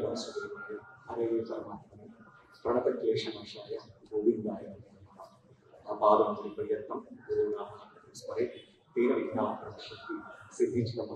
ವಾಸುದೇವಾಯ ಹರೇ ಪರಮಾತ್ಮನೆ ಪ್ರಣತಕ್ಲೇಶನಾಶಾಯ ಗೋವಿಂದಾಯ ನಮಃ ಅಪಾದಂತರಿ ಪರ್ಯಂತಂ ಗುರುನಾಮ ಸ್ಮರೆ ತೇನ ವಿಘ್ನಾ ಪ್ರಣಶ್ಯಂತಿ ಸಿದ್ಧಿಂಚಿತಮ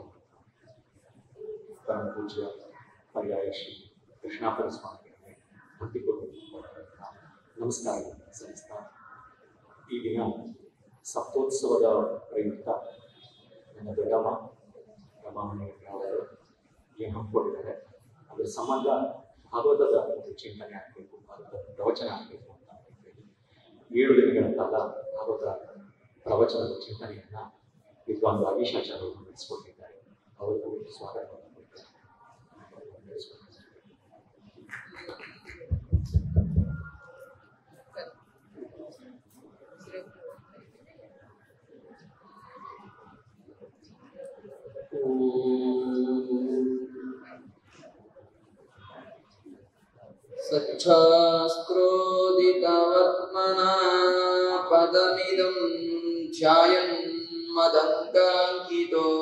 ಪರಮ ಪೂಜ್ಯ ಪರ್ಯಾಯ ಶ್ರೀ ಕೃಷ್ಣಾಪುರ ಸ್ವಾಮಿಗಳಿಗೆ ಭಕ್ತಿಪೂರ್ವಕ ನಮಸ್ಕಾರ ಸಲ್ಲಿಸ್ತಾ ಈ ದಿನ ಸಪ್ತೋತ್ಸವದ ಪ್ರಯುಕ್ತ ನನ್ನ ದೊಡ್ಡಮ್ಮ ನಮ್ಮ ಮನೆಯವರು ಏನು ಹಮ್ಮಿಕೊಂಡಿದ್ದಾರೆ ಅದ್ರ ಸಂಬಂಧ ಭಾಗವತದ ಒಂದು ಚಿಂತನೆ ಆಗಬೇಕು ಭಾಗವತದ ಪ್ರವಚನ ಆಗಬೇಕು ಅಂತ ಹೇಳಿ ಏಳು ದಿನಗಳ ಕಾಲ ಭಾಗವತ ಪ್ರವಚನದ ಚಿಂತನೆಯನ್ನ ವಿದ್ವಾನ್ ವಾಗೀಶಾಚಾರ್ಯರು ನಡೆಸಿಕೊಟ್ಟಿದ್ದಾರೆ ಅವರಿಗೂ ಸ್ವಾಗತವನ್ನು ಕೊಡ್ತಾರೆ सच्छास्क्रोदितवर्त्मना पदमिदं ध्यायन् मदङ्गाङ्कितो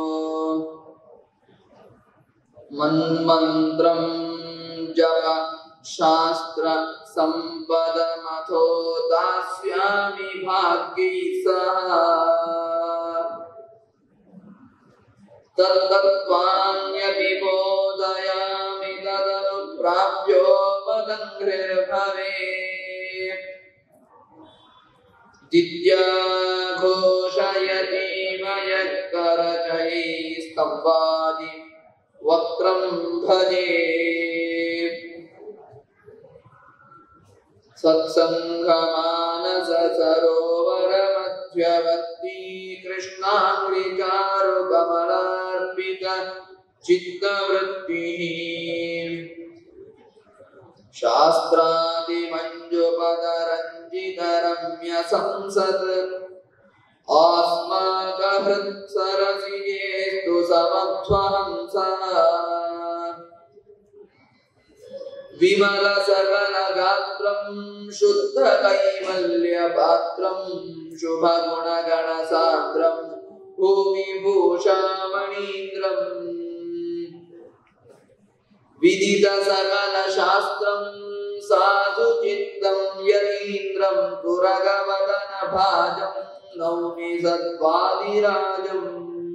मन्मन्त्रं जप शास्त्र सम्पदमथो दास्यामि भाग्यै सह तत्तत्त्वान्यपि बोधयामि तदनुप्राप्यो मदङ्घ्रिर्भवे दिद्याघोषयतीमयत्करचयैस्तम्भादि वक्त्रं भजे सत्सङ्गमानस सरोवरमध्यवर्ती कृष्णाङ्ग्रिचारुकमलार्पित चित्तवृत्तिः शास्त्रादिमञ्जुपदरञ्जितरम्यसंसत् आस्माकहृत्सरसिजेस्तु समध्वहंसः विमलसकलगात्रं शुद्धकैवल्यपात्रं शुभगुणगणसान्द्रं भूमिभूषामणीन्द्रम् विदितसकलशास्त्रं साधुचित्तं यतीन्द्रं तुरगवदनभाजं नौमि सत्त्वादिराजम्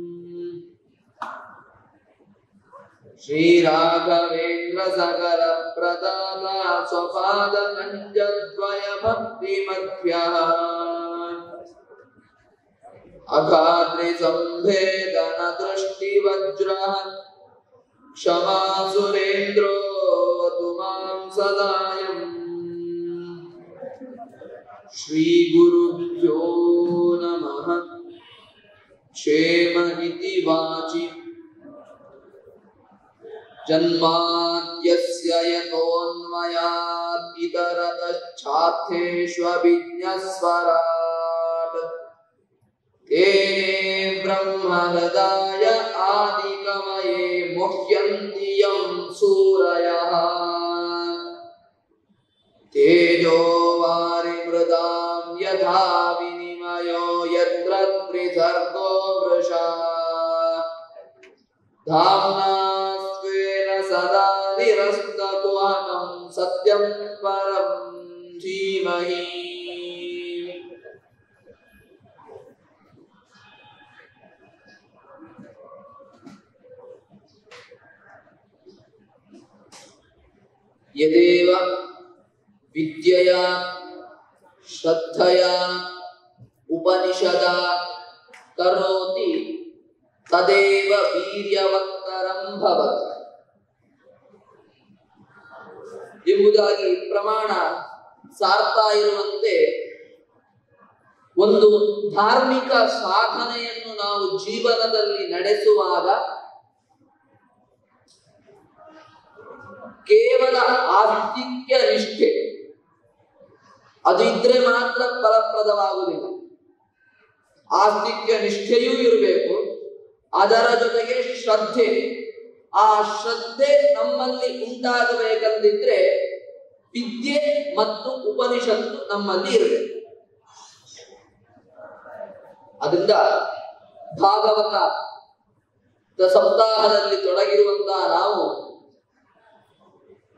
श्रीराघवेन्द्र सकल प्रदाता स्वपादनञ्जद्वय भक्तिमध्यः अघाद्रिसम्भेदन दृष्टिवज्रः क्षमा सुरेन्द्रो तु मां सदायम् श्रीगुरुभ्यो नमः क्षेम इति वाचि जन्माद्यस्य यतोऽन्वयात् इतरतश्चार्थेष्वभिज्ञस्वराट् तेने ब्रह्महृदाय आदिकमये मुह्यन्ति यं सूरयः तेजो वारिमृदां यथा विनिमयो यत्र त्रिसर्गो वृषा धाम्ना स्वेन सदा निरस्तकुहकं सत्यं परं धीमहि यदेव विद्यया श्रद्धया उपनिषदा करोति ತದೇವ ವೀರ್ಯವತ್ತರಂ ಭವತಿ ಎಂಬುದಾಗಿ ಪ್ರಮಾಣ ಸಾರ್ತಾ ಇರುವಂತೆ ಒಂದು ಧಾರ್ಮಿಕ ಸಾಧನೆಯನ್ನು ನಾವು ಜೀವನದಲ್ಲಿ ನಡೆಸುವಾಗ ಕೇವಲ ಆಸ್ತಿಕ್ಯ ನಿಷ್ಠೆ ಅದು ಇದ್ರೆ ಮಾತ್ರ ಫಲಪ್ರದವಾಗುವುದಿಲ್ಲ ಆಸ್ತಿಕ್ಯ ನಿಷ್ಠೆಯೂ ಇರಬೇಕು ಅದರ ಜೊತೆಗೆ ಶ್ರದ್ಧೆ ಆ ಶ್ರದ್ಧೆ ನಮ್ಮಲ್ಲಿ ಉಂಟಾಗಬೇಕಂದಿದ್ರೆ ವಿದ್ಯೆ ಮತ್ತು ಉಪನಿಷತ್ತು ನಮ್ಮಲ್ಲಿ ಇರಬೇಕು ಅದರಿಂದ ಭಾಗವತ ದ ಸಪ್ತಾಹದಲ್ಲಿ ತೊಡಗಿರುವಂತಹ ನಾವು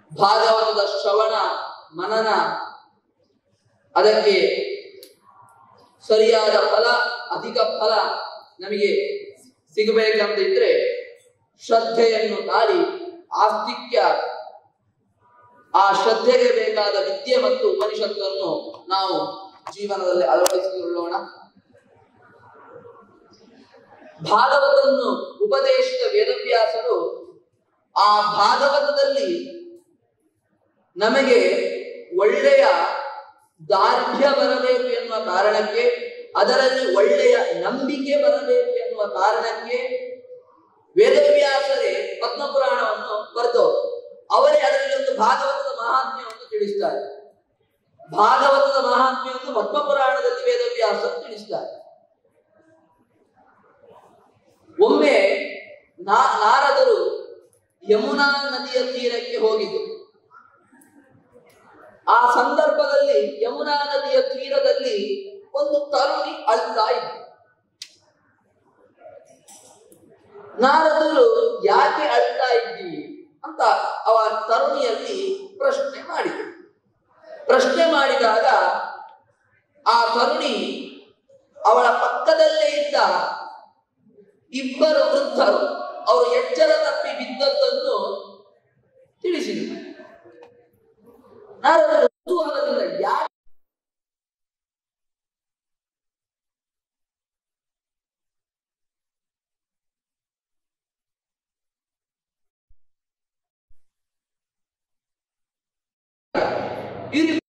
ಭಾಗವತದ ಶ್ರವಣ ಮನನ ಅದಕ್ಕೆ ಸರಿಯಾದ ಫಲ ಅಧಿಕ ಫಲ ನಮಗೆ ಸಿಗಬೇಕಂತಿದ್ರೆ ಶ್ರದ್ಧೆಯನ್ನು ತಾಳಿ ಆಸ್ತಿಕ್ಯ ಆ ಶ್ರದ್ಧೆಗೆ ಬೇಕಾದ ವಿದ್ಯೆ ಮತ್ತು ಉಪನಿಷತ್ತನ್ನು ನಾವು ಜೀವನದಲ್ಲಿ ಅಳವಡಿಸಿಕೊಳ್ಳೋಣ ಭಾಗವತನ್ನು ಉಪದೇಶಿಸಿದ ವೇದವ್ಯಾಸರು ಆ ಭಾಗವತದಲ್ಲಿ ನಮಗೆ ಒಳ್ಳೆಯ ದಾರ್ಢ್ಯ ಬರಬೇಕು ಎನ್ನುವ ಕಾರಣಕ್ಕೆ ಅದರಲ್ಲಿ ಒಳ್ಳೆಯ ನಂಬಿಕೆ ಬರಬೇಕು ಎನ್ನುವ ಕಾರಣಕ್ಕೆ ವೇದವ್ಯಾಸರೇ ಪದ್ಮಪುರಾಣವನ್ನು ಬರೆದವರು ಅವರೇ ಅದರಲ್ಲಿ ಒಂದು ಭಾಗವತದ ಮಹಾತ್ಮ್ಯವನ್ನು ತಿಳಿಸ್ತಾರೆ ಭಾಗವತದ ಮಹಾತ್ಮ್ಯವನ್ನು ಪದ್ಮಪುರಾಣದಲ್ಲಿ ವೇದವ್ಯಾಸರು ತಿಳಿಸ್ತಾರೆ ಒಮ್ಮೆ ನಾ ನಾರದರು ಯಮುನಾ ನದಿಯ ತೀರಕ್ಕೆ ಹೋಗಿದ್ದು ಆ ಸಂದರ್ಭದಲ್ಲಿ ಯಮುನಾ ನದಿಯ ತೀರದಲ್ಲಿ ಒಂದು ತರುಣಿ ಅಳ್ತಾ ಇತ್ತು ನಾರದರು ಯಾಕೆ ಅಳ್ತಾ ಇದ್ದೀವಿ ಅಂತ ಅವ ತರುಣಿಯಲ್ಲಿ ಪ್ರಶ್ನೆ ಮಾಡಿದರು ಪ್ರಶ್ನೆ ಮಾಡಿದಾಗ ಆ ತರುಣಿ ಅವಳ ಪಕ್ಕದಲ್ಲೇ ಇದ್ದ ಇಬ್ಬರು ವೃದ್ಧರು ಅವರು ಎಚ್ಚರ ತಪ್ಪಿ ಬಿದ್ದದ್ದನ್ನು ತಿಳಿಸಿದರು ನಾರದರು ಕುತೂಹಲದಿಂದ ಯಾಕೆ ಇವ್ರು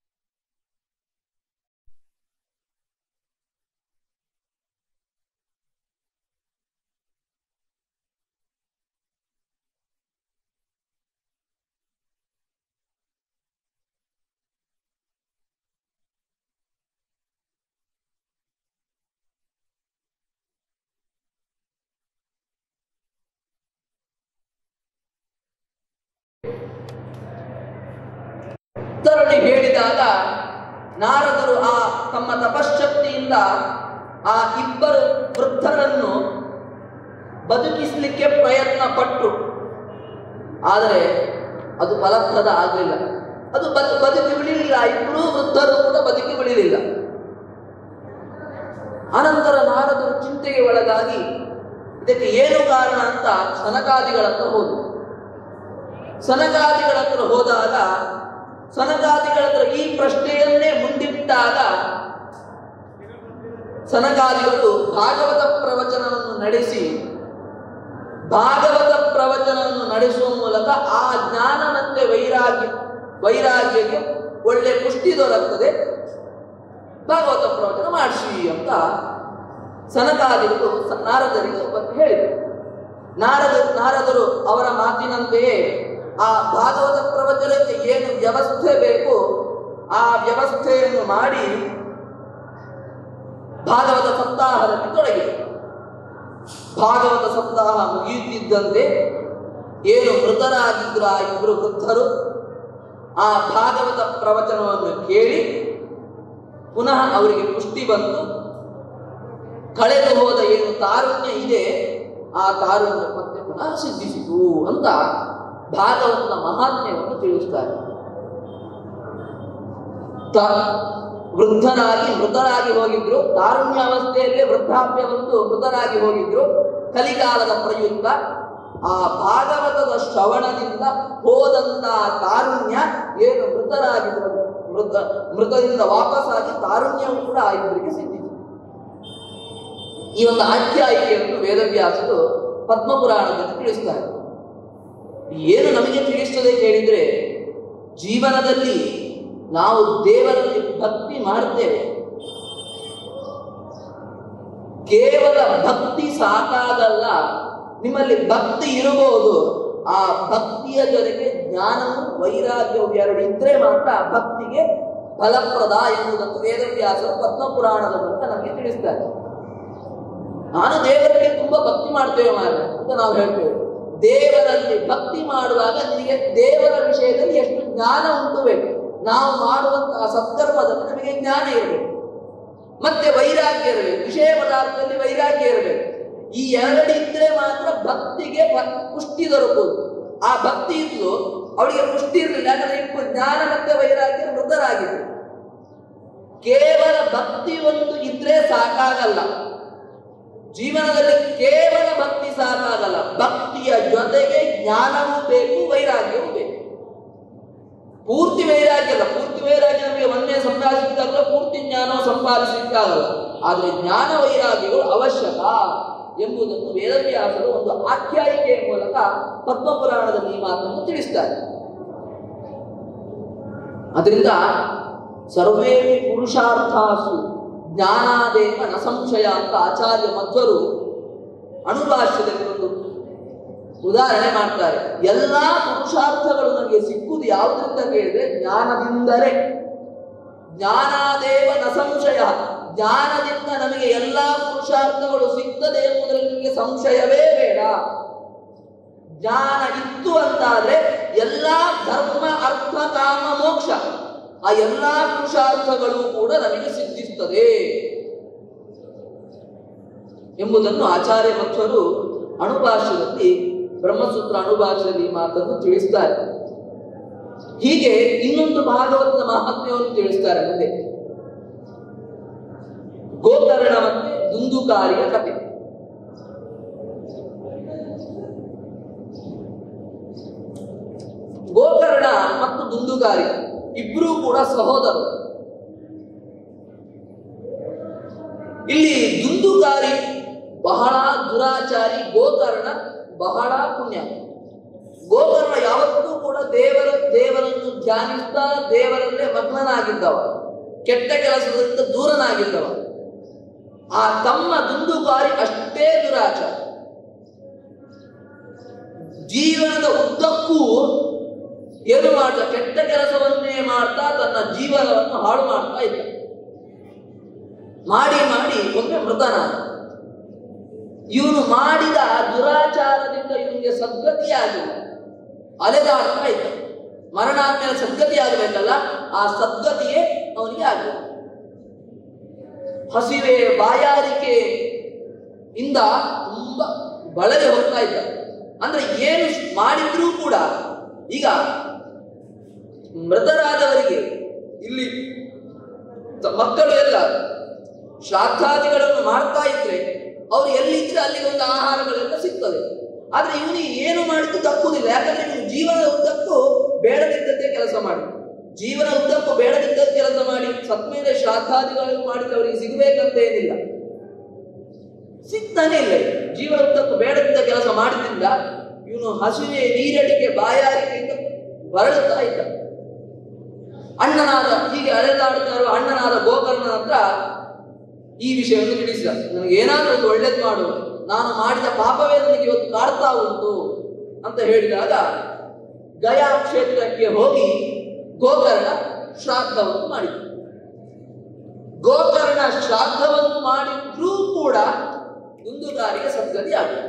ತರುಣಿ ಹೇಳಿದಾಗ ನಾರದರು ಆ ತಮ್ಮ ತಪಶ್ಶಕ್ತಿಯಿಂದ ಆ ಇಬ್ಬರು ವೃದ್ಧರನ್ನು ಬದುಕಿಸಲಿಕ್ಕೆ ಪ್ರಯತ್ನ ಪಟ್ಟರು ಆದರೆ ಅದು ಫಲಪ್ರದ ಆಗಲಿಲ್ಲ ಅದು ಬದು ಬದುಕಿ ಉಳಿಲಿಲ್ಲ ಇಬ್ಬರೂ ವೃದ್ಧರು ಕೂಡ ಬದುಕಿ ಉಳಿಲಿಲ್ಲ ಅನಂತರ ನಾರದರು ಚಿಂತೆಗೆ ಒಳಗಾಗಿ ಇದಕ್ಕೆ ಏನು ಕಾರಣ ಅಂತ ಸನಕಾದಿಗಳ ಹತ್ರ ಹೋದರು ಸನಕಾದಿಗಳ ಹತ್ರ ಹೋದಾಗ ಸನಕಾದಿಗಳ ಹತ್ರ ಈ ಪ್ರಶ್ನೆಯನ್ನೇ ಮುಂದಿಟ್ಟಾಗ ಸನಕಾದಿಗಳು ಭಾಗವತ ಪ್ರವಚನವನ್ನು ನಡೆಸಿ ಭಾಗವತ ಪ್ರವಚನವನ್ನು ನಡೆಸುವ ಮೂಲಕ ಆ ಜ್ಞಾನ ಮತ್ತೆ ವೈರಾಗ್ಯ ವೈರಾಗ್ಯಕ್ಕೆ ಒಳ್ಳೆ ಪುಷ್ಟಿ ದೊರಕ್ತದೆ ಭಾಗವತ ಪ್ರವಚನ ಮಾಡಿಸಿ ಅಂತ ಸನಕಾದಿಗಳು ಸ- ನಾರದರಿಗೆ ಬಂದು ಹೇಳಿದರು ನಾರದ ನಾರದರು ಅವರ ಮಾತಿನಂತೆಯೇ ಆ ಭಾಗವತ ಪ್ರವಚನಕ್ಕೆ ಏನು ವ್ಯವಸ್ಥೆ ಬೇಕು ಆ ವ್ಯವಸ್ಥೆಯನ್ನು ಮಾಡಿ ಭಾಗವತ ಸಪ್ತಾಹದಲ್ಲಿ ತೊಡಗಿದರು ಭಾಗವತ ಸಪ್ತಾಹ ಮುಗಿಯುತ್ತಿದ್ದಂತೆ ಏನು ಮೃತರಾಗಿದ್ರು ಆ ಇಬ್ಬರು ವೃದ್ಧರು ಆ ಭಾಗವತ ಪ್ರವಚನವನ್ನು ಕೇಳಿ ಪುನಃ ಅವರಿಗೆ ಪುಷ್ಟಿ ಬಂತು ಕಳೆದು ಹೋದ ಏನು ತಾರುಣ್ಯ ಇದೆ ಆ ತಾರುಣ್ಯ ಮತ್ತೆ ಪುನಃ ಸಿದ್ಧಿಸಿತು ಅಂತ ಭಾಗವತದ ಮಹಾತ್ಮ್ಯವನ್ನು ತಿಳಿಸ್ತಾರೆ ತ- ವೃದ್ಧರಾಗಿ ಮೃತರಾಗಿ ಹೋಗಿದ್ರು ತಾರುಣ್ಯಾವಸ್ಥೆಯಲ್ಲೇ ವೃದ್ಧಾಪ್ಯ ಬಂದು ಮೃತರಾಗಿ ಹೋಗಿದ್ರು ಕಲಿಕಾಲದ ಪ್ರಯುಕ್ತ ಆ ಭಾಗವತದ ಶ್ರವಣದಿಂದ ಹೋದಂತ ತಾರುಣ್ಯ ಏನು ಮೃತರಾಗಿದ್ರು ಮೃತ ಮೃತದಿಂದ ವಾಪಸ್ಸಾಗಿ ತಾರುಣ್ಯವು ಕೂಡ ಆ ಇಬ್ಬರಿಗೆ ಸಿದ್ಧಿಸಿತು ಈ ಒಂದು ಆಖ್ಯಾಯಿಕೆಯನ್ನು ವೇದವ್ಯಾಸರು ಪದ್ಮಪುರಾಣದಲ್ಲಿ ತಿಳಿಸ್ತಾರೆ ಏನು ನಮಗೆ ತಿಳಿಸ್ತದೆ ಕೇಳಿದ್ರೆ ಜೀವನದಲ್ಲಿ ನಾವು ದೇವರಲ್ಲಿ ಭಕ್ತಿ ಮಾಡ್ತೇವೆ ಕೇವಲ ಭಕ್ತಿ ಸಾಕಾಗಲ್ಲ ನಿಮ್ಮಲ್ಲಿ ಭಕ್ತಿ ಇರಬಹುದು ಆ ಭಕ್ತಿಯ ಜೊತೆಗೆ ಜ್ಞಾನವು ವೈರಾಗ್ಯವು ಎರಡು ಇದ್ರೆ ಮಾತ್ರ ಆ ಭಕ್ತಿಗೆ ಫಲಪ್ರದ ಎನ್ನುವುದನ್ನು ವೇದವ್ಯಾಸರು ಪದ್ಮಪುರಾಣದ ಮೂಲಕ ನಮಗೆ ತಿಳಿಸ್ತಾರೆ ನಾನು ದೇವರಿಗೆ ತುಂಬಾ ಭಕ್ತಿ ಮಾಡ್ತೇವೆ ಮಾರ ಅಂತ ನಾವು ಹೇಳ್ತೇವೆ ದೇವರಲ್ಲಿ ಭಕ್ತಿ ಮಾಡುವಾಗ ನಿನಗೆ ದೇವರ ವಿಷಯದಲ್ಲಿ ಎಷ್ಟು ಜ್ಞಾನ ಉಂಟು ಬೇಕು ನಾವು ಮಾಡುವಂತಹ ಸತ್ಕರ್ಮದಲ್ಲಿ ನಮಗೆ ಜ್ಞಾನ ಇರಬೇಕು ಮತ್ತೆ ವೈರಾಗ್ಯ ಇರಬೇಕು ವಿಷಯ ಪದಾರ್ಥದಲ್ಲಿ ವೈರಾಗ್ಯ ಇರಬೇಕು ಈ ಎರಡು ಇದ್ರೆ ಮಾತ್ರ ಭಕ್ತಿಗೆ ಭ- ಪುಷ್ಟಿ ದೊರಕುವುದು ಆ ಭಕ್ತಿ ಇದ್ಲು ಅವಳಿಗೆ ಪುಷ್ಟಿ ಇರಲಿಲ್ಲ ಯಾಕಂದ್ರೆ ಇಬ್ಬರು ಜ್ಞಾನ ಮತ್ತೆ ವೈರಾಗ್ಯ ಮೃತರಾಗಿದ್ರು ಕೇವಲ ಭಕ್ತಿ ಒಂದು ಇದ್ರೆ ಸಾಕಾಗಲ್ಲ ಜೀವನದಲ್ಲಿ ಕೇವಲ ಭಕ್ತಿ ಸಾಕಾಗಲ್ಲ ಭಕ್ತಿಯ ಜೊತೆಗೆ ಜ್ಞಾನವೂ ಬೇಕು ವೈರಾಗ್ಯವೂ ಬೇಕು ಪೂರ್ತಿ ವೈರಾಗ್ಯ ಅಲ್ಲ ಪೂರ್ತಿ ವೈರಾಗ್ಯ ನಮಗೆ ಒಂದೇ ಸಂಪಾದಿಸಲಿಕ್ಕಾಗಲ್ಲ ಪೂರ್ತಿ ಜ್ಞಾನ ಸಂಪಾದಿಸಲಿಕ್ಕಾಗಲ್ಲ ಆದರೆ ಜ್ಞಾನ ವೈರಾಗ್ಯಗಳು ಅವಶ್ಯಕ ಎಂಬುದನ್ನು ವೇದವ್ಯಾಸರು ಒಂದು ಆಖ್ಯಾಯಿಕೆಯ ಮೂಲಕ ಪದ್ಮಪುರಾಣದಲ್ಲಿ ಈ ಮಾತನ್ನು ತಿಳಿಸ್ತಾರೆ ಅದರಿಂದ ಸರ್ವೇ ಪುರುಷಾರ್ಥಾಸು ಜ್ಞಾನಾದೇವ ನ ಸಂಶಯ ಅಂತ ಆಚಾರ್ಯ ಮಧ್ವರು ಅಣುಭಾಷ್ಯದಲ್ಲಿ ಒಂದು ಉದಾಹರಣೆ ಮಾಡ್ತಾರೆ ಎಲ್ಲಾ ಪುರುಷಾರ್ಥಗಳು ನಮಗೆ ಸಿಕ್ಕುವುದು ಯಾವುದರಿಂದ ಕೇಳಿದ್ರೆ ಜ್ಞಾನದಿಂದಲೇ ಜ್ಞಾನಾದೇವ ನ ಸಂಶಯ ಜ್ಞಾನದಿಂದ ನಮಗೆ ಎಲ್ಲಾ ಪುರುಷಾರ್ಥಗಳು ಸಿಗ್ತದೆ ಎಂಬುದರಲ್ಲಿ ನಿಮಗೆ ಸಂಶಯವೇ ಬೇಡ ಜ್ಞಾನ ಇತ್ತು ಅಂತಾದ್ರೆ ಎಲ್ಲಾ ಧರ್ಮ ಅರ್ಥ ಕಾಮ ಮೋಕ್ಷ ಆ ಎಲ್ಲಾ ಪುರುಷಾರ್ಥಗಳು ಕೂಡ ನಮಗೆ ಸಿದ್ಧಿಸ್ತದೆ ಎಂಬುದನ್ನು ಆಚಾರ್ಯ ಭಕ್ತರು ಅಣುಭಾಷ್ಯದಲ್ಲಿ ಬ್ರಹ್ಮಸೂತ್ರ ಅಣುಭಾಷ್ಯದಲ್ಲಿ ಈ ಮಾತನ್ನು ತಿಳಿಸ್ತಾರೆ ಹೀಗೆ ಇನ್ನೊಂದು ಭಾಗವತದ ಮಹಾತ್ಮ್ಯವನ್ನು ತಿಳಿಸ್ತಾರೆ ಮುಂದೆ ಗೋಕರ್ಣ ಮತ್ತೆ ದುಂದುಕಾರಿಯ ಕಥೆ ಗೋಕರ್ಣ ಮತ್ತು ದುಂದುಗಾರಿ ಇಬ್ಬರೂ ಕೂಡ ಸಹೋದರರು ಇಲ್ಲಿ ದುಂದುಗಾರಿ ಬಹಳ ದುರಾಚಾರಿ ಗೋಕರ್ಣ ಬಹಳ ಪುಣ್ಯ ಗೋಕರ್ಣ ಯಾವತ್ತೂ ಕೂಡ ದೇವರ ದೇವರನ್ನು ಧ್ಯಾನಿಸ್ತಾ ದೇವರಲ್ಲೇ ಮಗ್ನನಾಗಿದ್ದವ ಕೆಟ್ಟ ಕೆಲಸದಿಂದ ದೂರನಾಗಿದ್ದವ ಆ ತಮ್ಮ ದುಂದುಗಾರಿ ಅಷ್ಟೇ ದುರಾಚಾರ ಜೀವನದ ಉದ್ದಕ್ಕೂ ಏನು ಮಾಡ್ತಾ ಕೆಟ್ಟ ಕೆಲಸವನ್ನೇ ಮಾಡ್ತಾ ತನ್ನ ಜೀವನವನ್ನು ಹಾಳು ಮಾಡ್ತಾ ಇದ್ದ ಮಾಡಿ ಮಾಡಿ ಒಮ್ಮೆ ಮೃತನಾದ ಇವನು ಮಾಡಿದ ದುರಾಚಾರದಿಂದ ಇವನಿಗೆ ಸದ್ಗತಿಯಾಗಿಲ್ಲ ಅಲೆದಾಡ್ತಾ ಇದ್ದ ಮರಣ ಆದ್ಮೇಲೆ ಸದ್ಗತಿ ಆಗಬೇಕಲ್ಲ ಆ ಸದ್ಗತಿಯೇ ಅವನಿಗೆ ಆಗಲಿಲ್ಲ ಹಸಿವೆ ಬಾಯಾರಿಕೆ ಇಂದ ತುಂಬಾ ಬಳಲಿ ಹೋಗ್ತಾ ಇದ್ದ ಅಂದ್ರೆ ಏನು ಮಾಡಿದ್ರೂ ಕೂಡ ಈಗ ಮೃತರಾದವರಿಗೆ ಇಲ್ಲಿ ತ- ಮಕ್ಕಳು ಎಲ್ಲ ಶ್ರಾದ್ದಾದಿಗಳನ್ನು ಮಾಡ್ತಾ ಇದ್ರೆ ಅವ್ರು ಎಲ್ಲಿದ್ರೆ ಅಲ್ಲಿ ಒಂದು ಆಹಾರಗಳೆಲ್ಲ ಸಿಗ್ತದೆ ಆದ್ರೆ ಇವನಿಗೆ ಏನು ಮಾಡಿದ್ದು ತಪ್ಪುದಿಲ್ಲ ಯಾಕಂದ್ರೆ ಇವನು ಜೀವನದ ಉದ್ದಕ್ಕೂ ಬೇಡದಿದ್ದದ್ದೇ ಕೆಲಸ ಮಾಡಿ ಜೀವನ ಉದ್ದಕ್ಕೂ ಬೇಡದಿದ್ದ ಕೆಲಸ ಮಾಡಿ ಸತ್ಮೇಲೆ ಶ್ರಾದ್ದಾದಿಗಳನ್ನು ಮಾಡಿದ್ರೆ ಅವರಿಗೆ ಸಿಗಬೇಕಂತ ಏನಿಲ್ಲ ಸಿಗ್ತಾನೆ ಇಲ್ಲ ಈಗ. ಜೀವನ ಉದ್ದಕ್ಕೂ ಬೇಡದಿದ್ದ ಕೆಲಸ ಮಾಡಿದ್ರಿಂದ ಇವನು ಹಸಿವೆ ನೀರಡಿಕೆ ಬಾಯಾರಿಕೆಯಿಂದ ಬರಳುತ್ತಾ ಇದ್ದ ಅಣ್ಣನಾದ ಹೀಗೆ ಅಲೆದಾಡ್ತಾ ಇರುವ ಅಣ್ಣನಾದ ಗೋಕರ್ಣ ಹತ್ರ ಈ ವಿಷಯವನ್ನು ತಿಳಿಸಿದ ನನಗೆ ಏನಾದ್ರೂ ಒಂದು ಒಳ್ಳೇದು ಮಾಡು ನಾನು ಮಾಡಿದ ಪಾಪವೇ ನನಗೆ ಇವತ್ತು ಕಾಡ್ತಾ ಉಂಟು ಅಂತ ಹೇಳಿದಾಗ ಗಯಾ ಕ್ಷೇತ್ರಕ್ಕೆ ಹೋಗಿ ಗೋಕರ್ಣ ಶ್ರಾದ್ದವನ್ನು ಮಾಡಿದ ಗೋಕರ್ಣ ಶ್ರಾದ್ದವನ್ನು ಮಾಡಿದ್ರೂ ಕೂಡ ದುಂದುಗಾರಿಗೆ ಸದ್ಗತಿ ಆಗಿದೆ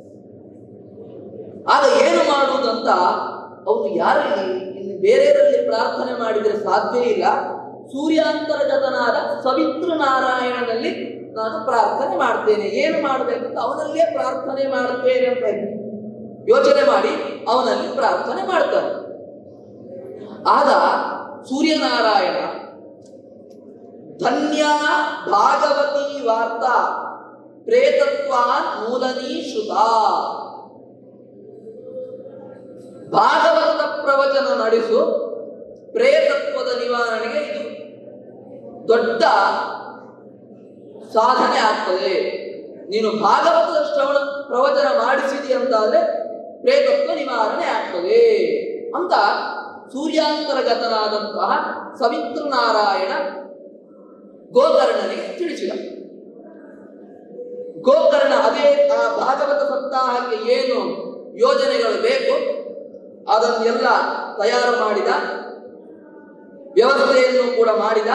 ಆಗ ಏನು ಮಾಡುವುದಂತ ಅವನು ಯಾರಲ್ಲಿ ಇನ್ನು ಬೇರೆಯವರಲ್ಲಿ ಪ್ರಾರ್ಥನೆ ಮಾಡಿದರೆ ಸಾಧ್ಯ ಇಲ್ಲ ಸೂರ್ಯಾಂತರ್ಗತನಾದ ಸವಿತ್ರ ನಾರಾಯಣನಲ್ಲಿ ನಾನು ಪ್ರಾರ್ಥನೆ ಮಾಡ್ತೇನೆ ಏನು ಮಾಡಬೇಕಂತ ಅವನಲ್ಲೇ ಪ್ರಾರ್ಥನೆ ಮಾಡುತ್ತೇನೆ ಅಂತ ಯೋಚನೆ ಮಾಡಿ ಅವನಲ್ಲಿ ಪ್ರಾರ್ಥನೆ ಮಾಡ್ತಾನೆ ಆಗ ಸೂರ್ಯನಾರಾಯಣ ಧನ್ಯ ಭಾಗವತಿ ವಾರ್ತಾ ಪ್ರೇತತ್ವ ಮೂಲನೀ ಶ್ರುತ ಭಾಗವತದ ಪ್ರವಚನ ನಡೆಸು ಪ್ರೇತತ್ವದ ನಿವಾರಣೆಗೆ ಇದು ದೊಡ್ಡ ಸಾಧನೆ ಆಗ್ತದೆ ನೀನು ಭಾಗವತದ ಶ್ರವಣ ಪ್ರವಚನ ಮಾಡಿಸಿದಿ ಅಂತಾದ್ರೆ ಪ್ರೇತತ್ವ ನಿವಾರಣೆ ಆಗ್ತದೆ ಅಂತ ಸೂರ್ಯಾಂತರ್ಗತನಾದಂತಹ ಸವಿತ್ರ ನಾರಾಯಣ ಗೋಕರ್ಣನಿಗೆ ತಿಳಿಸಿದ ಗೋಕರ್ಣ ಅದೇ ಆ ಭಾಗವತ ಸಪ್ತಾಹಕ್ಕೆ ಏನು ಯೋಜನೆಗಳು ಬೇಕು ಅದನ್ನೆಲ್ಲ ತಯಾರು ಮಾಡಿದ ವ್ಯವಸ್ಥೆಯನ್ನು ಕೂಡ ಮಾಡಿದ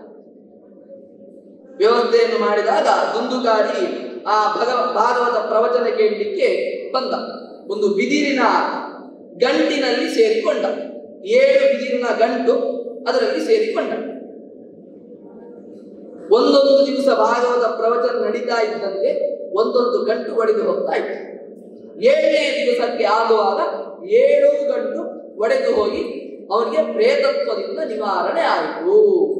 ವ್ಯವಸ್ಥೆಯನ್ನು ಮಾಡಿದಾಗ ದುಂದುಗಾರಿ ಆ ಭಗ ಭಾಗವತ ಪ್ರವಚನ ಕೇಳಲಿಕ್ಕೆ ಬಂದ ಒಂದು ಬಿದಿರಿನ ಗಂಟಿನಲ್ಲಿ ಸೇರಿಕೊಂಡ ಏಳು ಬಿದಿರಿನ ಗಂಟು ಅದರಲ್ಲಿ ಸೇರಿಕೊಂಡ ಒಂದೊಂದು ದಿವಸ ಭಾಗವತ ಪ್ರವಚನ ನಡೀತಾ ಇದ್ದಂತೆ ಒಂದೊಂದು ಗಂಟು ಒಡೆದು ಹೋಗ್ತಾ ಇತ್ತು ಏಳನೇ ದಿವಸಕ್ಕೆ ಆಗುವಾಗ ಏಳು ಗಂಟು ಒಡೆದು ಹೋಗಿ ಅವನಿಗೆ ಪ್ರೇತತ್ವದಿಂದ ನಿವಾರಣೆ ಆಯಿತು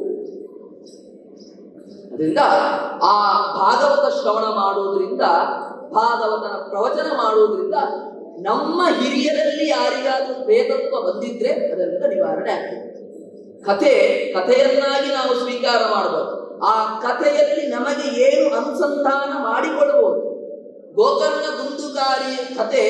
ಅದರಿಂದ ಆ ಭಾಗವತ ಶ್ರವಣ ಮಾಡುವುದರಿಂದ ಭಾಗವತನ ಪ್ರವಚನ ಮಾಡುವುದರಿಂದ ನಮ್ಮ ಹಿರಿಯರಲ್ಲಿ ಯಾರಿಗಾದ್ರೂ ಪ್ರೇತತ್ವ ಬಂದಿದ್ರೆ ಅದರಿಂದ ನಿವಾರಣೆ ಆಗ್ತದೆ ಕಥೆ ಕಥೆಯನ್ನಾಗಿ ನಾವು ಸ್ವೀಕಾರ ಮಾಡಬಹುದು ಆ ಕಥೆಯಲ್ಲಿ ನಮಗೆ ಏನು ಅನುಸಂಧಾನ ಮಾಡಿಕೊಳ್ಳಬಹುದು ಗೋಕರ್ಣ ದುಂದುಕಾರಿ ಕಥೆ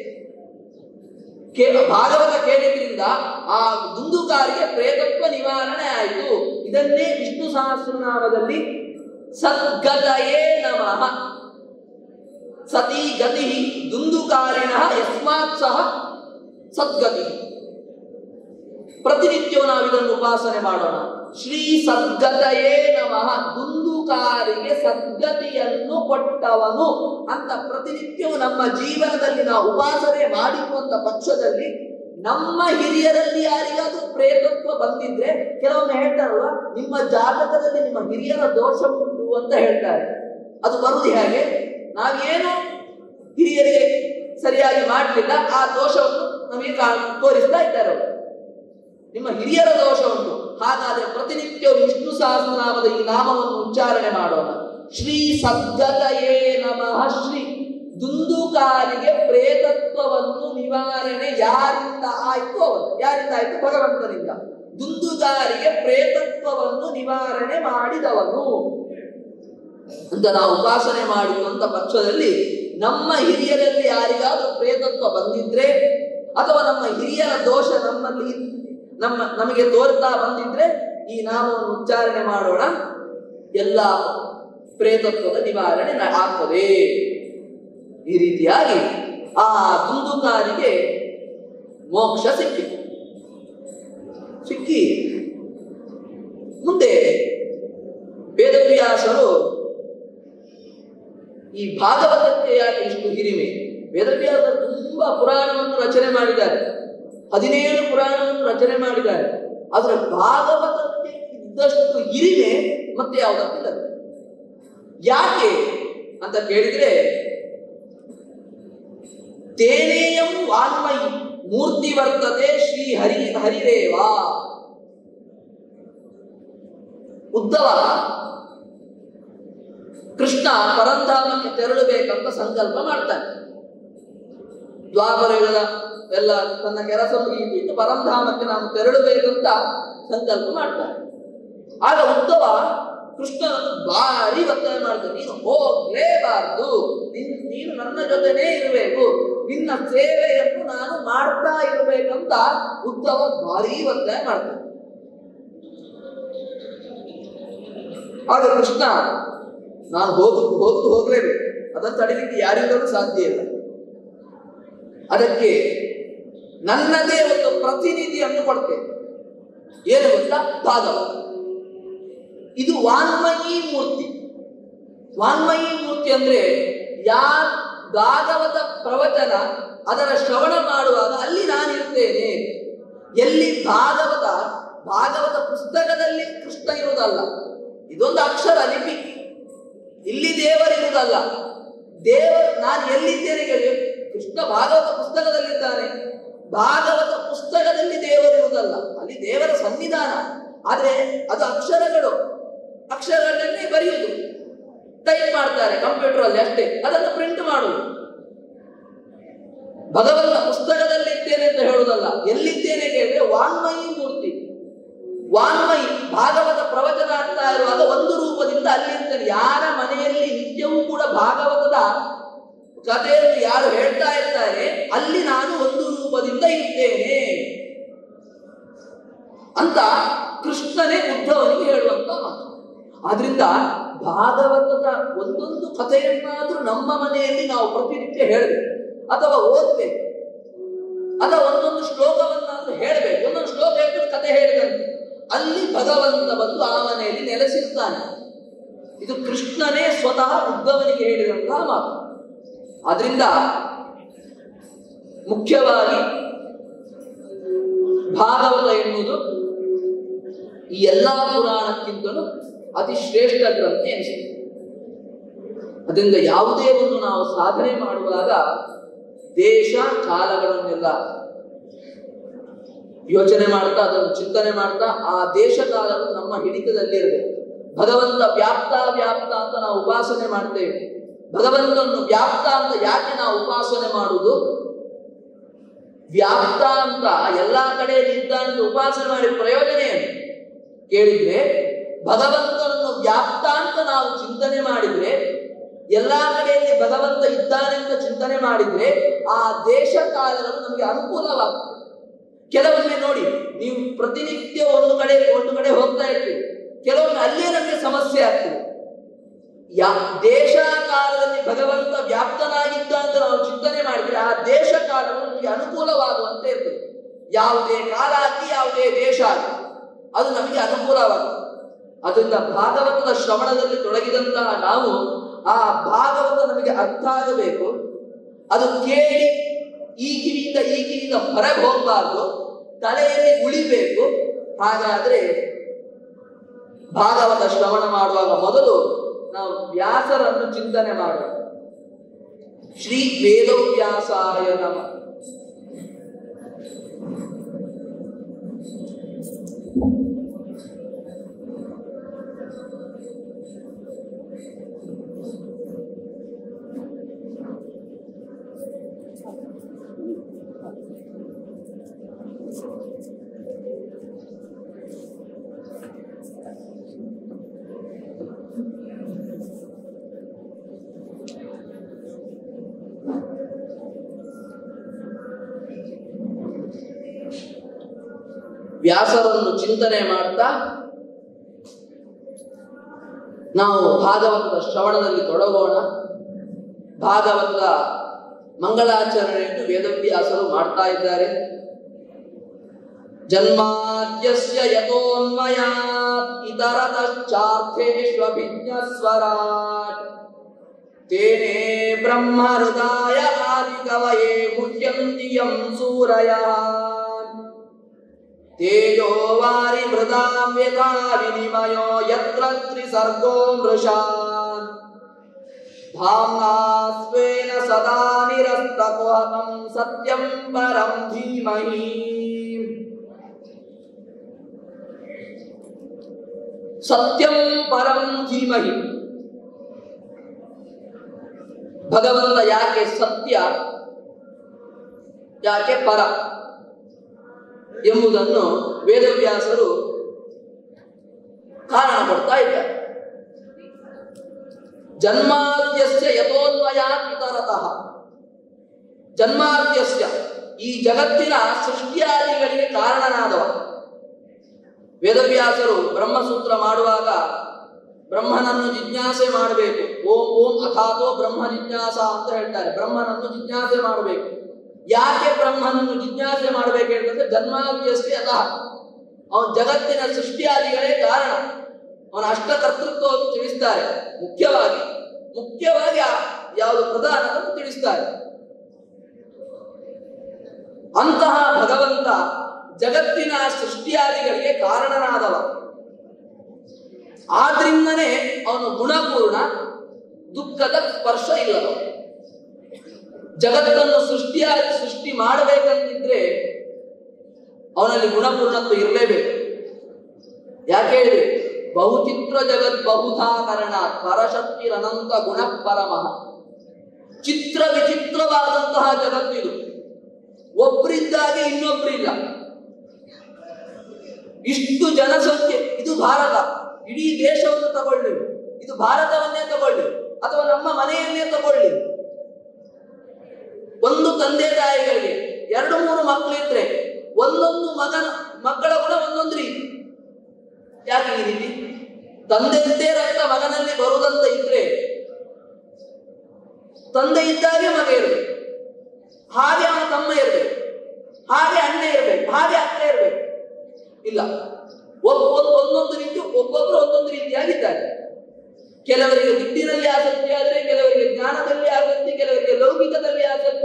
ಕೇ ಭಾಗವತ ಕೇಳಿದ್ರಿಂದ ಆ ದುಂದುಕಾರಿಗೆ ಪ್ರೇತತ್ವ ನಿವಾರಣೆ ಆಯಿತು ಇದನ್ನೇ ವಿಷ್ಣು ಸಹಸ್ರನಾಮದಲ್ಲಿ ಸದ್ಗತಯೇ ನಮಃ ಸತಿ ಗತಿ ದುಂದುಕಾರಿಣ ಯಸ್ಮಾತ್ ಸಹ ಸದ್ಗತಿ ಪ್ರತಿನಿತ್ಯವೂ ನಾವು ಇದನ್ನು ಉಪಾಸನೆ ಮಾಡೋಣ ಶ್ರೀ ಸದ್ಗತಯೇ ನಮಃ ದುಂದುಕಾರಿಗೆ ಸದ್ಗತಿಯನ್ನು ಕೊಟ್ಟವನು ಅಂತ ಪ್ರತಿನಿತ್ಯವೂ ನಮ್ಮ ಜೀವನದಲ್ಲಿ ನಾವು ಉಪಾಸನೆ ಮಾಡಿರುವಂತ ಪಕ್ಷದಲ್ಲಿ ನಮ್ಮ ಹಿರಿಯರಲ್ಲಿ ಯಾರಿಗಾದ್ರೂ ಪ್ರೇತತ್ವ ಬಂದಿದ್ರೆ ಕೆಲವೊಮ್ಮೆ ಹೇಳ್ತಾರಲ್ವ ನಿಮ್ಮ ಜಾತಕದಲ್ಲಿ ನಿಮ್ಮ ಹಿರಿಯರ ದೋಷ ಉಂಟು ಅಂತ ಹೇಳ್ತಾರೆ ಅದು ಬರುವುದು ಹೇಗೆ ನಾವೇನು ಹಿರಿಯರಿಗೆ ಸರಿಯಾಗಿ ಮಾಡಲಿಲ್ಲ ಆ ದೋಷವನ್ನು ನಮಗೆ ಕಾ- ತೋರಿಸ್ತಾ ಇದ್ದಾರೆ ಅವರು ನಿಮ್ಮ ಹಿರಿಯರ ದೋಷ ಉಂಟು ಹಾಗಾದ್ರೆ ಪ್ರತಿನಿತ್ಯ ವಿಷ್ಣು ಸಹಸ್ರನಾಮದ ಈ ನಾಮವನ್ನು ಉಚ್ಚಾರಣೆ ಮಾಡೋಣ ಶ್ರೀ ಸದ್ಗತಯೇ ನಮಃ ಶ್ರೀ ದುಂದುಕಾರಿಗೆ ಪ್ರೇತತ್ವವನ್ನು ನಿವಾರಣೆ ಯಾರಿಂದ ಆಯ್ತು ಅವನು ಯಾರಿಂದ ಆಯ್ತು ಭಗವಂತನಿಂದ ದುಂದುಗಾರಿಗೆ ಪ್ರೇತತ್ವವನ್ನು ನಿವಾರಣೆ ಮಾಡಿದವನು ಅಂತ ನಾವು ಉಪಾಸನೆ ಮಾಡಿರುವಂತ ಪಕ್ಷದಲ್ಲಿ ನಮ್ಮ ಹಿರಿಯರಲ್ಲಿ ಯಾರಿಗಾದ್ರೂ ಪ್ರೇತತ್ವ ಬಂದಿದ್ರೆ ಅಥವಾ ನಮ್ಮ ಹಿರಿಯರ ದೋಷ ನಮ್ಮಲ್ಲಿ ನಮ್ಮ ನಮಗೆ ತೋರ್ತಾ ಬಂದಿದ್ರೆ ಈ ನಾಮವನ್ನು ಉಚ್ಚಾರಣೆ ಮಾಡೋಣ ಎಲ್ಲ ಪ್ರೇತತ್ವದ ನಿವಾರಣೆ ನ- ಆಗ್ತದೆ ಈ ರೀತಿಯಾಗಿ ಆ ದುಂದುಕಾರಿಗೆ ಮೋಕ್ಷ ಸಿಕ್ಕಿತು ಸಿಕ್ಕಿ ಮುಂದೆ ವೇದವ್ಯಾಸರು ಈ ಭಾಗವತಕ್ಕೆ ಯಾಕೆ ಇಷ್ಟು ಹಿರಿಮೆ ವೇದವ್ಯಾಸರು ತುಂಬಾ ಪುರಾಣವನ್ನು ರಚನೆ ಮಾಡಿದ್ದಾರೆ ಹದಿನೇಳು ಪುರಾಣವನ್ನು ರಚನೆ ಮಾಡಿದ್ದಾರೆ ಆದ್ರೆ ಭಾಗವತಕ್ಕೆ ಇದ್ದಷ್ಟು ಹಿರಿಮೆ ಮತ್ತೆ ಯಾವುದಕ್ಕಿಲ್ಲ ಯಾಕೆ ಅಂತ ಕೇಳಿದ್ರೆ ತೇನೇಯಂ ವಾನ್ಮಯಿ ಮೂರ್ತಿ ವರ್ತತೆ ಶ್ರೀ ಹರಿ ಹರಿರೇವ ಉದ್ದವ ಕೃಷ್ಣ ಪರಂಧಾಮಕ್ಕೆ ತೆರಳಬೇಕಂತ ಸಂಕಲ್ಪ ಮಾಡ್ತಾನೆ ದ್ವಾಪರಯುಗದ ಎಲ್ಲ ತನ್ನ ಕೆಲಸ ಮುಗಿಯಿತು ಪರಂಧಾಮಕ್ಕೆ ನಾನು ತೆರಳಬೇಕಂತ ಸಂಕಲ್ಪ ಮಾಡ್ತಾನೆ ಆಗ ಉದ್ದವ ಕೃಷ್ಣನನ್ನು ಭಾರಿ ಒತ್ತಾಯ ಮಾಡ್ತಾನೆ ನೀನು ಹೋಗ್ಲೇಬಾರ್ದು ನಿನ್ ನೀನು ನನ್ನ ಜೊತೆನೇ ಇರಬೇಕು ನಿನ್ನ ಸೇವೆಯನ್ನು ನಾನು ಮಾಡ್ತಾ ಇರಬೇಕಂತ ಉದ್ದವ ಭಾರಿ ಒತ್ತಾಯ ಮಾಡ್ತಾನೆ ಆಗ ಕೃಷ್ಣ ನಾನು ಹೋಗುದು ಹೋಗುದು ಹೋಗ್ಲೇಬೇಕು ಅದನ್ನು ತಡಿಲಿಕ್ಕೆ ಯಾರಿಂದಲೂ ಸಾಧ್ಯ ಇಲ್ಲ ಅದಕ್ಕೆ ನನ್ನದೇ ಒಂದು ಪ್ರತಿನಿಧಿಯನ್ನು ಕೊಡ್ತೇನೆ ಏನು ಗೊತ್ತಾ ಭಾಗವತ ಇದು ವಾನ್ಮಯಿ ಮೂರ್ತಿ ವಾನ್ಮಯಿ ಮೂರ್ತಿ ಅಂದ್ರೆ ಯಾ ಭಾಗವತ ಪ್ರವಚನ ಅದರ ಶ್ರವಣ ಮಾಡುವಾಗ ಅಲ್ಲಿ ನಾನಿರ್ತೇನೆ ಎಲ್ಲಿ ಭಾಗವತ ಭಾಗವತ ಪುಸ್ತಕದಲ್ಲಿ ಕೃಷ್ಣ ಇರುವುದಲ್ಲ ಇದೊಂದು ಅಕ್ಷರ ಲಿಪಿ ಇಲ್ಲಿ ದೇವರಿರುವುದಲ್ಲ ದೇವರು ನಾನು ಎಲ್ಲಿದ್ದೇನೆ ಕೇಳಿ ಕೃಷ್ಣ ಭಾಗವತ ಪುಸ್ತಕದಲ್ಲಿದ್ದಾನೆ ಭಾಗವತ ಪುಸ್ತಕದಲ್ಲಿ ದೇವರಿರುವುದಲ್ಲ ಅಲ್ಲಿ ದೇವರ ಸನ್ನಿಧಾನ ಆದ್ರೆ ಅದು ಅಕ್ಷರಗಳು ಅಕ್ಷರಗಳನ್ನೇ ಬರೆಯುವುದು ಟೈಪ್ ಮಾಡ್ತಾರೆ ಕಂಪ್ಯೂಟರ್ ಅಲ್ಲಿ ಅಷ್ಟೇ ಅದನ್ನು ಪ್ರಿಂಟ್ ಮಾಡುವುದು ಭಗವಂತ ಪುಸ್ತಕದಲ್ಲಿ ಇದ್ದೇನೆ ಅಂತ ಹೇಳುವುದಲ್ಲ ಎಲ್ಲಿದ್ದೇನೆ ಕೇಳಿದ್ರೆ ವಾನ್ಮಯಿ ಮೂರ್ತಿ ವಾನ್ಮಯಿ ಭಾಗವತ ಪ್ರವಚನ ಆಗ್ತಾ ಇರುವಾಗ ಒಂದು ರೂಪದಿಂದ ಅಲ್ಲಿರ್ತಾನೆ ಯಾರ ಮನೆಯಲ್ಲಿ ನಿತ್ಯವೂ ಕೂಡ ಭಾಗವತದ ಕಥೆಯನ್ನು ಯಾರು ಹೇಳ್ತಾ ಇರ್ತಾರೆ ಅಲ್ಲಿ ನಾನು ಒಂದು ರೂಪದಿಂದ ಇರ್ತೇನೆ ಅಂತ ಕೃಷ್ಣನೇ ಉದ್ಧವನಿಗೆ ಹೇಳುವಂತ ಮಾತು ಆದ್ರಿಂದ ಭಾಗವತದ ಒಂದೊಂದು ಕಥೆಯನ್ನಾದ್ರೂ ನಮ್ಮ ಮನೆಯಲ್ಲಿ ನಾವು ಪ್ರತಿನಿತ್ಯ ಹೇಳಬೇಕು ಅಥವಾ ಓದ್ಬೇಕು ಅಥವಾ ಒಂದೊಂದು ಶ್ಲೋಕವನ್ನಾದ್ರೂ ಹೇಳಬೇಕು ಒಂದೊಂದು ಶ್ಲೋಕ ಹೇಳ್ಬಿಟ್ಟು ಕಥೆ ಹೇಳಿದಂತೆ ಅಲ್ಲಿ ಭಗವಂತ ಬಂದು ಆ ಮನೆಯಲ್ಲಿ ನೆಲೆಸಿರ್ತಾನೆ ಇದು ಕೃಷ್ಣನೇ ಸ್ವತಃ ಉದ್ಧವನಿಗೆ ಹೇಳಿದಂತಹ ಮಾತು ಆದ್ರಿಂದ ಮುಖ್ಯವಾಗಿ ಭಾಗವತ ಎನ್ನುವುದು ಈ ಎಲ್ಲಾ ಪುರಾಣಕ್ಕಿಂತಲೂ ಅತಿ ಶ್ರೇಷ್ಠ ಗ್ರಂಥ ಎನಿಸಿದೆ ಅದರಿಂದ ಯಾವುದೇ ಒಂದು ನಾವು ಸಾಧನೆ ಮಾಡುವಾಗ ದೇಶ ಕಾಲಗಳನ್ನೆಲ್ಲ ಯೋಚನೆ ಮಾಡ್ತಾ ಅದನ್ನು ಚಿಂತನೆ ಮಾಡ್ತಾ ಆ ದೇಶ ಕಾಲಗಳು ನಮ್ಮ ಹಿಡಿತದಲ್ಲಿ ಇರಬೇಕು ಭಗವಂತ ವ್ಯಾಪ್ತ ವ್ಯಾಪ್ತ ಅಂತ ನಾವು ಉಪಾಸನೆ ಮಾಡ್ತೇವೆ ಭಗವಂತನನ್ನು ವ್ಯಾಪ್ತ ಅಂತ ಯಾಕೆ ನಾವು ಉಪಾಸನೆ ಮಾಡುವುದು ವ್ಯಾಪ್ತ ಅಂತ ಎಲ್ಲಾ ಕಡೆ ಇದ್ದಾನೆ ಉಪಾಸನೆ ಮಾಡಿ ಪ್ರಯೋಜನ ಏನು ಕೇಳಿದ್ರೆ ಭಗವಂತನನ್ನು ವ್ಯಾಪ್ತ ಅಂತ ನಾವು ಚಿಂತನೆ ಮಾಡಿದ್ರೆ ಎಲ್ಲಾ ಕಡೆಯಲ್ಲಿ ಭಗವಂತ ಇದ್ದಾನೆ ಅಂತ ಚಿಂತನೆ ಮಾಡಿದ್ರೆ ಆ ದೇಶ ಕಾಲಗಳು ನಮಗೆ ಅನುಕೂಲವಾಗ್ತದೆ ಕೆಲವೊಮ್ಮೆ ನೋಡಿ ನೀವು ಪ್ರತಿನಿತ್ಯ ಒಂದು ಕಡೆ ಒಂದು ಕಡೆ ಹೋಗ್ತಾ ಇರ್ತೀವಿ ಕೆಲವೊಮ್ಮೆ ಅಲ್ಲೇ ನಮಗೆ ಸಮಸ್ಯೆ ಆಗ್ತದೆ ಯಾ ದೇಶ ಕಾಲದಲ್ಲಿ ಭಗವಂತ ವ್ಯಾಪ್ತನಾಗಿದ್ದ ಅಂತ ನಾವು ಚಿಂತನೆ ಮಾಡಿದ್ರೆ ಆ ದೇಶ ಕಾಲವು ನಮಗೆ ಅನುಕೂಲವಾಗುವಂತೆ ಇರ್ತದೆ ಯಾವುದೇ ಕಾಲ ಆಗಲಿ ಯಾವುದೇ ದೇಶ ಆಗಲಿ ಅದು ನಮಗೆ ಅನುಕೂಲವಾಗ್ತದೆ ಅದರಿಂದ ಭಾಗವತದ ಶ್ರವಣದಲ್ಲಿ ತೊಡಗಿದಂತಹ ನಾವು ಆ ಭಾಗವತ ನಮಗೆ ಅರ್ಥ ಆಗಬೇಕು ಅದು ಕೇಳಿ ಈ ಕಿವಿಯಿಂದ ಈ ಕಿವಿಯಿಂದ ಹೊರಗೆ ಹೋಗಬಾರ್ದು ತಲೆಯಲ್ಲಿ ಉಳಿಬೇಕು ಹಾಗಾದ್ರೆ ಭಾಗವತ ಶ್ರವಣ ಮಾಡುವಾಗ ಮೊದಲು ನಾವು ವ್ಯಾಸರನ್ನು ಚಿಂತನೆ ಮಾಡೋಣ ಶ್ರೀ ವೇದವ್ಯಾಸಾಯ ನಮ ವ್ಯಾಸರನ್ನು ಚಿಂತನೆ ಮಾಡ್ತಾ ನಾವು ಭಾಗವತದ ಶ್ರವಣದಲ್ಲಿ ತೊಡಗೋಣ ಭಾಗವತದ ಮಂಗಳಾಚರಣೆಯನ್ನು ವೇದವ್ಯಾಸರು ಮಾಡ್ತಾ ಇದ್ದಾರೆ ಜನ್ಮಾದ್ಯಸ್ಯ ಯತೋನ್ಮಯಾತ್ ಇತರತಶ್ಚಾರ್ಥೇಷ್ವಭಿಜ್ಞಸ್ವರಾಟ್ ತೇನೇ ಬ್ರಹ್ಮ ಹೃದಯ ಆದಿಕವಯೇ ಮುಹ್ಯಂತಿ ಯಂ ಸೂರಯಃ ತೇಜೋ ವಾರಿ ಮೃದಾಂ ಯಥಾ ವಿನಿಮಯೋ ಯತ್ರ ತ್ರಿಸರ್ಗೋ ಮೃಷಾನ್ ಧಾಮ್ನಾ ಸ್ವೇನ ಸದಾ ನಿರಸ್ತಕುಹಕಂ ಸತ್ಯಂ ಪರಂ ಧೀಮಹಿ ಸತ್ಯಂ ಪರಂ ಧೀಮಹಿ ಭಗವಂತ ಯಾಕೆ ಸತ್ಯ ಯಾಕೆ ಪರ ಎಂಬುದನ್ನು ವೇದವ್ಯಾಸರು ಕಾರಣ ಕೊಡ್ತಾ ಇದ್ದಾರೆ ಜನ್ಮಾದ್ಯಸ್ಯ ಯಥೋನ್ಮಯಾತರತಃ ಜನ್ಮಾದ್ಯಸ್ಯ ಈ ಜಗತ್ತಿನ ಸೃಷ್ಟಿಯಾದಿಗಳಿಗೆ ಕಾರಣನಾದವ ವೇದವ್ಯಾಸರು ಬ್ರಹ್ಮಸೂತ್ರ ಮಾಡುವಾಗ ಬ್ರಹ್ಮನನ್ನು ಜಿಜ್ಞಾಸೆ ಮಾಡಬೇಕು ಓಂ ಓಂ ಅಥಾತೋ ಬ್ರಹ್ಮ ಜಿಜ್ಞಾಸ ಅಂತ ಹೇಳ್ತಾರೆ ಬ್ರಹ್ಮನನ್ನು ಜಿಜ್ಞಾಸೆ ಮಾಡಬೇಕು ಯಾಕೆ ಬ್ರಹ್ಮನನ್ನು ಜಿಜ್ಞಾಸೆ ಮಾಡಬೇಕು ಹೇಳಿದ್ರೆ ಜನ್ಮಾದ್ಯಸ್ತಿ ಅತಃ ಅವನ ಜಗತ್ತಿನ ಸೃಷ್ಟಿಯಾದಿಗಳೇ ಕಾರಣ ಅವನ ಅಷ್ಟಕರ್ತೃತ್ವವನ್ನು ತಿಳಿಸ್ತಾರೆ ಮುಖ್ಯವಾಗಿ ಮುಖ್ಯವಾಗಿ ಆ- ಯಾವುದು ಪ್ರಧಾನವನ್ನು ತಿಳಿಸ್ತಾರೆ ಅಂತಹ ಭಗವಂತ ಜಗತ್ತಿನ ಸೃಷ್ಟಿಯಾದಿಗಳಿಗೆ ಕಾರಣನಾದವ ಆದ್ರಿಂದನೇ ಅವನು ಗುಣಪೂರ್ಣ ದುಃಖದ ಸ್ಪರ್ಶ ಇಲ್ಲದ ಜಗತ್ತನ್ನು ಸೃಷ್ಟಿಯಾಗಿ ಸೃಷ್ಟಿ ಮಾಡಬೇಕಂತಿದ್ರೆ ಅವನಲ್ಲಿ ಗುಣಪೂರ್ಣತ್ವ ಇರಲೇಬೇಕು ಯಾಕೆ ಹೇಳಿದ್ರೆ ಬಹುಚಿತ್ರ ಜಗತ್ ಬಹುಧಾಕರಣ ಪರಶಕ್ತಿರನಂತ ಗುಣ ಪರಮಃ ಚಿತ್ರ ವಿಚಿತ್ರವಾದಂತಹ ಜಗತ್ತಿದು ಒಬ್ಬರಿದ್ದಾಗೆ ಇನ್ನೊಬ್ಬರಿಲ್ಲ ಇಷ್ಟು ಜನಸಂಖ್ಯೆ ಇದು ಭಾರತ ಇಡೀ ದೇಶವನ್ನು ತಗೊಳ್ಳಿ ಇದು ಭಾರತವನ್ನೇ ತಗೊಳ್ಳಿ ಅಥವಾ ನಮ್ಮ ಮನೆಯನ್ನೇ ತಗೊಳ್ಳಿ ಒಂದು ತಂದೆ ತಾಯಿಗಳಿಗೆ ಎರಡು ಮೂರು ಮಕ್ಕಳಿದ್ರೆ ಒಂದೊಂದು ಮಗನ ಮಕ್ಕಳ ಗುಣ ಒಂದೊಂದು ರೀತಿ ಯಾಕೆ ಈ ರೀತಿ ತಂದೆಯದ್ದೇ ರಕ್ತ ಮಗನಲ್ಲಿ ಬರುವುದಂತ ಇದ್ರೆ ತಂದೆ ಇದ್ದಾಗೆ ಮಗ ಇರಬೇಕು ಹಾಗೆ ಅವನ ತಮ್ಮ ಇರಬೇಕು ಹಾಗೆ ಅಣ್ಣ ಇರಬೇಕು ಹಾಗೆ ಅಕ್ಕ ಇರಬೇಕು ಇಲ್ಲ ಒಬ್ಬ ಒಂದ್- ಒಂದೊಂದು ರೀತಿ ಒಬ್ಬೊಬ್ರು ಒಂದೊಂದು ರೀತಿಯಾಗಿದ್ದಾರೆ ಕೆಲವರಿಗೆ ದುಡ್ಡಿನಲ್ಲಿ ಆಸಕ್ತಿ ಆದರೆ ಕೆಲವರಿಗೆ ಜ್ಞಾನದಲ್ಲಿ ಆಸಕ್ತಿ ಕೆಲವರಿಗೆ ಲೌಕಿಕದಲ್ಲಿ ಆಸಕ್ತಿ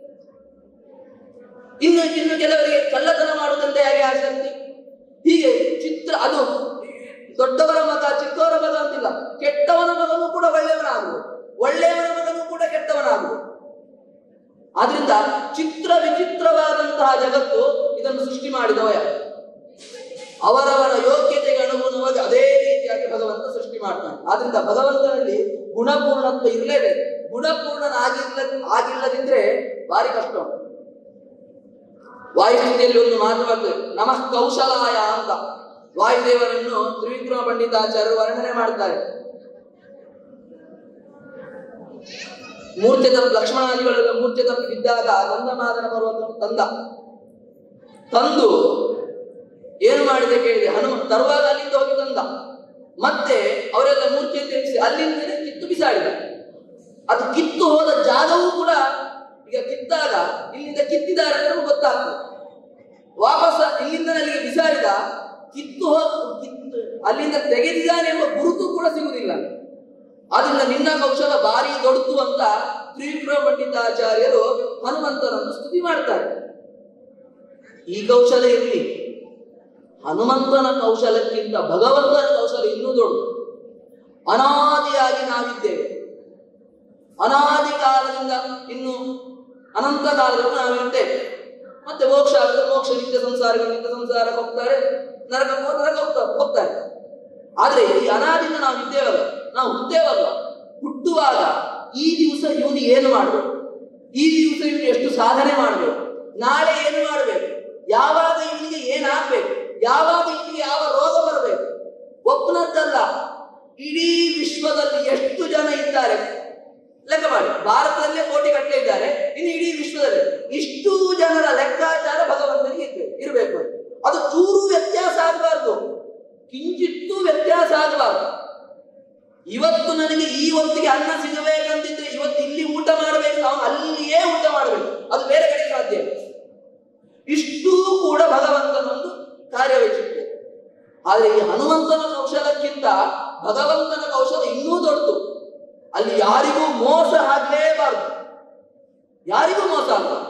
ಇನ್ನು ಇನ್ನು ಕೆಲವರಿಗೆ ಕಳ್ಳತನ ಮಾಡುವುದಂತೆ ಹೇಗೆ ಆಸಕ್ತಿ ಹೀಗೆ ಚಿತ್ರ ಅದು ದೊಡ್ಡವರ ಮಗ ಚಿಕ್ಕವರ ಮಗ ಅಂತಿಲ್ಲ ಕೆಟ್ಟವನ ಮಗನೂ ಕೂಡ ಒಳ್ಳೆಯವನಾಗುವುದು ಒಳ್ಳೆಯವನ ಮಗನೂ ಕೂಡ ಕೆಟ್ಟವನಾಗುವುದು ಆದ್ರಿಂದ ಚಿತ್ರ ವಿಚಿತ್ರವಾದಂತಹ ಜಗತ್ತು ಇದನ್ನು ಸೃಷ್ಟಿ ಮಾಡಿದವ ಯಾರು ಅವರವರ ಯೋಗ್ಯತೆಗೆ ಅನುಗುಣವಾಗಿ ಅದೇ ರೀತಿಯಾಗಿ ಭಗವಂತ ಸೃಷ್ಟಿ ಮಾಡ್ತಾನೆ ಆದ್ರಿಂದ ಭಗವಂತನಲ್ಲಿ ಗುಣಪೂರ್ಣತ್ವ ಇರಲೇಬೇಕು ಗುಣಪೂರ್ಣನಾಗಿಲ್ಲ ಆಗಿಲ್ಲದಿದ್ರೆ ಭಾರಿ ಕಷ್ಟ ಉಂಟು ವಾಯುಸ್ಥಿತಿಯಲ್ಲಿ ಒಂದು ಮಾತು ಬರ್ತದೆ ನಮಃ ಕೌಶಲಾಯ ಅಂತ ವಾಯುದೇವರನ್ನು ತ್ರಿವಿಕ್ರಮ ಪಂಡಿತಾಚಾರ್ಯರು ವರ್ಣನೆ ಮಾಡ್ತಾರೆ ಮೂರ್ಛೆ ತಪ್ಪಿ ಲಕ್ಷ್ಮಣಾದಿಗಳೆಲ್ಲ ಮೂರ್ಛೆ ತಪ್ಪಿ ಬಿದ್ದಾಗ ಗಂಧಮಾದನ ಪರ್ವತವನ್ನು ತಂದ ತಂದು ಏನು ಮಾಡಿದೆ ಕೇಳಿದೆ ಹನುಮ ತರುವಾಗ ಅಲ್ಲಿಂದ ಹೋಗಿ ತಂದ ಮತ್ತೆ ಅವರೆಲ್ಲ ಮೂರ್ಛೆ ತೆಗೆಸಿ ಅಲ್ಲಿಂದಲೇ ಕಿತ್ತು ಬಿಸಾಡಿದ ಅದು ಕಿತ್ತು ಹೋದ ಜಾಗವೂ ಕೂಡ ಈಗ ಕಿತ್ತಾಗ ಇಲ್ಲಿಂದ ಕಿತ್ತಿದ್ದಾರೆ ಅಂತ ನಮ್ಗೆ ಗೊತ್ತಾಗ್ತದೆ ವಾಪಸ್ ಇಲ್ಲಿಂದ ಅಲ್ಲಿಗೆ ಬಿಸಾಡಿದ ಕಿತ್ತು ಹೋದ ಕಿತ್ತು ಅಲ್ಲಿಂದ ತೆಗೆದಿದ್ದಾನೆ ಎಂಬ ಗುರುತು ಕೂಡ ಸಿಗುವುದಿಲ್ಲ ಆದ್ರಿಂದ ನಿನ್ನ ಕೌಶಲ ಭಾರಿ ದೊಡ್ಡದು ಅಂತ ತ್ರಿವಿಕ್ರಮ ಪಂಡಿತಾಚಾರ್ಯರು ಹನುಮಂತನನ್ನು ಸ್ತುತಿ ಮಾಡ್ತಾರೆ ಈ ಕೌಶಲ ಇರಲಿ ಹನುಮಂತನ ಕೌಶಲಕ್ಕಿಂತ ಭಗವಂತನ ಕೌಶಲ ಇನ್ನೂ ದೊಡ್ಡದು ಅನಾದಿಯಾಗಿ ನಾವಿದ್ದೇವೆ ಅನಾದಿ ಕಾಲದಿಂದ ಇನ್ನು ಅನಂತ ಕಾಲದಿಂದ ನಾವಿರ್ತೇವೆ ಮತ್ತೆ ಮೋಕ್ಷ ಆದ್ರೆ ಮೋಕ್ಷ ನಿತ್ಯ ಸಂಸಾರಗಳು ನಿತ್ಯ ಸಂಸಾರಕ್ಕೆ ಹೋಗ್ತಾರೆ ನರಕಕ್ಕೆ ಹೋದ್ರೆ ನರಕ ಹೋಗ್ತಾರೆ ಹೋಗ್ತಾರೆ ಆದ್ರೆ ಈ ಅನಾದಿಯಿಂದ ನಾವು ಇದ್ದೇವಲ್ಲ ನಾವು ಹುಟ್ಟೇವಲ್ಲ ಹುಟ್ಟುವಾಗ ಈ ದಿವಸ ಇವನು ಏನು ಮಾಡಬೇಕು ಈ ದಿವಸ ಇವನು ಎಷ್ಟು ಸಾಧನೆ ಮಾಡಬೇಕು ನಾಳೆ ಏನು ಮಾಡಬೇಕು ಯಾವಾಗ ಇವನಿಗೆ ಏನಾಗ್ಬೇಕು ಯಾವಾಗ ಇವನಿಗೆ ಯಾವ ರೋಗ ಬರಬೇಕು ಒಬ್ಬನದ್ದಲ್ಲ ಇಡೀ ವಿಶ್ವದಲ್ಲಿ ಎಷ್ಟು ಜನ ಇದ್ದಾರೆ ಲೆಕ್ಕ ಮಾಡಿ ಭಾರತದಲ್ಲೇ ಕೋಟಿ ಗಟ್ಟಲೆ ಇದ್ದಾರೆ ಇನ್ನು ಇಡೀ ವಿಶ್ವದಲ್ಲಿ ಇಷ್ಟು ಜನರ ಲೆಕ್ಕಾಚಾರ ಭಗವಂತನಿಗೆ ಇರ್ಬೇಕು ಇರಬೇಕು ಅದು ಚೂರು ವ್ಯತ್ಯಾಸ ಆಗಬಾರ್ದು ಕಿಂಚಿತ್ತೂ ವ್ಯತ್ಯಾಸ ಆಗಬಾರ್ದು ಇವತ್ತು ನನಗೆ ಈ ಹೊತ್ತಿಗೆ ಅನ್ನ ಸಿಗಬೇಕಂತಿದ್ರೆ ಇವತ್ತು ಇಲ್ಲಿ ಊಟ ಮಾಡಬೇಕು ಅವನು ಅಲ್ಲಿಯೇ ಊಟ ಮಾಡಬೇಕು ಅದು ಬೇರೆ ಕಡೆ ಸಾಧ್ಯ ಇಲ್ಲ. ಇಷ್ಟೂ ಕೂಡ ಭಗವಂತನೊಂದು ಕಾರ್ಯವೈಚಿತ್ಯ ಆದ್ರೆ ಈ ಹನುಮಂತನ ಕೌಶಲಕ್ಕಿಂತ ಭಗವಂತನ ಕೌಶಲ ಇನ್ನೂ ದೊಡ್ಡದು ಅಲ್ಲಿ ಯಾರಿಗೂ ಮೋಸ ಆಗಲೇಬಾರದು ಯಾರಿಗೂ ಮೋಸ ಆಗಬಾರ್ದು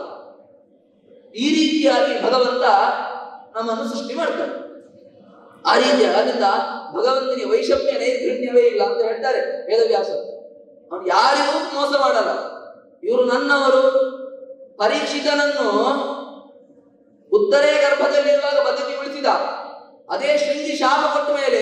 ಈ ರೀತಿಯಾಗಿ ಭಗವಂತ ನಮ್ಮನ್ನು ಸೃಷ್ಟಿ ಮಾಡ್ತಾನೆ ಆ ರೀತಿ ಅದರಿಂದ ಭಗವಂತನಿಗೆ ವೈಷಮ್ಯ ನೈರ್ಘಣ್ಯವೇ ಇಲ್ಲ ಅಂತ ಹೇಳ್ತಾರೆ ವೇದವ್ಯಾಸ ಅವನು ಯಾರಿಗೂ ಮೋಸ ಮಾಡಲ್ಲ ಇವರು ನನ್ನವರು ಪರೀಕ್ಷಿತನನ್ನು ಉತ್ತರೇ ಗರ್ಭದಲ್ಲಿರುವಾಗ ಬದುಕಿ ಉಳಿಸಿದ ಅದೇ ಶೃಂಗಿ ಶಾಪ ಕೊಟ್ಟ ಮೇಲೆ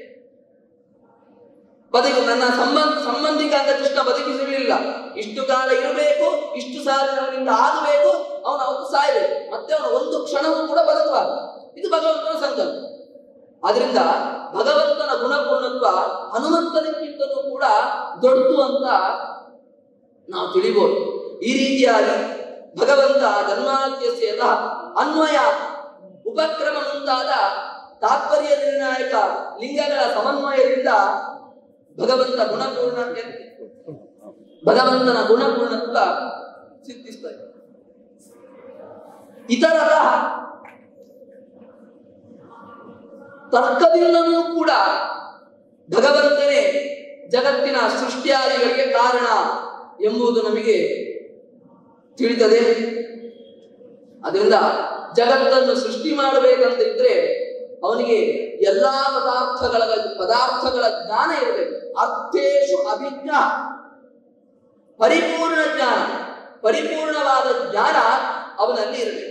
ಬದುಕು ನನ್ನ ಸಂಬಂಧ ಸಂಬಂಧಿಕ ಅಂತ ಕೃಷ್ಣ ಬದುಕಿಸಲಿಲ್ಲ ಇಷ್ಟು ಕಾಲ ಇರಬೇಕು ಇಷ್ಟು ಸಾಲಿನಿಂದ ಆಗಬೇಕು ಅವನು ಅವತ್ತು ಸಾಯಬೇಕು ಮತ್ತೆ ಅವನು ಒಂದು ಕ್ಷಣವೂ ಕೂಡ ಬದುಕಬಾರದು ಇದು ಭಗವಂತನ ಸಂಕಲ್ಪ ಆದ್ರಿಂದ ಭಗವಂತನ ಗುಣಪೂರ್ಣತ್ವ ಹನುಮಂತನಕ್ಕಿಂತಲೂ ಕೂಡ ದೊಡ್ಡದು ಅಂತ ನಾವು ತಿಳಿಬಹುದು ಈ ರೀತಿಯಾಗಿ ಭಗವಂತ ಜನ್ಮಾದ್ಯಸ್ಯ ಯತಃ ಅನ್ವಯ ಉಪಕ್ರಮ ಮುಂತಾದ ತಾತ್ಪರ್ಯ ನಿರ್ಣಾಯಕ ಲಿಂಗಗಳ ಸಮನ್ವಯದಿಂದ ಭಗವಂತ ಗುಣಪೂರ್ಣ ಭಗವಂತನ ಗುಣಪೂರ್ಣತ್ವ ಸಿದ್ಧಿಸ್ತದೆ ಇತರರ ತರ್ಕದಿಂದಲೂ ಕೂಡ ಭಗವಂತನೇ ಜಗತ್ತಿನ ಸೃಷ್ಟಿಯಾದಿಗಳಿಗೆ ಕಾರಣ ಎಂಬುದು ನಮಗೆ ತಿಳಿತದೆ ಅದರಿಂದ ಜಗತ್ತನ್ನು ಸೃಷ್ಟಿ ಮಾಡಬೇಕಂತ ಇದ್ರೆ ಅವನಿಗೆ ಎಲ್ಲಾ ಪದಾರ್ಥಗಳ ಪದಾರ್ಥಗಳ ಜ್ಞಾನ ಇರಬೇಕು ಅರ್ಥೇಶು ಅಭಿಜ್ಞ ಪರಿಪೂರ್ಣ ಜ್ಞಾನ ಪರಿಪೂರ್ಣವಾದ ಜ್ಞಾನ ಅವನಲ್ಲಿ ಇರಬೇಕು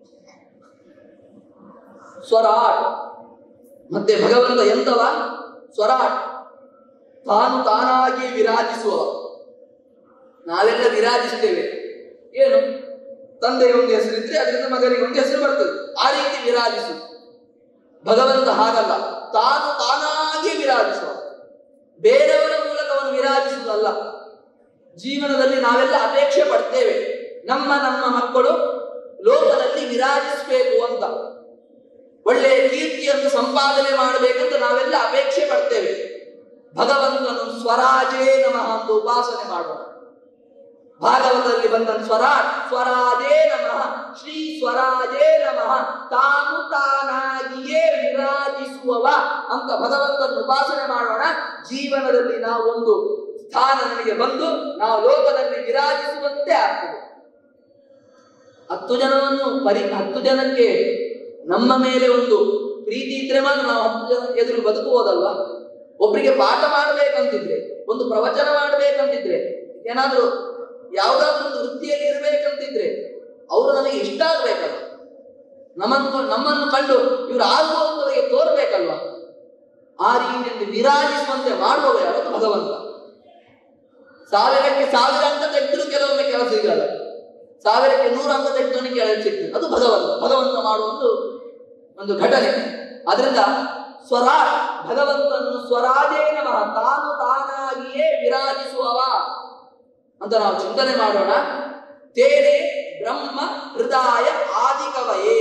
ಸ್ವರಾಟ್ ಮತ್ತೆ ಭಗವಂತ ಎಂತವ ಸ್ವರಾಟ್ ತಾನು ತಾನಾಗಿ ವಿರಾಜಿಸುವ ನಾವೆಲ್ಲ ವಿರಾಜಿಸ್ತೇವೆ ಏನು ತಂದೆಗೆ ಒಂದು ಹೆಸರಿದ್ರೆ ಅದರಿಂದ ಮಗನಿಗೆ ಒಂದು ಹೆಸರು ಬರ್ತದೆ ಆ ರೀತಿ ವಿರಾಜಿಸು ಭಗವಂತ ಹಾಗಲ್ಲ ತಾನು ತಾನಾಗಿ ವಿರಾಜಿಸುವ ಬೇರೆಯವರ ಮೂಲಕ ಅವನು ವಿರಾಜಿಸುವುದಲ್ಲ ಜೀವನದಲ್ಲಿ ನಾವೆಲ್ಲ ಅಪೇಕ್ಷೆ ಪಡ್ತೇವೆ ನಮ್ಮ ನಮ್ಮ ಮಕ್ಕಳು ಲೋಕದಲ್ಲಿ ವಿರಾಜಿಸಬೇಕು ಅಂತ ಒಳ್ಳೆಯ ಕೀರ್ತಿಯನ್ನು ಸಂಪಾದನೆ ಮಾಡಬೇಕಂತ ನಾವೆಲ್ಲ ಅಪೇಕ್ಷೆ ಪಡ್ತೇವೆ ಭಗವಂತನು ಸ್ವರಾಜೇ ನಮಃ ಅಂತ ಉಪಾಸನೆ ಮಾಡೋಣ ಭಾಗವತದಲ್ಲಿ ಬಂದ ಸ್ವರಾಟ್ ಸ್ವರಾಜೇ ನಮಃ ಶ್ರೀ ಸ್ವರಾಜೇ ನಮಃ ತಾನು ತಾನಾಗಿಯೇ ವಿರಾಜಿಸುವವ ಅಂತ ಭಗವಂತನ ಉಪಾಸನೆ ಮಾಡೋಣ ಜೀವನದಲ್ಲಿ ನಾವು ಒಂದು ಸ್ಥಾನ ನನಗೆ ಬಂದು ನಾವು ಲೋಕದಲ್ಲಿ ವಿರಾಜಿಸುವಂತೆ ಆಗ್ತದೆ ಹತ್ತು ಜನವನ್ನು ಪರಿ ಹತ್ತು ಜನಕ್ಕೆ ನಮ್ಮ ಮೇಲೆ ಒಂದು ಪ್ರೀತಿ ಇದ್ರೆ ಮಾತ್ರ ನಾವು ಹತ್ತು ಜನ ಎದುರು ಬದುಕುವುದಲ್ವಾ ಒಬ್ಬರಿಗೆ ಪಾಠ ಮಾಡಬೇಕಂತಿದ್ರೆ ಒಂದು ಪ್ರವಚನ ಮಾಡಬೇಕಂತಿದ್ರೆ ಏನಾದ್ರೂ ಯಾವ್ದಾದ್ರು ಒಂದು ವೃತ್ತಿಯಲ್ಲಿ ಇರ್ಬೇಕಂತಿದ್ರೆ ಅವರು ನಮಗೆ ಇಷ್ಟ ಆಗ್ಬೇಕಲ್ವ ನಮ್ಮನ್ನು ನಮ್ಮನ್ನು ಕಂಡು ಇವರು ಆಗುವಂತವರಿಗೆ ತೋರ್ಬೇಕಲ್ವಾ ಆ ರೀತಿಯಲ್ಲಿ ವಿರಾಜಿಸುವಂತೆ ಮಾಡುವವ ಯಾವತ್ತು ಭಗವಂತ ಸಾವಿರಕ್ಕೆ ಸಾವಿರ ಅಂಕ ತೆಗೆದ್ರು ಕೆಲವೊಮ್ಮೆ ಕೆಲಸ ಸಿಗಲ್ಲ ಸಾವಿರಕ್ಕೆ ನೂರು ಅಂಕ ತೆಗೆದವನಿಗೆ ಕೆಲಸ ಸಿಗ್ತದೆ ಅದು ಭಗವಂತ ಭಗವಂತ ಮಾಡುವ ಒಂದು ಒಂದು ಘಟನೆ ಅದರಿಂದ ಸ್ವರಾ ಭಗವಂತನು ಸ್ವರಾಜೇ ನಮಃ ತಾನು ತಾನಾಗಿಯೇ ವಿರಾಜಿಸುವವ ಅಂತ ನಾವು ಚಿಂತನೆ ಮಾಡೋಣ ತೇನೆ ಬ್ರಹ್ಮ ಹೃದಯ ಆದಿಕವಯೇ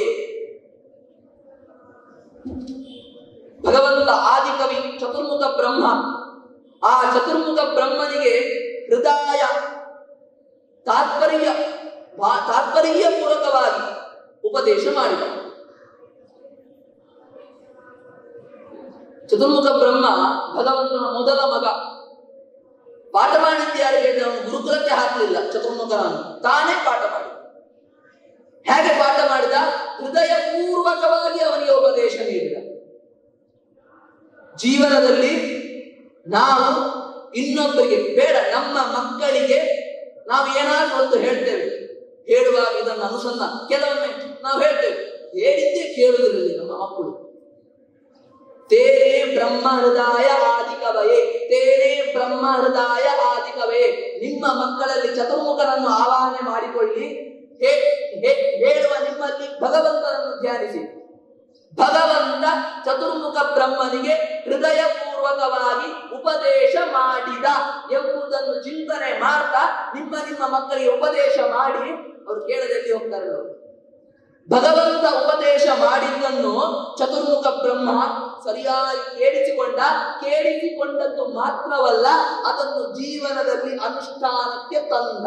ಭಗವಂತ ಆದಿಕವಿ ಚತುರ್ಮುಖ ಬ್ರಹ್ಮ ಆ ಚತುರ್ಮುಖ ಬ್ರಹ್ಮನಿಗೆ ಹೃದಯ ತಾತ್ಪರ್ಯ ಭಾ- ತಾತ್ಪರ್ಯ ಪೂರ್ವಕವಾಗಿ ಉಪದೇಶ ಮಾಡಿದ ಚತುರ್ಮುಖ ಬ್ರಹ್ಮ ಭಗವಂತನ ಮೊದಲ ಮಗ ಪಾಠ ಮಾಡಿದ್ದು ಯಾರಿಗೆ ಅಂದ್ರೆ ಅವನು ಗುರುಕುಲಕ್ಕೆ ಹಾಕಲಿಲ್ಲ ಚತುರ್ಮುಖನನ್ನು ತಾನೇ ಪಾಠ ಮಾಡಿದ ಹೇಗೆ ಪಾಠ ಮಾಡಿದ ಹೃದಯ ಪೂರ್ವಕವಾಗಿ ಅವನಿಗೆ ಉಪದೇಶ ನೀಡಿದ ಜೀವನದಲ್ಲಿ ನಾವು ಇನ್ನೊಬ್ಬರಿಗೆ ಬೇಡ ನಮ್ಮ ಮಕ್ಕಳಿಗೆ ನಾವು ಏನಾದ್ರೂ ಒಂದು ಹೇಳ್ತೇವೆ ಹೇಳುವಾಗ ಇದನ್ನು ಅನುಸಂಧಾನ ಕೆಲವೊಮ್ಮೆ ನಾವು ಹೇಳ್ತೇವೆ ಹೇಳಿದ್ದೇ ಕೇಳುವುದಿರಲಿ ನಮ್ಮ ಮಕ್ಕಳು ತೇನೇ ಬ್ರಹ್ಮ ಹೃದಯ ಆದಿಕವಯೇ ತೇನೇ ಬ್ರಹ್ಮ ಹೃದಯ ಆದಿಕವೇ ನಿಮ್ಮ ಮಕ್ಕಳಲ್ಲಿ ಚತುರ್ಮುಖನನ್ನು ಆವಾಹನೆ ಮಾಡಿಕೊಳ್ಳಿ ಹೇ- ಹೇ- ಹೇಳುವ ನಿಮ್ಮಲ್ಲಿ ಭಗವಂತನನ್ನು ಧ್ಯಾನಿಸಿ ಭಗವಂತ ಚತುರ್ಮುಖ ಬ್ರಹ್ಮನಿಗೆ ಹೃದಯ ಪೂರ್ವಕವಾಗಿ ಉಪದೇಶ ಮಾಡಿದ ಎಂಬುದನ್ನು ಚಿಂತನೆ ಮಾಡ್ತಾ ನಿಮ್ಮ ನಿಮ್ಮ ಮಕ್ಕಳಿಗೆ ಉಪದೇಶ ಮಾಡಿ ಅವ್ರು ಕೇಳದಲ್ಲಿ ಹೋಗ್ತಾರೆ ಅವರು ಭಗವಂತ ಉಪದೇಶ ಮಾಡಿದ್ದನ್ನು ಚತುರ್ಮುಖ ಬ್ರಹ್ಮ ಸರಿಯಾಗಿ ಕೇಳಿಸಿಕೊಂಡ ಕೇಳಿಸಿಕೊಂಡದ್ದು ಮಾತ್ರವಲ್ಲ ಅದನ್ನು ಜೀವನದಲ್ಲಿ ಅನುಷ್ಠಾನಕ್ಕೆ ತಂದ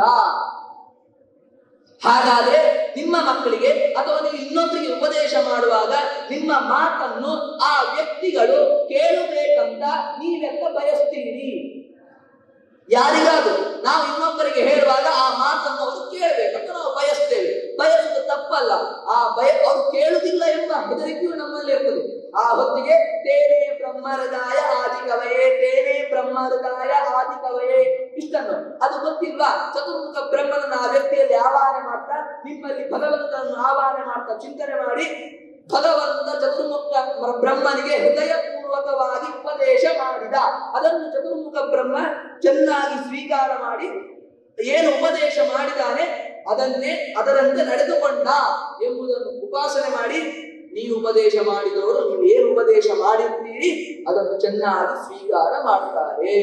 ಹಾಗಾದ್ರೆ ನಿಮ್ಮ ಮಕ್ಕಳಿಗೆ ಅಥವಾ ನೀವು ಇನ್ನೊಬ್ಬರಿಗೆ ಉಪದೇಶ ಮಾಡುವಾಗ ನಿಮ್ಮ ಮಾತನ್ನು ಆ ವ್ಯಕ್ತಿಗಳು ಕೇಳಬೇಕಂತ ನೀವೆಲ್ಲ ಬಯಸ್ತೀರಿ ಯಾರಿಗಾದ್ರೂ ನಾವು ಇನ್ನೊಬ್ಬರಿಗೆ ಹೇಳುವಾಗ ಆ ಮಾತನ್ನು ಅವರು ಕೇಳಬೇಕಂತ ನಾವು ಬಯಸ್ತೇವೆ ಬಯಸುವುದು ತಪ್ಪಲ್ಲ ಆ ಭಯ ಅವರು ಕೇಳುವುದಿಲ್ಲ ಎಂಬ ಹೆದರಿಕೆಯು ನಮ್ಮಲ್ಲಿ ಇರ್ತದೆ ಆ ಹೊತ್ತಿಗೆ ತೇನೇ ಬ್ರಹ್ಮಹೃದಯ ಆದಿಕವಯೇ ತೇನೇ ಬ್ರಹ್ಮಹೃದಯ ಆದಿಕವಯೇ ಇಷ್ಟನ್ನು ಅದು ಗೊತ್ತಿಲ್ವಾ ಚತುರ್ಮುಖ ಬ್ರಹ್ಮನನ್ನು ಆ ವ್ಯಕ್ತಿಯಲ್ಲಿ ಆವಾಹನೆ ಮಾಡ್ತಾ ನಿಮ್ಮಲ್ಲಿ ಭಗವಂತನನ್ನು ಆವಾಹನೆ ಮಾಡ್ತಾ ಚಿಂತನೆ ಮಾಡಿ ಭಗವಂತ ಚತುರ್ಮುಖ ಬ್ರಹ್ಮನಿಗೆ ಹೃದಯ ಪೂರ್ವಕವಾಗಿ ಉಪದೇಶ ಮಾಡಿದ ಅದನ್ನು ಚತುರ್ಮುಖ ಬ್ರಹ್ಮ ಚೆನ್ನಾಗಿ ಸ್ವೀಕಾರ ಮಾಡಿ ಏನು ಉಪದೇಶ ಮಾಡಿದಾನೆ ಅದನ್ನೇ ಅದರಂತೆ ನಡೆದುಕೊಂಡ ಎಂಬುದನ್ನು ಉಪಾಸನೆ ಮಾಡಿ ನೀವು ಉಪದೇಶ ಮಾಡಿದವರು ನೀವು ಏನು ಉಪದೇಶ ಮಾಡಿದ್ದೀರಿ ಅದನ್ನು ಚೆನ್ನಾಗಿ ಸ್ವೀಕಾರ ಮಾಡ್ತಾರೆ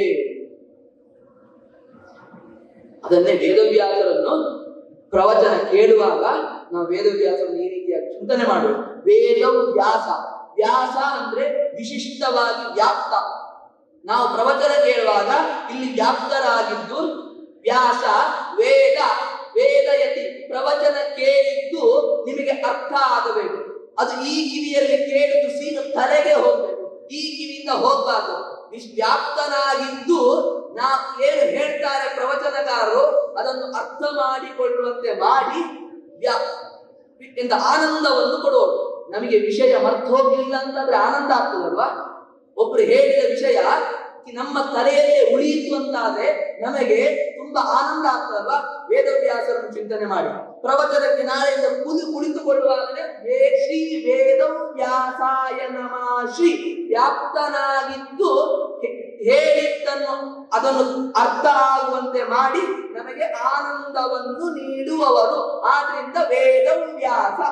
ಅದನ್ನೇ ವೇದವ್ಯಾಸರನ್ನು ಪ್ರವಚನ ಕೇಳುವಾಗ ನಾವು ವೇದವ್ಯಾಸರನ್ನು ಈ ರೀತಿಯಾಗಿ ಚಿಂತನೆ ಮಾಡಬೇಕು ವೇದ ವ್ಯಾಸ ವ್ಯಾಸ ಅಂದ್ರೆ ವಿಶಿಷ್ಟವಾಗಿ ವ್ಯಾಪ್ತ ನಾವು ಪ್ರವಚನ ಕೇಳುವಾಗ ಇಲ್ಲಿ ವ್ಯಾಪ್ತರಾಗಿದ್ದು ವ್ಯಾಸ ವೇದ ವೇದಯತಿ ಪ್ರವಚನ ಕೇಳಿದ್ದು ನಿಮಗೆ ಅರ್ಥ ಆಗಬೇಕು ಅದು ಈ ಕಿವಿಯಲ್ಲಿ ಕೇಳಿದ್ದು ಸೀನು ತಲೆಗೆ ಹೋಗ್ಬೇಕು ಈ ಕಿವಿಯಿಂದ ಹೋಗ್ಬಾರ್ದು ವಿಶ್- ವ್ಯಾಪ್ತನಾಗಿದ್ದು ನಾವು ಏನು ಹೇಳ್ತಾರೆ ಪ್ರವಚನಕಾರರು ಅದನ್ನು ಅರ್ಥ ಮಾಡಿಕೊಳ್ಳುವಂತೆ ಮಾಡಿ ವ್ಯಾ ಇಂದ ಆನಂದವನ್ನು ಕೊಡೋರು ನಮಗೆ ವಿಷಯ ಮರ್ತು ಹೋಗ್ಲಿಲ್ಲ ಅಂತಂದ್ರೆ ಆನಂದ ಆಗ್ತದಲ್ವಾ ಒಬ್ರು ಹೇಳಿದ ವಿಷಯ ನಮ್ಮ ತಲೆಯಲ್ಲೇ ಉಳಿಯಿತು ಅಂತಾದ್ರೆ ನಮಗೆ ತುಂಬಾ ಆನಂದ ಆಗ್ತದಲ್ವಾ ವೇದವ್ಯಾಸರನ್ನು ಚಿಂತನೆ ಮಾಡಿ ಪ್ರವಚನಕ್ಕೆ ನಾಳೆಯಿಂದ ಕುಲಿ ಕುಳಿತುಕೊಳ್ಳುವಾಗಲೇ ವೇ ಶ್ರೀ ವೇದ ವ್ಯಾಸಾಯ ನಮಃ ಶ್ರೀ ವ್ಯಾಪ್ತನಾಗಿದ್ದು ಹೇ- ಹೇಳಿದ್ದನ್ನು ಅದನ್ನು ಅರ್ಥ ಆಗುವಂತೆ ಮಾಡಿ ನಮಗೆ ಆನಂದವನ್ನು ನೀಡುವವರು ಆದ್ರಿಂದ ವೇದವ್ಯಾಸ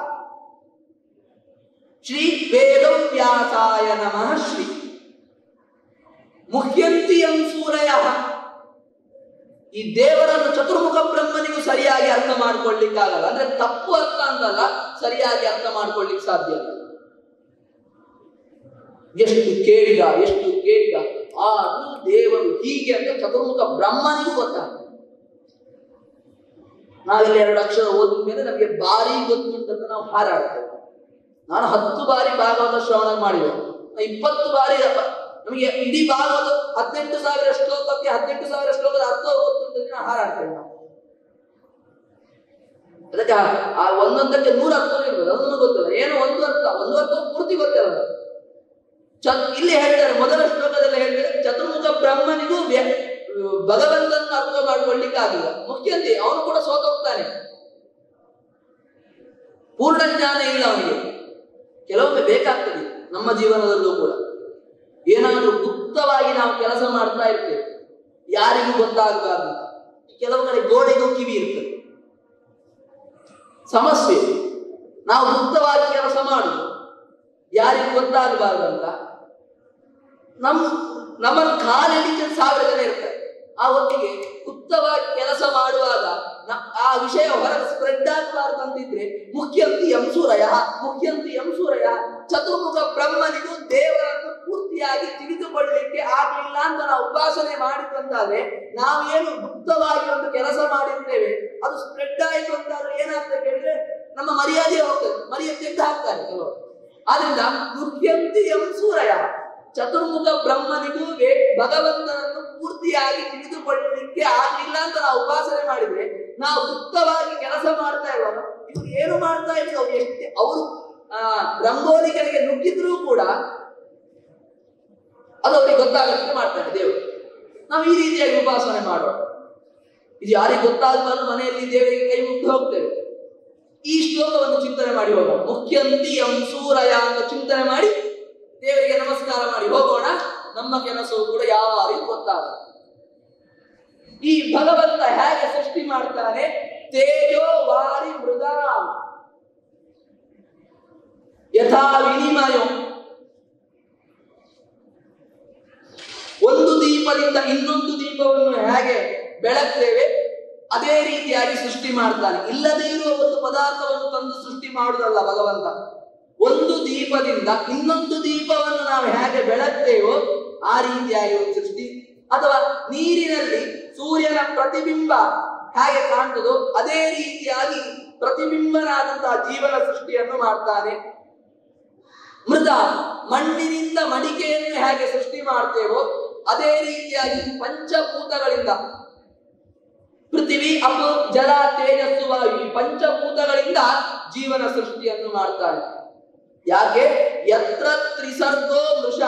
ಶ್ರೀ ವೇದವ್ಯಾಸಾಯ ನಮಃ ಶ್ರೀ ಮುಖ್ಯಂತಿಯಂ ಸೂರಯ ಈ ದೇವರನ್ನು ಚತುರ್ಮುಖ ಬ್ರಹ್ಮನಿಗೂ ಸರಿಯಾಗಿ ಅರ್ಥ ಮಾಡ್ಕೊಳ್ಳಿಕ್ಕಾಗಲ್ಲ ಅಂದ್ರೆ ತಪ್ಪು ಅರ್ಥ ಅಂತಲ್ಲ ಸರಿಯಾಗಿ ಅರ್ಥ ಮಾಡ್ಕೊಳ್ಳಿಕ್ ಸಾಧ್ಯ ಇಲ್ಲ ಎಷ್ಟು ಕೇಳಿದ ಎಷ್ಟು ಕೇಳಿದ ಆದ್ರೂ ದೇವರು ಹೀಗೆ ಅಂತ ಚತುರ್ಮುಖ ಬ್ರಹ್ಮನಿಗೂ ಗೊತ್ತಾಗ್ತದೆ ನಾವೆಲ್ಲ ಎರಡು ಅಕ್ಷರ ಓದಿದ ಮೇಲೆ ನಮಗೆ ಭಾರಿ ಗೊತ್ತುಂಟಂತ ನಾವು ಹಾರಾಡ್ತೇವೆ ನಾನು ಹತ್ತು ಬಾರಿ ಭಾಗವತ ಶ್ರವಣ ಮಾಡಿದೆ ಇಪ್ಪತ್ತು ಬಾರಿ ಅಪ್ಪ- ನಮಗೆ ಇಡೀ ಭಾಗವತ ಹದಿನೆಂಟು ಸಾವಿರ ಶ್ಲೋಕಕ್ಕೆ ಹದಿನೆಂಟು ಸಾವಿರ ಶ್ಲೋಕದ ಅರ್ಥ ಗೊತ್ತುಂಟು ನಾವು ಹಾರಾಡ್ತೇವೆ ನಾವು ಅದಕ್ಕೆ ಆ- ಆ ಒಂದೊಂದಕ್ಕೆ ನೂರು ಅರ್ಥ ಇರ್ಬೋದು ಅದನ್ನು ಗೊತ್ತಿಲ್ಲ ಏನೋ ಒಂದು ಅರ್ಥ ಒಂದು ಅರ್ಥ ಪೂರ್ತಿ ಗೊತ್ತಿರಲ್ಲ ಚ ಇಲ್ಲಿ ಹೇಳ್ತಾರೆ ಮೊದಲ ಶ್ಲೋಕದಲ್ಲಿ ಹೇಳಿದ್ರೆ ಚತುರ್ಮುಖ ಬ್ರಹ್ಮನಿಗೂ ವ್ಯ- ಭಗವಂತನ ಅರ್ಥ ಮಾಡ್ಕೊಳ್ಳಿಕ್ಕೆ ಆಗಿಲ್ಲ ಮುಖ್ಯಂತೆ ಅವನು ಕೂಡ ಸೋತೋಗ್ತಾನೆ ಪೂರ್ಣ ಜ್ಞಾನ ಇಲ್ಲ ಅವನಿಗೆ ಕೆಲವೊಮ್ಮೆ ಬೇಕಾಗ್ತದೆ ನಮ್ಮ ಜೀವನದಲ್ಲೂ ಕೂಡ ಏನಾದ್ರೂ ಗುಪ್ತವಾಗಿ ನಾವು ಕೆಲಸ ಮಾಡ್ತಾ ಇರ್ತೇವೆ ಯಾರಿಗೂ ಗೊತ್ತಾಗಬಾರ್ದು ಕೆಲವು ಕಡೆ ಗೋಡೆಗೂ ಕಿವಿ ಇರ್ತದೆ ಸಮಸ್ಯೆ ನಾವು ಗುಪ್ತವಾಗಿ ಕೆಲಸ ಮಾಡುದು ಯಾರಿಗೂ ಗೊತ್ತಾಗಬಾರ್ದಂತ ನಮ್ ನಮ್ಮನ್ನು ಕಾಲಿಡಿಕೆ ಸಾವಿರ ಜನ ಇರ್ತಾರೆ ಆ ಹೊತ್ತಿಗೆ ಗುಪ್ತವಾಗಿ ಕೆಲಸ ಮಾಡುವಾಗ ನ- ಆ ವಿಷಯ ಹೊರಗೆ ಸ್ಪ್ರೆಡ್ ಆಗಬಾರ್ದು ಅಂತಿದ್ರೆ ಮುಖ್ಯಂತಿ ಎಂಸೂರಯ ಮುಖ್ಯಂತಿ ಎಂಸೂರಯ ಚತುರ್ಮುಖ ಬ್ರಹ್ಮನಿಗೂ ದೇವರನ್ನು ಪೂರ್ತಿಯಾಗಿ ತಿಳಿದುಕೊಳ್ಳಲಿಕ್ಕೆ ಆಗ್ಲಿಲ್ಲ ಅಂತ ನಾವು ಉಪಾಸನೆ ಮಾಡಿದಂತಾದ್ರೆ ನಾವೇನು ಗುಪ್ತವಾಗಿ ಒಂದು ಕೆಲಸ ಮಾಡಿರ್ತೇವೆ ಅದು ಸ್ಪ್ರೆಡ್ ಆಯಿತು ಅಂತಾದ್ರೆ ಏನಾಗ್ತದೆ ಕೇಳಿದ್ರೆ ನಮ್ಮ ಮರ್ಯಾದೆ ಹೋಗ್ತದೆ ಮರ್ಯಾದೆ ತೆಗೆದು ಹಾಕ್ತಾರೆ ಕೆಲವರು ಆದ್ರಿಂದ ಮುಖ್ಯಂತಿ ಎಂಸೂರಯ ಚತುರ್ಮುಖ ಬ್ರಹ್ಮನಿಗೂ ವೇ- ಭಗವಂತನನ್ನು ಪೂರ್ತಿಯಾಗಿ ತಿಳಿದುಕೊಳ್ಳಲಿಕ್ಕೆ ಆಗಿಲ್ಲ ಅಂತ ನಾವು ಉಪಾಸನೆ ಮಾಡಿದ್ರೆ ನಾವು ಗುಪ್ತವಾಗಿ ಕೆಲಸ ಮಾಡ್ತಾ ಇರುವಾಗ ಇವ್ರು ಏನು ಮಾಡ್ತಾ ಇದ್ರು ಅವ್ರು ಎಷ್ಟೇ ಅವರು ಆ ರಂಗೋಲಿ ಕೆಳಗೆ ನುಗ್ಗಿದ್ರೂ ಕೂಡ ಅದು ಅವರಿಗೆ ಗೊತ್ತಾಗಲಿಕ್ಕೆ ಮಾಡ್ತಾರೆ ದೇವರು ನಾವು ಈ ರೀತಿಯಾಗಿ ಉಪಾಸನೆ ಮಾಡೋಣ ಇದು ಯಾರಿಗೆ ಗೊತ್ತಾಗಬಾರ್ದು ಮನೆಯಲ್ಲಿ ದೇವರಿಗೆ ಕೈ ಮುಗ್ದು ಹೋಗ್ತೇವೆ ಈ ಶ್ಲೋಕವನ್ನು ಚಿಂತನೆ ಮಾಡಿ ಹೋಗೋಣ ಮುಖ್ಯಂತಿ ಅಂಸೂರಯ ಅಂತ ಚಿಂತನೆ ಮಾಡಿ ದೇವರಿಗೆ ನಮಸ್ಕಾರ ಮಾಡಿ ಹೋಗೋಣ ನಮ್ಮ ಕೆಲಸವು ಕೂಡ ಯಾರಿಗೂ ಗೊತ್ತಾಗಲ್ಲ ಈ ಭಗವಂತ ಹೇಗೆ ಸೃಷ್ಟಿ ಮಾಡ್ತಾನೆ ತೇಜೋ ವಾರಿ ಮೃದ ಯಥಾ ವಿನಿಮಯೋ ಒಂದು ದೀಪದಿಂದ ಇನ್ನೊಂದು ದೀಪವನ್ನು ಹೇಗೆ ಬೆಳಗ್ತೇವೆ ಅದೇ ರೀತಿಯಾಗಿ ಸೃಷ್ಟಿ ಮಾಡ್ತಾನೆ ಇಲ್ಲದೇ ಇರುವ ಒಂದು ಪದಾರ್ಥವನ್ನು ತಂದು ಸೃಷ್ಟಿ ಮಾಡುವುದಲ್ಲ ಭಗವಂತ ಒಂದು ದೀಪದಿಂದ ಇನ್ನೊಂದು ದೀಪವನ್ನು ನಾವು ಹೇಗೆ ಬೆಳಗ್ತೇವೋ ಆ ರೀತಿಯಾಗಿ ಒಂದು ಸೃಷ್ಟಿ ಅಥವಾ ನೀರಿನಲ್ಲಿ ಸೂರ್ಯನ ಪ್ರತಿಬಿಂಬ ಹೇಗೆ ಕಾಣ್ತದೋ ಅದೇ ರೀತಿಯಾಗಿ ಪ್ರತಿಬಿಂಬನಾದಂತಹ ಜೀವನ ಸೃಷ್ಟಿಯನ್ನು ಮಾಡ್ತಾನೆ ಮೃತ ಮಣ್ಣಿನಿಂದ ಮಡಿಕೆಯನ್ನು ಹೇಗೆ ಸೃಷ್ಟಿ ಮಾಡ್ತೇವೋ ಅದೇ ರೀತಿಯಾಗಿ ಪಂಚಭೂತಗಳಿಂದ ಪೃಥ್ವಿ ಅಪು ಜಲ ತೇಜಸ್ಸು ವಾಯು ಈ ಪಂಚಭೂತಗಳಿಂದ ಜೀವನ ಸೃಷ್ಟಿಯನ್ನು ಮಾಡ್ತಾನೆ ಯಾಕೆ ಯತ್ರ ತ್ರಿಸರ್ಗೋ ಮೃಷ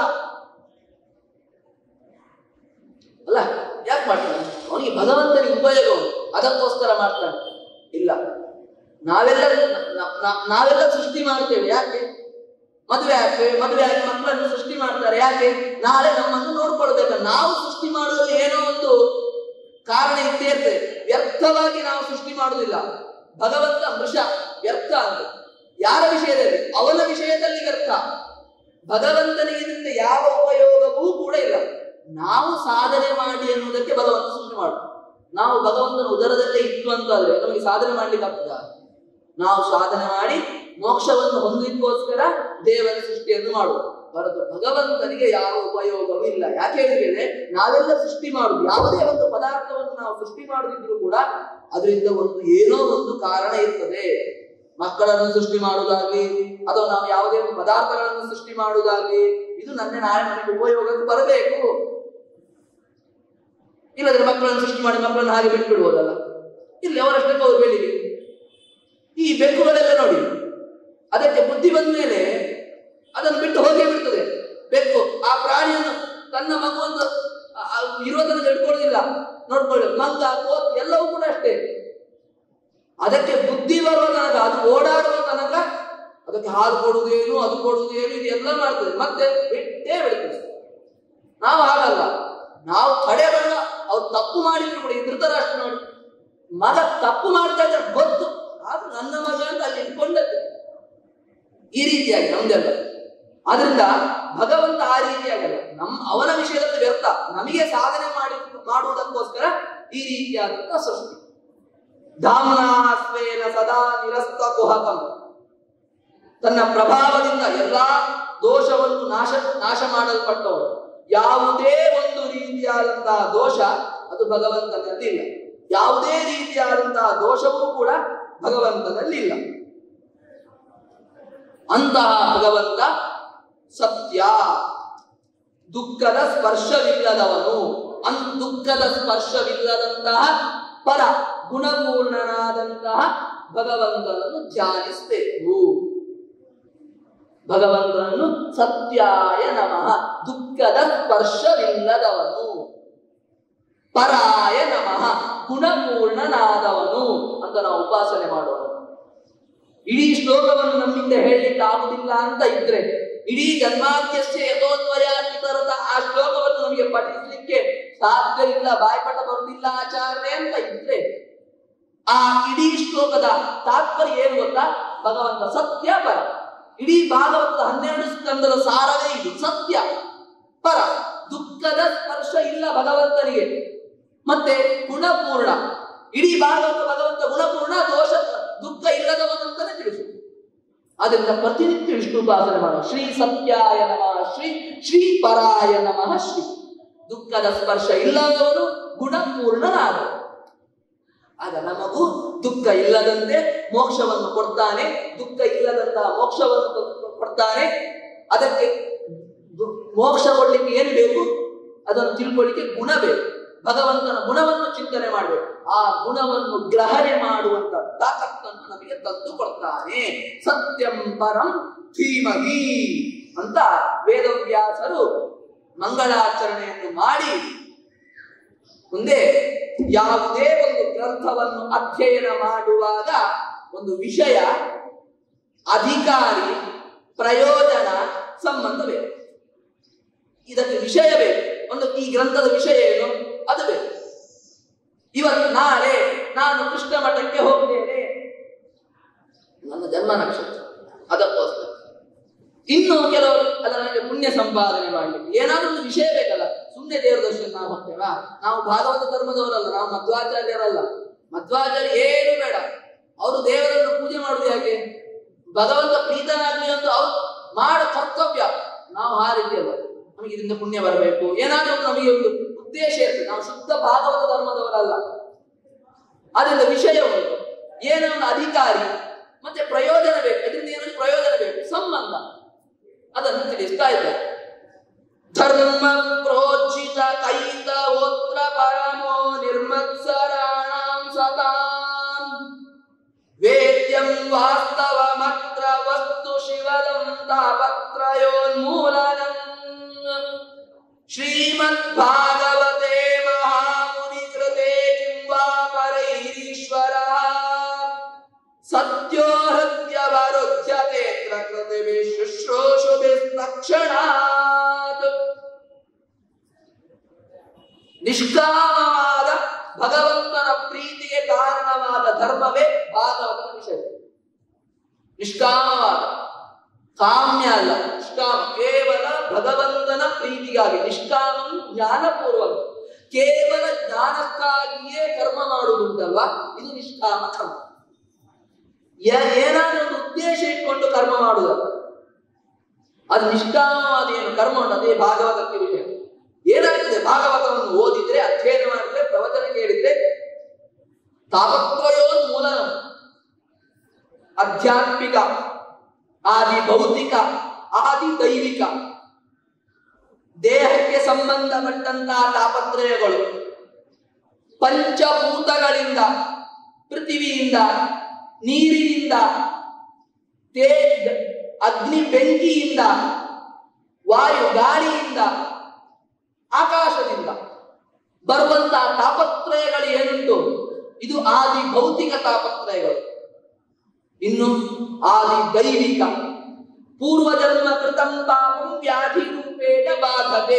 ಅಲ್ಲ ಯಾಕೆ ಮಾಡ್ತಾನೆ ಅವನಿಗೆ ಭಗವಂತನಿಗೆ ಉಪಯೋಗ ಉಂಟು. ಅದಕ್ಕೋಸ್ಕರ ಮಾಡ್ತಾನೆ ಇಲ್ಲ ನಾವೆಲ್ಲ ನ- ನ- ನಾವೆಲ್ಲ ಸೃಷ್ಟಿ ಮಾಡ್ತೇವೆ ಯಾಕೆ ಮದುವೆ ಆಗ್ತೇವೆ ಮದುವೆ ಆಗಿ ಮಕ್ಕಳನ್ನು ಸೃಷ್ಟಿ ಮಾಡ್ತಾರೆ ಯಾಕೆ ನಾಳೆ ನಮ್ಮನ್ನು ನೋಡ್ಕೊಳ್ಬೇಕು ನಾವು ಸೃಷ್ಟಿ ಮಾಡುವಲ್ಲಿ ಏನೋ ಒಂದು ಕಾರಣ ಇದ್ದೇ ಇರ್ತದೆ ವ್ಯರ್ಥವಾಗಿ ನಾವು ಸೃಷ್ಟಿ ಮಾಡುವುದಿಲ್ಲ ಭಗವಂತ ಮೃಷ ವ್ಯರ್ಥ ಅಂತ ಯಾರ ವಿಷಯದಲ್ಲಿ ಅವನ ವಿಷಯದಲ್ಲಿ ವ್ಯರ್ಥ ಭಗವಂತನಿಗೆ ಇದರಿಂದ ಯಾವ ಉಪಯೋಗವೂ ಕೂಡ ಇಲ್ಲ ನಾವು ಸಾಧನೆ ಮಾಡಿ ಎನ್ನುವುದಕ್ಕೆ ಭಗವಂತ ಸೃಷ್ಟಿ ಮಾಡು ನಾವು ಭಗವಂತನ ಉದರದಲ್ಲೇ ಇತ್ತು ಅಂತಾದ್ರೆ ನಮಗೆ ಸಾಧನೆ ಮಾಡ್ಲಿಕ್ಕೆ ಆಗ್ತದ ನಾವು ಸಾಧನೆ ಮಾಡಿ ಮೋಕ್ಷವನ್ನು ಹೊಂದಲಿಕ್ಕೋಸ್ಕರ ದೇವರ ಸೃಷ್ಟಿಯನ್ನು ಮಾಡುವುದು ಹೊರತು ಭಗವಂತನಿಗೆ ಯಾವ ಉಪಯೋಗವೂ ಇಲ್ಲ ಯಾಕೆ ಹೇಳಿದ್ರೆ ನಾವೆಲ್ಲ ಸೃಷ್ಟಿ ಮಾಡುದು ಯಾವುದೇ ಒಂದು ಪದಾರ್ಥವನ್ನು ನಾವು ಸೃಷ್ಟಿ ಮಾಡುದಿದ್ರು ಕೂಡ ಅದರಿಂದ ಒಂದು ಏನೋ ಒಂದು ಕಾರಣ ಇರ್ತದೆ ಮಕ್ಕಳನ್ನು ಸೃಷ್ಟಿ ಮಾಡುವುದಾಗ್ಲಿ ಅಥವಾ ನಾವು ಯಾವುದೇ ಒಂದು ಪದಾರ್ಥಗಳನ್ನು ಸೃಷ್ಟಿ ಮಾಡುವುದಾಗ್ಲಿ ಇದು ನನ್ನ ನಾಳೆ ನನಗೆ ಉಪಯೋಗಕ್ಕೆ ಬರಬೇಕು ಇಲ್ಲದ್ರೆ ಮಕ್ಕಳನ್ನು ಸೃಷ್ಟಿ ಮಾಡಿ ಮಕ್ಕಳನ್ನು ಹಾಗೆ ಬಿಟ್ಟು ಬಿಡ್ಬೋದಲ್ಲ ಇಲ್ಲಿ ಅವರಷ್ಟಕ್ಕೆ ಅವ್ರು ಬೆಳಿಲಿ ಈ ಬೆಕ್ಕುಗಳೆಲ್ಲ ನೋಡಿ ಅದಕ್ಕೆ ಬುದ್ಧಿ ಬಂದ ಮೇಲೆ ಅದನ್ನು ಬಿಟ್ಟು ಹೋಗೇ ಬಿಡ್ತದೆ ಬೆಕ್ಕು ಆ ಪ್ರಾಣಿಯನ್ನು ತನ್ನ ಮಗುವನ್ನು ಆ- ಆ ಇರುವ ತನಕ ಹಿಡ್ಕೊಳ್ಳೋದಿಲ್ಲ ನೋಡ್ಕೊಳ್ಳಿ ಮಂಗ ಕೋತ್ ಎಲ್ಲವೂ ಕೂಡ ಅಷ್ಟೇ ಅದಕ್ಕೆ ಬುದ್ಧಿ ಬರುವ ತನಕ ಅದು ಓಡಾಡುವ ತನಕ ಅದಕ್ಕೆ ಹಾಲು ಕೊಡುವುದೇನು ಅದು ಕೊಡುವುದೇನು ಇದೆಲ್ಲ ಮಾಡ್ತದೆ ಮತ್ತೆ ಬಿಟ್ಟೇ ಬಿಡ್ತದೆ ನಾವು ಹಾಗಲ್ಲ ನಾವು ಕಡೆಗಳ ಅವ್ರು ತಪ್ಪು ಮಾಡಿದ್ರು ಕೂಡ ಈ ಧೃತರಾಷ್ಟ್ರ ನೋಡಿ ಮಗ ತಪ್ಪು ಮಾಡ್ತಾ ಇದ್ರೆ ಗೊತ್ತು ಆದ್ರೂ ನನ್ನ ಮಗ ಅಂತ ಅಲ್ಲಿ ಇಟ್ಕೊಂಡದ್ದು ಈ ರೀತಿಯಾಗಿ ನಮ್ದೆಲ್ಲ ಆದ್ರಿಂದ ಭಗವಂತ ಆ ರೀತಿಯಾಗಲ್ಲ ನಮ್ ಅವನ ವಿಷಯದಲ್ಲಿ ವ್ಯರ್ಥ ನಮಗೆ ಸಾಧನೆ ಮಾಡಿ ಮಾಡುವುದಕ್ಕೋಸ್ಕರ ಈ ರೀತಿಯಾದಂತಹ ಸೃಷ್ಟಿ ಧಾಮ್ನಾಸ್ವೇನ ಸದಾ ನಿರಸ್ತ ಕುಹಕಂ ತನ್ನ ಪ್ರಭಾವದಿಂದ ಎಲ್ಲಾ ದೋಷವನ್ನು ನಾಶ ನಾಶ ಮಾಡಲ್ಪಟ್ಟವರು ಯಾವುದೇ ಒಂದು ರೀತಿಯಾದಂತಹ ದೋಷ ಅದು ಭಗವಂತನಲ್ಲಿ ಇಲ್ಲ ಯಾವುದೇ ರೀತಿಯಾದಂತಹ ದೋಷವೂ ಕೂಡ ಭಗವಂತನಲ್ಲಿ ಇಲ್ಲ ಅಂತಹ ಭಗವಂತ ಸತ್ಯ ದುಃಖದ ಸ್ಪರ್ಶವಿಲ್ಲದವನು ಅನ್ ದುಃಖದ ಸ್ಪರ್ಶವಿಲ್ಲದಂತಹ ಪರ ಗುಣಪೂರ್ಣನಾದಂತಹ ಭಗವಂತನನ್ನು ಧ್ಯಾನಿಸಬೇಕು ಭಗವಂತನನ್ನು ಸತ್ಯಾಯ ನಮಃ ದುಃಖದ ಸ್ಪರ್ಶವಿಲ್ಲದವನು ಪರಾಯ ನಮಃ ಗುಣಪೂರ್ಣನಾದವನು ಅಂತ ನಾವು ಉಪಾಸನೆ ಮಾಡುವ ಇಡೀ ಶ್ಲೋಕವನ್ನು ನಮ್ಮಿಂದ ಹೇಳಲಿಕ್ಕೆ ಆಗುದಿಲ್ಲ ಅಂತ ಇದ್ರೆ ಇಡೀ ಜನ್ಮಾದ್ಯಸ್ಯ ಯಥೋನ್ವಯಾತಿತರದ ಆ ಶ್ಲೋಕವನ್ನು ನಮಗೆ ಪಠಿಸಲಿಕ್ಕೆ ಸಾಧ್ಯ ಇಲ್ಲ ಬಾಯ್ಪಟ ಬರುವುದಿಲ್ಲ ಆಚಾರ್ಯ ಅಂತ ಇದ್ರೆ ಆ ಇಡೀ ಶ್ಲೋಕದ ತಾತ್ಪರ್ಯ ಏನು ಗೊತ್ತಾ ಭಗವಂತ ಸತ್ಯ ಪರ ಇಡೀ ಭಾಗವತದ ಹನ್ನೆರಡು ಸ್ಕಂದದ ಸಾರವೇ ಇದು ಸತ್ಯ ಪರ ದುಃಖದ ಸ್ಪರ್ಶ ಇಲ್ಲ ಭಗವಂತನಿಗೆ ಮತ್ತೆ ಗುಣಪೂರ್ಣ ಇಡೀ ಭಾಗವತ ಭಗವಂತ ಗುಣಪೂರ್ಣ ದೋಷ ದುಃಖ ಇಲ್ಲದವನಂತಾನೆ ತಿಳಿಸು ಅದರಿಂದ ಪ್ರತಿನಿತ್ಯ ವಿಷ್ಣು ಉಪಾಸನೆ ಮಾಡುವ ಶ್ರೀ ಸತ್ಯಾಯ ನಮಃ ಶ್ರೀ ಶ್ರೀ ಪರಾಯ ನಮಃ ಶ್ರೀ ದುಃಖದ ಸ್ಪರ್ಶ ಇಲ್ಲದವನು ಗುಣಪೂರ್ಣನಾದವನು ಆಗ ನಮಗೂ ದುಃಖ ಇಲ್ಲದಂತೆ ಮೋಕ್ಷವನ್ನು ಕೊಡ್ತಾನೆ ದುಃಖ ಇಲ್ಲದಂತಹ ಮೋಕ್ಷವನ್ನು ಕೊ- ಕೊಡ್ತಾನೆ ಅದಕ್ಕೆ ದು- ಮೋಕ್ಷ ಕೊಡ್ಲಿಕ್ಕೆ ಏನು ಬೇಕು ಅದನ್ನು ತಿಳ್ಕೊಳ್ಳಿಕ್ಕೆ ಗುಣ ಬೇಕು ಭಗವಂತನ ಗುಣವನ್ನು ಚಿಂತನೆ ಮಾಡಬೇಕು ಆ ಗುಣವನ್ನು ಗ್ರಹಣೆ ಮಾಡುವಂತ ತಾಕತ್ತನ್ನು ನಮಗೆ ತಂದು ಕೊಡ್ತಾನೆ ಸತ್ಯಂ ಪರಂ ಧೀಮಹಿ ಅಂತ ವೇದವ್ಯಾಸರು ಮಂಗಳಾಚರಣೆಯನ್ನು ಮಾಡಿ ಮುಂದೆ ಯಾವುದೇ ಒಂದು ಗ್ರಂಥವನ್ನು ಅಧ್ಯಯನ ಮಾಡುವಾಗ ಒಂದು ವಿಷಯ ಅಧಿಕಾರಿ ಪ್ರಯೋಜನ ಸಂಬಂಧ ಬೇಕು ಇದಕ್ಕೆ ವಿಷಯ ಬೇಕು ಒಂದು ಈ ಗ್ರಂಥದ ವಿಷಯ ಏನು ಅದು ಬೇಕು ಇವತ್ತು ನಾಳೆ ನಾನು ಕೃಷ್ಣ ಮಠಕ್ಕೆ ಹೋಗ್ತೇನೆ ನನ್ನ ಜನ್ಮ ನಕ್ಷತ್ರ ಅದಕ್ಕೋಸ್ಕರ ಇನ್ನು ಕೆಲವರು ಅಲ್ಲ ನನಗೆ ಪುಣ್ಯ ಸಂಪಾದನೆ ಮಾಡಲಿಕ್ಕೆ ಏನಾದ್ರೂ ಒಂದು ವಿಷಯ ಬೇಕಲ್ಲ ಸುಮ್ಮನೆ ದೇವರ ದರ್ಶನ ನಾವು ಹೋಗ್ತೇವಾ ನಾವು ಭಾಗವತ ಧರ್ಮದವರಲ್ಲ ನಾವು ಮಧ್ವಾಚಾರ್ಯರಲ್ಲ ಮಧ್ವಾಚಾರ್ಯ ಏನು ಬೇಡ ಅವರು ದೇವರನ್ನು ಪೂಜೆ ಮಾಡುದು ಯಾಕೆ ಭಗವಂತ ಪ್ರೀತನಾಗ್ಲಿ ಅಂತ ಅವ್ರು ಮಾಡೋ ಕರ್ತವ್ಯ ನಾವು ಆ ರೀತಿ ಅಲ್ಲ ನಮಗೆ ಇದರಿಂದ ಪುಣ್ಯ ಬರಬೇಕು ಏನಾದ್ರೂ ಒಂದು ನಮಗೆ ಒಂದು ಉದ್ದೇಶ ಇರ್ತದೆ ನಾವು ಶುದ್ಧ ಭಾಗವತ ಧರ್ಮದವರಲ್ಲ ಅದರಿಂದ ವಿಷಯ ಉಂಟು ಏನೋ ಒಂದು ಅಧಿಕಾರಿ ಮತ್ತೆ ಪ್ರಯೋಜನ ಬೇಕು ಅದರಿಂದ ಏನೋ ಒಂದು ಪ್ರಯೋಜನ ಬೇಕು ಸಂಬಂಧ ಅದನ್ನು ತಿಳಿಸ್ತಾ ಇದ್ದಾರೆ ಧರ್ಮ ಪ್ರೋಚಿತ ಕೈತ ಓತ್ರ ಪರಮೋ ನಿರ್ಮತ್ಸರಾಣಾಂ ಸತಾಂ ವೇದ್ಯಂ ವಾಸ್ತವಮತ್ರ ವಸ್ತು ಶಿವದಂ ತಾಪತ್ರಯೋನ್ಮೂಲನಂ ಶ್ರೀಮದ್ಭಾಗವತೆ ಮಹಾಮುನಿ ಕೃತೆ ಕಿಂ ವಾ ಪರೈರೀಶ್ವರಃ ಸತ್ಯೋ ಹೃದ್ಯವರುಧ್ಯತೆ ಪ್ರಕೃತಿಭಿ ಶುಶ್ರೂಷುಭಿಸ್ತಕ್ಷಣಾತ್ ನಿಷ್ಕಾಮವಾದ ಭಗವಂತನ ಪ್ರೀತಿಗೆ ಕಾರಣವಾದ ಧರ್ಮವೇ ಭಾಗವತದ ವಿಷಯ ನಿಷ್ಕಾಮವಾದ ಕಾಮ್ಯ ಅಲ್ಲ ನಿಷ್ಕಾಮ ಕೇವಲ ಭಗವಂತನ ಪ್ರೀತಿಗಾಗಿ ನಿಷ್ಕಾಮಂ ಜ್ಞಾನಪೂರ್ವಕ ಕೇವಲ ಜ್ಞಾನಕ್ಕಾಗಿಯೇ ಕರ್ಮ ಮಾಡುವುದುಂಟಲ್ವಾ ಇದು ನಿಷ್ಕಾಮ ಕರ್ಮ ಏ- ಏನಾದ್ರೂ ಒಂದು ಉದ್ದೇಶ ಇಟ್ಕೊಂಡು ಕರ್ಮ ಮಾಡುವುದಲ್ಲ ಅದು ನಿಷ್ಕಾಮವಾದ ಏನು ಕರ್ಮ ಉಂಟು ಅದೇ ಭಾಗವತಕ್ಕೆ ವಿಷಯ ಏನಾಗ್ತದೆ ಭಾಗವತವನ್ನು ಓದಿದ್ರೆ ಅಧ್ಯಯನ ಮಾಡಿದ್ರೆ ಪ್ರವಚನ ಕೇಳಿದ್ರೆ ತಾಪತ್ರಯೋನ್ಮೂಲ ಆಧ್ಯಾತ್ಮಿಕ ಆದಿ ಭೌತಿಕ ಆದಿ ದೈವಿಕ ದೇಹಕ್ಕೆ ಸಂಬಂಧಪಟ್ಟಂತಹ ತಾಪತ್ರಯಗಳು ಪಂಚಭೂತಗಳಿಂದ ಪೃಥಿವಿಯಿಂದ ನೀರಿನಿಂದ ತೇಜ್ ಅಗ್ನಿ ಬೆಂಕಿಯಿಂದ ವಾಯು ಗಾಳಿಯಿಂದ ಆಕಾಶದಿಂದ ಬರುವಂತಹ ತಾಪತ್ರಯಗಳು ಏನುಂಟು ಇದು ಆದಿ ಭೌತಿಕ ತಾಪತ್ರಯಗಳು ಇನ್ನು ಆದಿ ದೈವಿಕ ಪೂರ್ವ ಜನ್ಮ ಕೃತಂ ಪಾಪಂ ವ್ಯಾಧಿ ರೂಪೇಣ ಬಾಧತೆ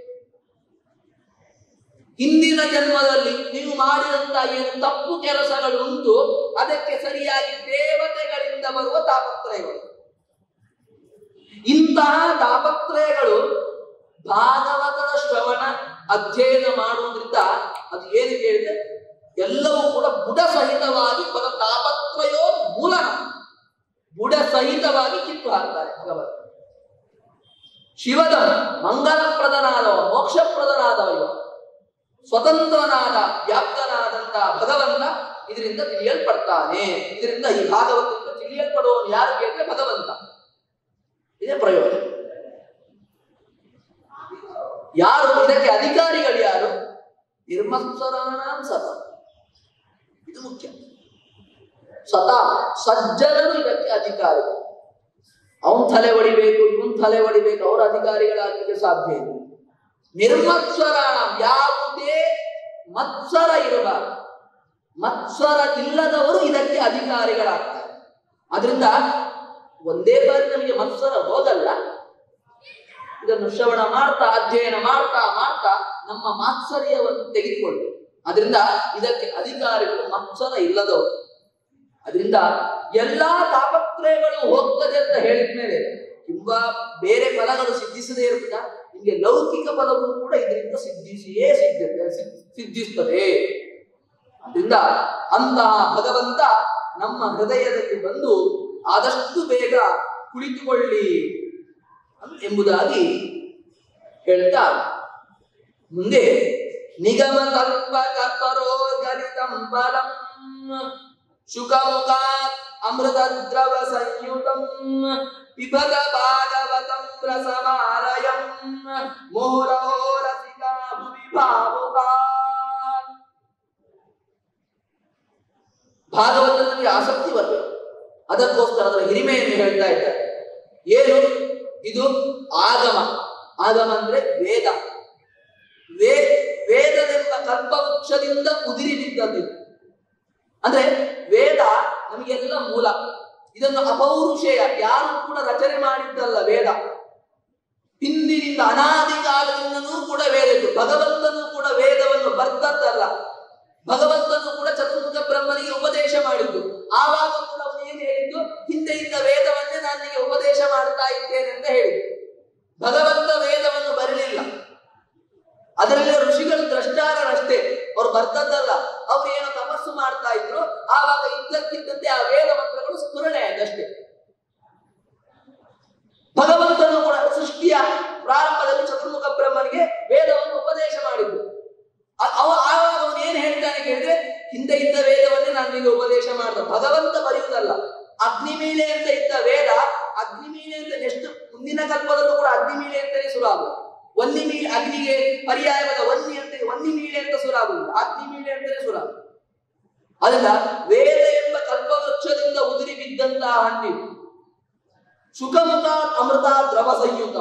ಹಿಂದಿನ ಜನ್ಮದಲ್ಲಿ ನೀವು ಮಾಡಿದಂತಹ ಏನು ತಪ್ಪು ಕೆಲಸಗಳು ಉಂಟು ಅದಕ್ಕೆ ಸರಿಯಾಗಿ ದೇವತೆಗಳಿಂದ ಬರುವ ತಾಪತ್ರಯಗಳು ಇಂತಹ ತಾಪತ್ರಯಗಳು ಭಾಗವತದ ಶ್ರವಣ ಅಧ್ಯಯನ ಮಾಡುವುದರಿಂದ ಅದು ಏನು ಕೇಳಿದ್ರೆ ಎಲ್ಲವೂ ಕೂಡ ಬುಡ ಸಹಿತವಾಗಿ ಪದ ತಾಪತ್ರಯೋ ಮೂಲನ ಬುಡ ಸಹಿತವಾಗಿ ಕಿತ್ತು ಹಾಕ್ತಾರೆ ಭಗವಂತ ಶಿವದ ಮಂಗಲಪ್ರದನಾದವ ಮೋಕ್ಷಪ್ರದನಾದವ ಇವ ಸ್ವತಂತ್ರನಾದ ವ್ಯಾಪ್ತನಾದಂತಹ ಭಗವಂತ ಇದರಿಂದ ತಿಳಿಯಲ್ಪಡ್ತಾನೆ ಇದರಿಂದ ಈ ಭಾಗವತದಿಂದ ತಿಳಿಯಲ್ಪಡುವವನು ಯಾರು ಕೇಳಿದ್ರೆ ಭಗವಂತ ಇದೇ ಪ್ರಯೋಜನ ಯಾರು ಇದಕ್ಕೆ ಅಧಿಕಾರಿಗಳು ಯಾರು ನಿರ್ಮತ್ಸರಾಣಾಂ ಸತ ಇದು ಮುಖ್ಯ ಸತ ಸಜ್ಜನರು ಇದಕ್ಕೆ ಅಧಿಕಾರಿ ಅವನ್ ತಲೆ ಹೊಡಿಬೇಕು ಇವನ್ ತಲೆ ಹೊಡಿಬೇಕು ಅವರ ಅಧಿಕಾರಿಗಳಾಗಲಿಕ್ಕೆ ಸಾಧ್ಯ ಇಲ್ಲ ನಿರ್ಮತ್ಸರಾಣ ಯಾವುದೇ ಮತ್ಸರ ಇರಬಾರದು ಮತ್ಸರ ಇಲ್ಲದವರು ಇದಕ್ಕೆ ಅಧಿಕಾರಿಗಳಾಗ್ತಾರೆ ಅದರಿಂದ ಒಂದೇ ಬಾರಿ ನಮಗೆ ಮತ್ಸರ ಹೋಗಲ್ಲ ಇದನ್ನು ಶ್ರವಣ ಮಾಡ್ತಾ ಅಧ್ಯಯನ ಮಾಡ್ತಾ ಮಾಡ್ತಾ ನಮ್ಮ ಮಾತ್ಸರ್ಯವನ್ನು ತೆಗೆದುಕೊಂಡು ಅದರಿಂದ ಇದಕ್ಕೆ ಅಧಿಕಾರಿಗಳು ಮತ್ಸರ ಇಲ್ಲದವರು ಅದರಿಂದ ಎಲ್ಲಾ ತಾಪತ್ರಯಗಳು ಹೋಗ್ತದೆ ಅಂತ ಹೇಳಿದ ಮೇಲೆ ತುಂಬಾ ಬೇರೆ ಫಲಗಳು ಸಿದ್ಧಿಸದೇ ಇರುತ್ತ ನಿಮಗೆ ಲೌಕಿಕ ಫಲವು ಕೂಡ ಇದರಿಂದ ಸಿದ್ಧಿಸಿಯೇ ಸಿದ್ಧತೆ ಸಿದ್- ಸಿದ್ಧಿಸ್ತದೆ ಅದರಿಂದ ಅಂತಹ ಭಗವಂತ ನಮ್ಮ ಹೃದಯದಲ್ಲಿ ಬಂದು ಆದಷ್ಟು ಬೇಗ ಕುಳಿತುಕೊಳ್ಳಿ ಎಂಬುದಾಗಿ ಹೇಳ್ತಾ ಮುಂದೆ ನಿಗಮ ಕಲ್ಪ ಕಲ್ಪರೋ ಗಲಿತಂ ಬಲಂ ಶುಕಮುಖ ಅಮೃತ ದ್ರವ ಸಂಯುತಂ ಪಿಬತ ಭಾಗವತಂ ರಸಮಾಲಯಂ ಮೋರಹೋ ರಸಿಕಾ ಭುವಿ ಭಾವುಕಾ ಭಾಗವತದಲ್ಲಿ ಆಸಕ್ತಿ ಬರಬೇಕು ಅದಕ್ಕೋಸ್ಕರ ಅದರ ಹಿರಿಮೆಯನ್ನು ಹೇಳ್ತಾ ಇದ್ದಾರೆ ಏನು ಇದು ಆಗಮ ಆಗಮ ಅಂದ್ರೆ ವೇದ ವೇ ವೇದವೆಂಬ ಕಲ್ಪವೃಕ್ಷದಿಂದ ಉದಿರಿ ಬಿದ್ದದ್ದು ಇದು. ಅಂದ್ರೆ ವೇದ ನಮಗೆಲ್ಲ ಮೂಲ ಇದನ್ನು ಅಪೌರುಷೇಯ ಯಾರು ಕೂಡ ರಚನೆ ಮಾಡಿದ್ದಲ್ಲ ವೇದ ಹಿಂದಿನಿಂದ ಅನಾದಿ ಕಾಲದಿಂದನೂ ಕೂಡ ವೇದ ಇತ್ತು ಭಗವಂತನು ಕೂಡ ವೇದವನ್ನು ಬರ್ತದ್ದಲ್ಲ ಭಗವಂತನು ಕೂಡ ಚತುರ್ಮುಖ ಬ್ರಹ್ಮನಿಗೆ ಉಪದೇಶ ಮಾಡಿದ್ದು ಆವಾಗ ಕೂಡ ಅವನು ಏನು ಹೇಳಿದ್ದು ಹಿಂದೆ ಇದ್ದ ವೇದವನ್ನೇ ನಾನು ನಿಮಗೆ ಉಪದೇಶ ಮಾಡ್ತಾ ಇದ್ದೇನೆ ಅಂತ ಹೇಳಿದ್ದು ಭಗವಂತ ವೇದವನ್ನು ಬರಲಿಲ್ಲ ಅದರಲ್ಲಿ ಋಷಿಗಳು ದ್ರಷ್ಟಾರರಷ್ಟೇ ಅವ್ರು ಬರ್ತದ್ದಲ್ಲ ಅವ್ರು ಏನೋ ತಪಸ್ಸು ಮಾಡ್ತಾ ಇದ್ರು ಆವಾಗ ಇದ್ದಕ್ಕಿದ್ದಂತೆ ಆ ವೇದ ಮಂತ್ರಗಳು ಸ್ಫುರಣೆ ಆಯ್ತಷ್ಟೇ ಭಗವಂತನು ಕೂಡ ಸೃಷ್ಟಿಯ ಪ್ರಾರಂಭದಲ್ಲಿ ಚತುರ್ಮುಖ ಬ್ರಹ್ಮನಿಗೆ ವೇದವನ್ನು ಉಪದೇಶ ಮಾಡಿದ್ದು ಅ- ಅವ ಆವಾಗ ಅವನು ಏನ್ ಹೇಳ್ತಾನೆ ಕೇಳಿದ್ರೆ ಹಿಂದೆ ಇದ್ದ ವೇದವನ್ನೇ ನಾನು ನಿಮಗೆ ಉಪದೇಶ ಮಾಡ್ದ ಭಗವಂತ ಬರೆಯುವುದಲ್ಲ ಅಗ್ನಿಮೀಳೆ ಅಂತ ಇದ್ದ ವೇದ ಅಗ್ನಿಮೀಳೆ ಅಂತ ನೆಕ್ಸ್ಟ್ ಮುಂದಿನ ಕಲ್ಪದಲ್ಲೂ ಕೂಡ ಅಗ್ನಿಮೀಳೆ ಅಂತಾನೆ ಶುರುವಾಗುವುದು ವನ್ನಿ ಮೀಳೆ ಅಗ್ನಿಗೆ ಪರ್ಯಾಯವಾದ ವನ್ನಿ ಅಂತ ವನ್ನಿ ಮೀಳೆ ಅಂತ ಶುರುವಾಗುವುದು ಅಗ್ನಿಮೀಳೆ ಅಂತಾನೆ ಶುರುವಾಗುವುದು ಅದರಿಂದ ವೇದ ಎಂಬ ಕಲ್ಪವೃಕ್ಷದಿಂದ ಉದುರಿ ಬಿದ್ದಂತಹ ಹಣ್ಣಿದು ಸುಖಮುಖ ಅಮೃತ ದ್ರವ ಸಂಯುತ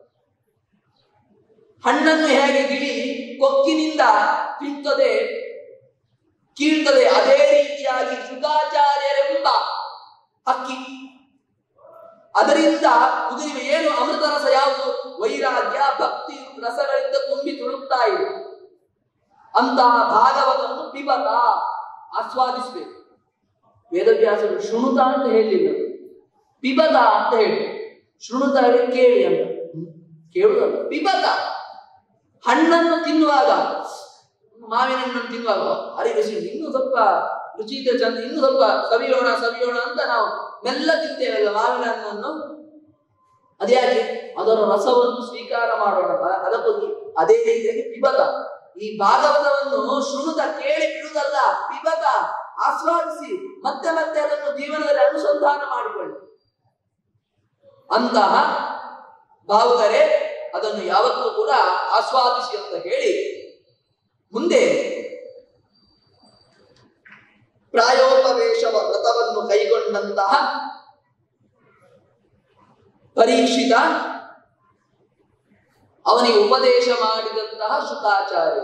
ಹಣ್ಣನ್ನು ಹೇಗೆ ಗಿಳಿ ಕೊಕ್ಕಿನಿಂದ ತಿಂತದೆ ಕೀಳ್ತದೆ ಅದೇ ರೀತಿಯಾಗಿ ಶುಕಾಚಾರ್ಯರೆಂಬ ಹಕ್ಕಿ ಅದರಿಂದ ಉದುರಿವೆ ಏನು ಅಮೃತ ರಸ ಯಾವುದು ವೈರಾಗ್ಯ ಭಕ್ತಿ ರಸಗಳಿಂದ ತುಂಬಿ ತುಳುಕ್ತಾ ಇದೆ ಅಂತಹ ಭಾಗವತವನ್ನು ಪಿಬತ ಆಸ್ವಾದಿಸಬೇಕು ವೇದವ್ಯಾಸರು ಶೃಣುತ ಅಂತ ಹೇಳಿಲ್ಲ ಪಿಬತ ಅಂತ ಹೇಳಿ ಶೃಣುತ ಹೇಳಿ ಕೇಳಿ ಅಂತ ಹ್ಮ್. ಕೇಳುದಲ್ಲ ಪಿಬತ ಹಣ್ಣನ್ನು ತಿನ್ನುವಾಗ ಮಾವಿನ ಹಣ್ಣನ್ನು ತಿನ್ನುವಾಗ ಅರೆ ರುಚಿ ಇನ್ನೂ ಸ್ವಲ್ಪ ರುಚಿ ಇದೆ ಚಂದ ಇನ್ನು ಸ್ವಲ್ಪ ಸವಿಯೋಣ ಸವಿಯೋಣ ಅಂತ ನಾವು ಮೆಲ್ಲ ತಿಂತೇವಲ್ಲ ಮಾವಿನ ಹಣ್ಣನ್ನು ಅದ್ಯಾಕೆ ಅದರ ರಸವನ್ನು ಸ್ವೀಕಾರ ಮಾಡೋಣ ಅ- ಅದಕ್ಕೋಗಿ ಅದೇ ರೀತಿಯಾಗಿ ಪಿಬತ ಈ ಭಾಗವತವನ್ನು ಶೃಣುತ ಕೇಳಿ ಬಿಡುವುದಲ್ಲ ಪಿಬತ ಆಸ್ವಾದಿಸಿ ಮತ್ತೆ ಮತ್ತೆ ಅದನ್ನು ಜೀವನದಲ್ಲಿ ಅನುಸಂಧಾನ ಮಾಡಿಕೊಳ್ಳಿ ಅಂತಹ ಭಾವುಕರೇ ಅದನ್ನು ಯಾವತ್ತೂ ಕೂಡ ಆಸ್ವಾದಿಸಿ ಅಂತ ಹೇಳಿ ಮುಂದೆ ಪ್ರಾಯೋಪವೇಶ ವ್ರತವನ್ನು ಕೈಗೊಂಡಂತಹ ಪರೀಕ್ಷಿತ ಅವನಿಗೆ ಉಪದೇಶ ಮಾಡಿದಂತಹ ಶುಕಾಚಾರ್ಯ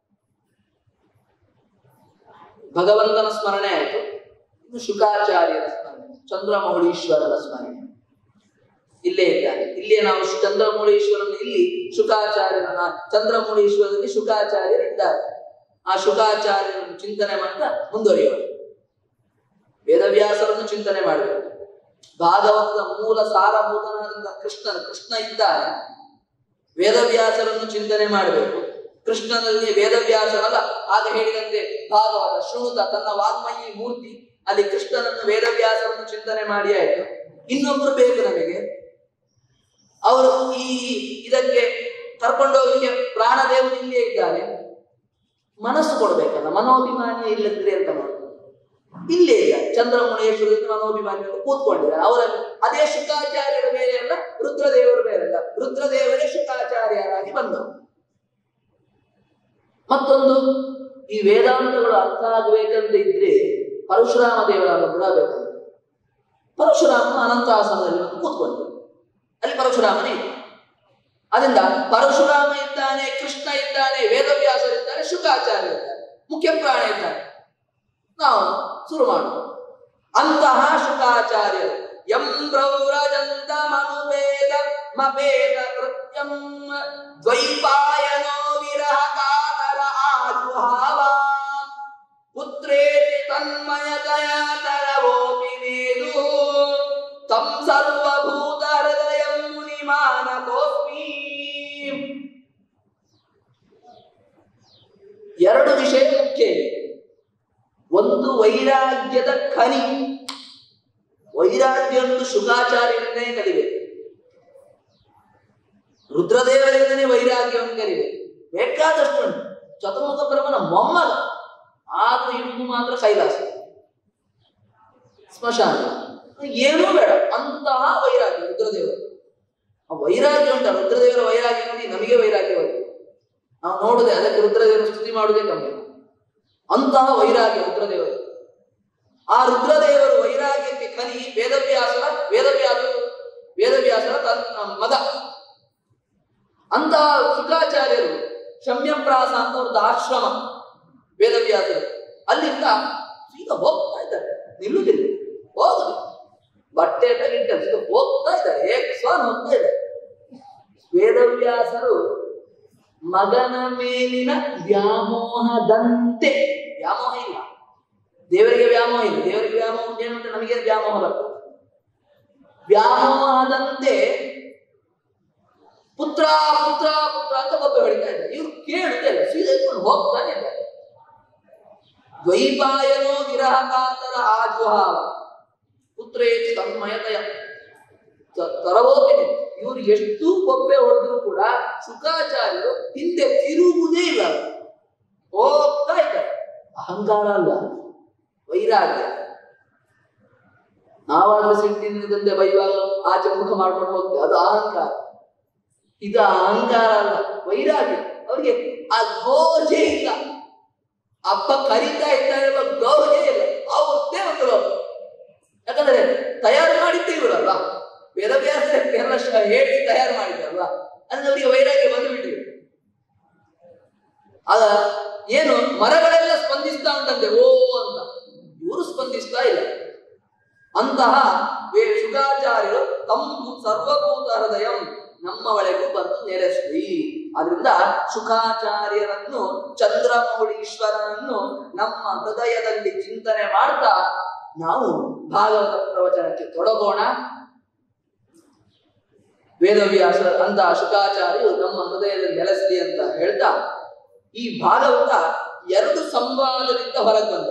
ಭಗವಂತನ ಸ್ಮರಣೆ ಆಯಿತು ಇನ್ನು ಶುಕಾಚಾರ್ಯರ ಸ್ಮರಣೆ ಚಂದ್ರಮೌಳೀಶ್ವರರ ಸ್ಮರಣೆ ಇಲ್ಲೇ ಇದ್ದಾನೆ ಇಲ್ಲೇ ನಾವು ಚಂದ್ರಮೌಳೀಶ್ವರನ ಇಲ್ಲಿ ಶುಕಾಚಾರ್ಯರನ್ನ ಚಂದ್ರಮೌಳೀಶ್ವರದಲ್ಲಿ ಶುಕಾಚಾರ್ಯರಿದ್ದಾರೆ ಆ ಶುಕಾಚಾರ್ಯರನ್ನು ಚಿಂತನೆ ಮಾಡ್ತಾ ಮುಂದುವರಿಯೋಣ ವೇದವ್ಯಾಸರನ್ನು ಚಿಂತನೆ ಮಾಡಬೇಕು ಭಾಗವತದ ಮೂಲ ಸಾರಭೂತನಾದ ಕೃಷ್ಣನ ಕೃಷ್ಣ ಇದ್ದಾನೆ ವೇದವ್ಯಾಸರನ್ನು ಚಿಂತನೆ ಮಾಡಬೇಕು ಕೃಷ್ಣನಲ್ಲಿ ವೇದವ್ಯಾಸರಲ್ಲ ಆಗ ಹೇಳಿದಂತೆ ಭಾಗವತ ಶೃಣುತ ತನ್ನ ವಾಗ್ಮಯಿ ಮೂರ್ತಿ ಅಲ್ಲಿ ಕೃಷ್ಣನನ್ನು ವೇದವ್ಯಾಸರನ್ನು ಚಿಂತನೆ ಮಾಡಿ ಆಯ್ತು ಇನ್ನೊಬ್ರು ಬೇಕು ನಮಗೆ ಅವರು ಈ ಇದಕ್ಕೆ ಕರ್ಕೊಂಡೋಗಲಿಕ್ಕೆ ಪ್ರಾಣದೇವರು ಇಲ್ಲೇ ಇದ್ದಾರೆ ಮನಸ್ಸು ಕೊಡ್ಬೇಕಲ್ಲ ಮನೋಭಿಮಾನಿ ಇಲ್ಲದ್ರೆ ಅಂತ ಮಾಡೋದು ಇಲ್ಲೇ ಇಲ್ಲ ಚಂದ್ರಮುಣೇಶ್ವರದಿಂದ ಮನೋಭಿಮಾನಿ ಅಂತ ಕೂತ್ಕೊಂಡಿದ್ದಾರೆ ಅವರ ಅದೇ ಶುಕಾಚಾರ್ಯರ ಬೇರೆ ಅಲ್ಲ ರುದ್ರದೇವರು ಬೇರೆ ಅಲ್ಲ ರುದ್ರದೇವರೇ ಶುಕಾಚಾರ್ಯರಾಗಿ ಬಂದವರು ಮತ್ತೊಂದು ಈ ವೇದಾಂತಗಳು ಅರ್ಥ ಆಗಬೇಕಂತ ಇದ್ರೆ ಪರಶುರಾಮ ದೇವರ ಅನುಗ್ರಹ ಬೇಕಂತ ಪರಶುರಾಮನು ಅನಂತಾಸನದಲ್ಲಿ ಬಂದು ಕೂತ್ಕೊಂಡ ಅಲ್ಲಿ ಪರಶುರಾಮನೇ ಇದ್ದ. ಅದರಿಂದ ಪರಶುರಾಮ ಇದ್ದಾನೆ ಕೃಷ್ಣ ಇದ್ದಾನೆ ವೇದವ್ಯಾಸರಿದ್ದಾರೆ ಶುಕಾಚಾರ್ಯ ಇದ್ದಾರೆ ಮುಖ್ಯ ಪ್ರಾಣ ಇದ್ದಾನೆ ನಾವು ಶುರು ಮಾಡೋಣ ಅಂತಹ ಶುಕಾಚಾರ್ಯರು ಯಂ ಪ್ರವ್ರಜಂತ ಮನುವೇದ ಮವೇದ ಕೃತ್ಯಂ ದ್ವೈಪಾಯನೋ ವಿರಹ ಕಾತರ ಆಜುಹಾವ ಪುತ್ರೇತಿ ತನ್ಮಯತಯ ತರವೋಪಿ ವೇದು ತಂ ಸರ್ವಭೂತ ಹೃದಯಂ ಮುನಿಮಾನತೋಸ್ಮಿ ಎರಡು ವಿಷಯ ಮುಖ್ಯ ಇದೆ. ಒಂದು ವೈರಾಗ್ಯದ ಖನಿ ವೈರಾಗ್ಯವನ್ನು ಶುಕಾಚಾರ್ಯರಿಂದನೇ ಕಲಿಬೇಕು ರುದ್ರದೇವರಿಂದನೇ ವೈರಾಗ್ಯವನ್ನು ಕಲಿಬೇಕು ಬೇಕಾದಷ್ಟು ಉಂಟು ಚತುರ್ಮುಖ ಬ್ರಹ್ಮನ ಮೊಮ್ಮಗ ಆದ್ರೂ ಇಡುವುದು ಮಾತ್ರ ಕೈಲಾಸ ಸ್ಮಶಾನ ಏನೂ ಬೇಡ ಅಂತಹ ವೈರಾಗ್ಯ ರುದ್ರದೇವರು ಆ ವೈರಾಗ್ಯ ಉಂಟ ರುದ್ರದೇವರ ವೈರಾಗ್ಯ ನೋಡಿ ನಮಗೆ ವೈರಾಗ್ಯ ಬಂತು ನಾವು ನೋಡುದೇ ಅದಕ್ಕೆ ರುದ್ರದೇವರು ಸ್ತುತಿ ಮಾಡುವುದೇ ಕಮ್ಮಿ ಅಂತಹ ವೈರಾಗ್ಯ ರುದ್ರದೇವರು ಆ ರುದ್ರದೇವರು ವೈರಾಗ್ಯಕ್ಕೆ ಕಲಿ ವೇದವ್ಯಾಸರ ವೇದವ್ಯಾಸ ವೇದವ್ಯಾಸರ ತನ್ನ ಮಗ ಅಂತಹ ಶುಕಾಚಾರ್ಯರು ಶಮ್ಯಪ್ರಾಸ ಅಂತ ಒಂದು ಆಶ್ರಮ ವೇದವ್ಯಾಸರು ಅಲ್ಲಿಂದ ಈಗ ಹೋಗ್ತಾ ಇದ್ದಾರೆ ನಿಲ್ಲುವುದಿಲ್ಲ ಹೋಗುದು ಬಟ್ಟೆ ಇಟ್ಟ ಹೋಗ್ತಾ ಇದ್ದಾರೆ ಏಕ್ ಸ್ವಾನ್ ಹೋಗ್ತಾ ಇದ್ದಾರೆ ವೇದವ್ಯಾಸರು ಮಗನ ಮೇಲಿನ ವ್ಯಾಮೋಹದಂತೆ ವ್ಯಾಮೋಹ ಇಲ್ಲ ದೇವರಿಗೆ ವ್ಯಾಮೋಹ ಇಲ್ಲ ದೇವರಿಗೆ ವ್ಯಾಮೋಹ ಏನು ಅಂತ ನಮಗೆ ವ್ಯಾಮೋಹ ಬರ್ತದೆ ವ್ಯಾಮೋಹದಂತೆ ಪುತ್ರ ಪುತ್ರ ಪುತ್ರ ಅಂತ ಬೊಬ್ಬೆ ಹೊಡಿತಾ ಇದ್ದಾರೆ ಇವ್ರು ಕೇಳುದೇ ಇಲ್ಲ ಸೀದಾ ಇಟ್ಕೊಂಡು ಹೋಗ್ತಾನೆ ಇದ್ದಾರೆ ದ್ವೈಪಾಯನೋ ವಿರಹ ಕಾತರ ಆಜುಹಾವ ಪುತ್ರೇತಿ ತನ್ಮಯತಯ ತ- ತರವೋಪಿನಿ ಇವ್ರು ಎಷ್ಟು ಬೊಬ್ಬೆ ಹೊಡೆದ್ರು ಕೂಡ ಶುಕಾಚಾರ್ಯರು ಹಿಂದೆ ತಿರುಗುವುದೇ ಇಲ್ಲ ಹೋಗ್ತಾ ಇದ್ದಾರೆ ಅಹಂಕಾರ ಅಲ್ಲ ವೈರಾಗ್ಯ ನಾವಾದ್ರೂ ಸಿಟ್ಟಿನಿಂದಂತೆ ಬೈವಾಗ ಆಚೆ ಮುಖ ಮಾಡ್ಕೊಂಡು ಹೋಗ್ತೇವೆ ಅದು ಅಹಂಕಾರ ಇದು ಅಹಂಕಾರ ಅಲ್ಲ ವೈರಾಗ್ಯ ಅವ್ರಿಗೆ ಆ ಗೋಜೆ ಇಲ್ಲ ಅಪ್ಪ ಕರೀತಾ ಇದ್ದಾರೆ ಎಂಬ ಗೌರವ ಇಲ್ಲ ಅವತ್ತೇ ಒಂದು ರೋಗ ಯಾಕಂದ್ರೆ ತಯಾರು ಮಾಡಿದ್ದೇ ಇವರಲ್ವಾ ವೇದವ್ಯಾಸ ಎಲ್ಲ ಶ- ಹೇಳಿ ತಯಾರು ಮಾಡಿದ್ರಲ್ವಾ ಅಂದ್ರೆ ಅವರಿಗೆ ವೈರಾಗ್ಯ ಬಂದುಬಿಟ್ಟಿದೆ ಅದ ಏನು ಮರಗಳೆಲ್ಲ ಸ್ಪಂದಿಸ್ತಾ ಉಂಟಂತೆ ಓ ಅಂತ ಇವರು ಸ್ಪಂದಿಸ್ತಾ ಇಲ್ಲ ಅಂತಹ ವೇ ಶುಕಾಚಾರ್ಯರು ತಮ್ಮ ಸರ್ವಭೂತ ಹೃದಯಂ ನಮ್ಮ ಒಳಗೂ ಬಂದು ನೆಲೆಸಲಿ ಆದ್ರಿಂದ ಶುಕಾಚಾರ್ಯರನ್ನು ಚಂದ್ರಮೌಳೀಶ್ವರನನ್ನು ನಮ್ಮ ಹೃದಯದಲ್ಲಿ ಚಿಂತನೆ ಮಾಡ್ತಾ ನಾವು ಭಾಗವತ ಪ್ರವಚನಕ್ಕೆ ತೊಡಗೋಣ ವೇದವ್ಯಾಸ ಅಂತ ಶುಕಾಚಾರ್ಯರು ನಮ್ಮ ಹೃದಯದಲ್ಲಿ ನೆಲೆಸಲಿ ಅಂತ ಹೇಳ್ತಾ ಈ ಭಾಗವತ ಎರಡು ಸಂವಾದದಿಂದ ಹೊರಗೆ ಬಂದ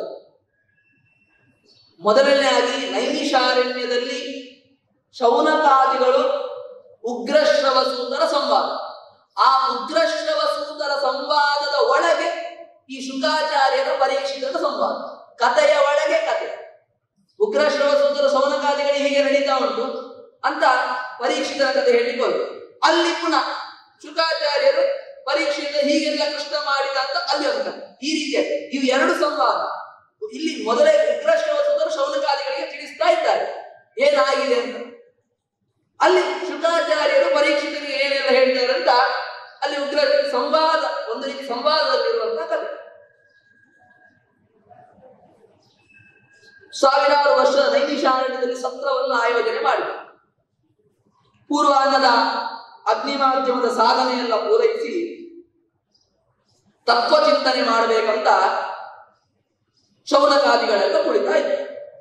ಮೊದಲನೆಯಾಗಿ ನೈಮಿಷಾರಣ್ಯದಲ್ಲಿ ಶೌನಕಾದಿಗಳು ಉಗ್ರಶ್ರವ ಸೂತರ ಸಂವಾದ ಆ ಉಗ್ರಶ್ರವ ಸೂತರ ಸಂವಾದದ ಒಳಗೆ ಈ ಶುಕಾಚಾರ್ಯರ ಪರೀಕ್ಷಿತದ ಸಂವಾದ ಕಥೆಯ ಒಳಗೆ ಕಥೆ ಉಗ್ರಶ್ರವ ಸೂತರ ಶೌನಕಾದಿಗಳು ಹೀಗೆ ನಡೀತಾ ಉಂಟು ಅಂತ ಪರೀಕ್ಷಿತನ ಕಥೆ ಹೇಳಿಕ್ಕೆ ಹೋದ್ರು ಅಲ್ಲಿ ಪುನಃ ಶುಕಾಚಾರ್ಯರು ಪರೀಕ್ಷಿತ ಹೀಗೆಲ್ಲ ಕೃಷ್ಣ ಮಾಡಿದ ಅಂತ ಅಲ್ಲಿ ಒಂದು ಕಥೆ ಈ ರೀತಿಯಾಗಿ ಇವು ಎರಡು ಸಂವಾದ ಇಲ್ಲಿ ಮೊದಲೇ ಉಗ್ರಶ್ರವ ಸೂತರ ಶೌನಕಾದಿಗಳಿಗೆ ತಿಳಿಸ್ತಾ ಇದ್ದಾರೆ ಏನಾಗಿದೆ ಅಂತ ಅಲ್ಲಿ ಶುಕಾಚಾರ್ಯರು ಪರೀಕ್ಷಿತರಿಗೆ ಏನೆಲ್ಲ ಹೇಳ್ತಾರೆ ಅಂತ ಅಲ್ಲಿ ಉಗ್ರ ಸಂವಾದ ಒಂದು ರೀತಿ ಸಂವಾದದಲ್ಲಿರುವಂತಹ ಕಥೆ ಸಾವಿರಾರು ವರ್ಷ ನೈಮಿಷಾರಣ್ಯದಲ್ಲಿ ಸತ್ರವನ್ನು ಆಯೋಜನೆ ಮಾಡಿದರು ಪೂರ್ವಾನ್ನದ ಅಗ್ನಿ ಮಾಧ್ಯಮದ ಸಾಧನೆಯೆಲ್ಲ ಪೂರೈಸಿ ತತ್ವಚಿಂತನೆ ಮಾಡಬೇಕಂತ ಶೌನಕಾದಿಗಳೆಲ್ಲ ಕುಳಿತಾ ಇದ್ರು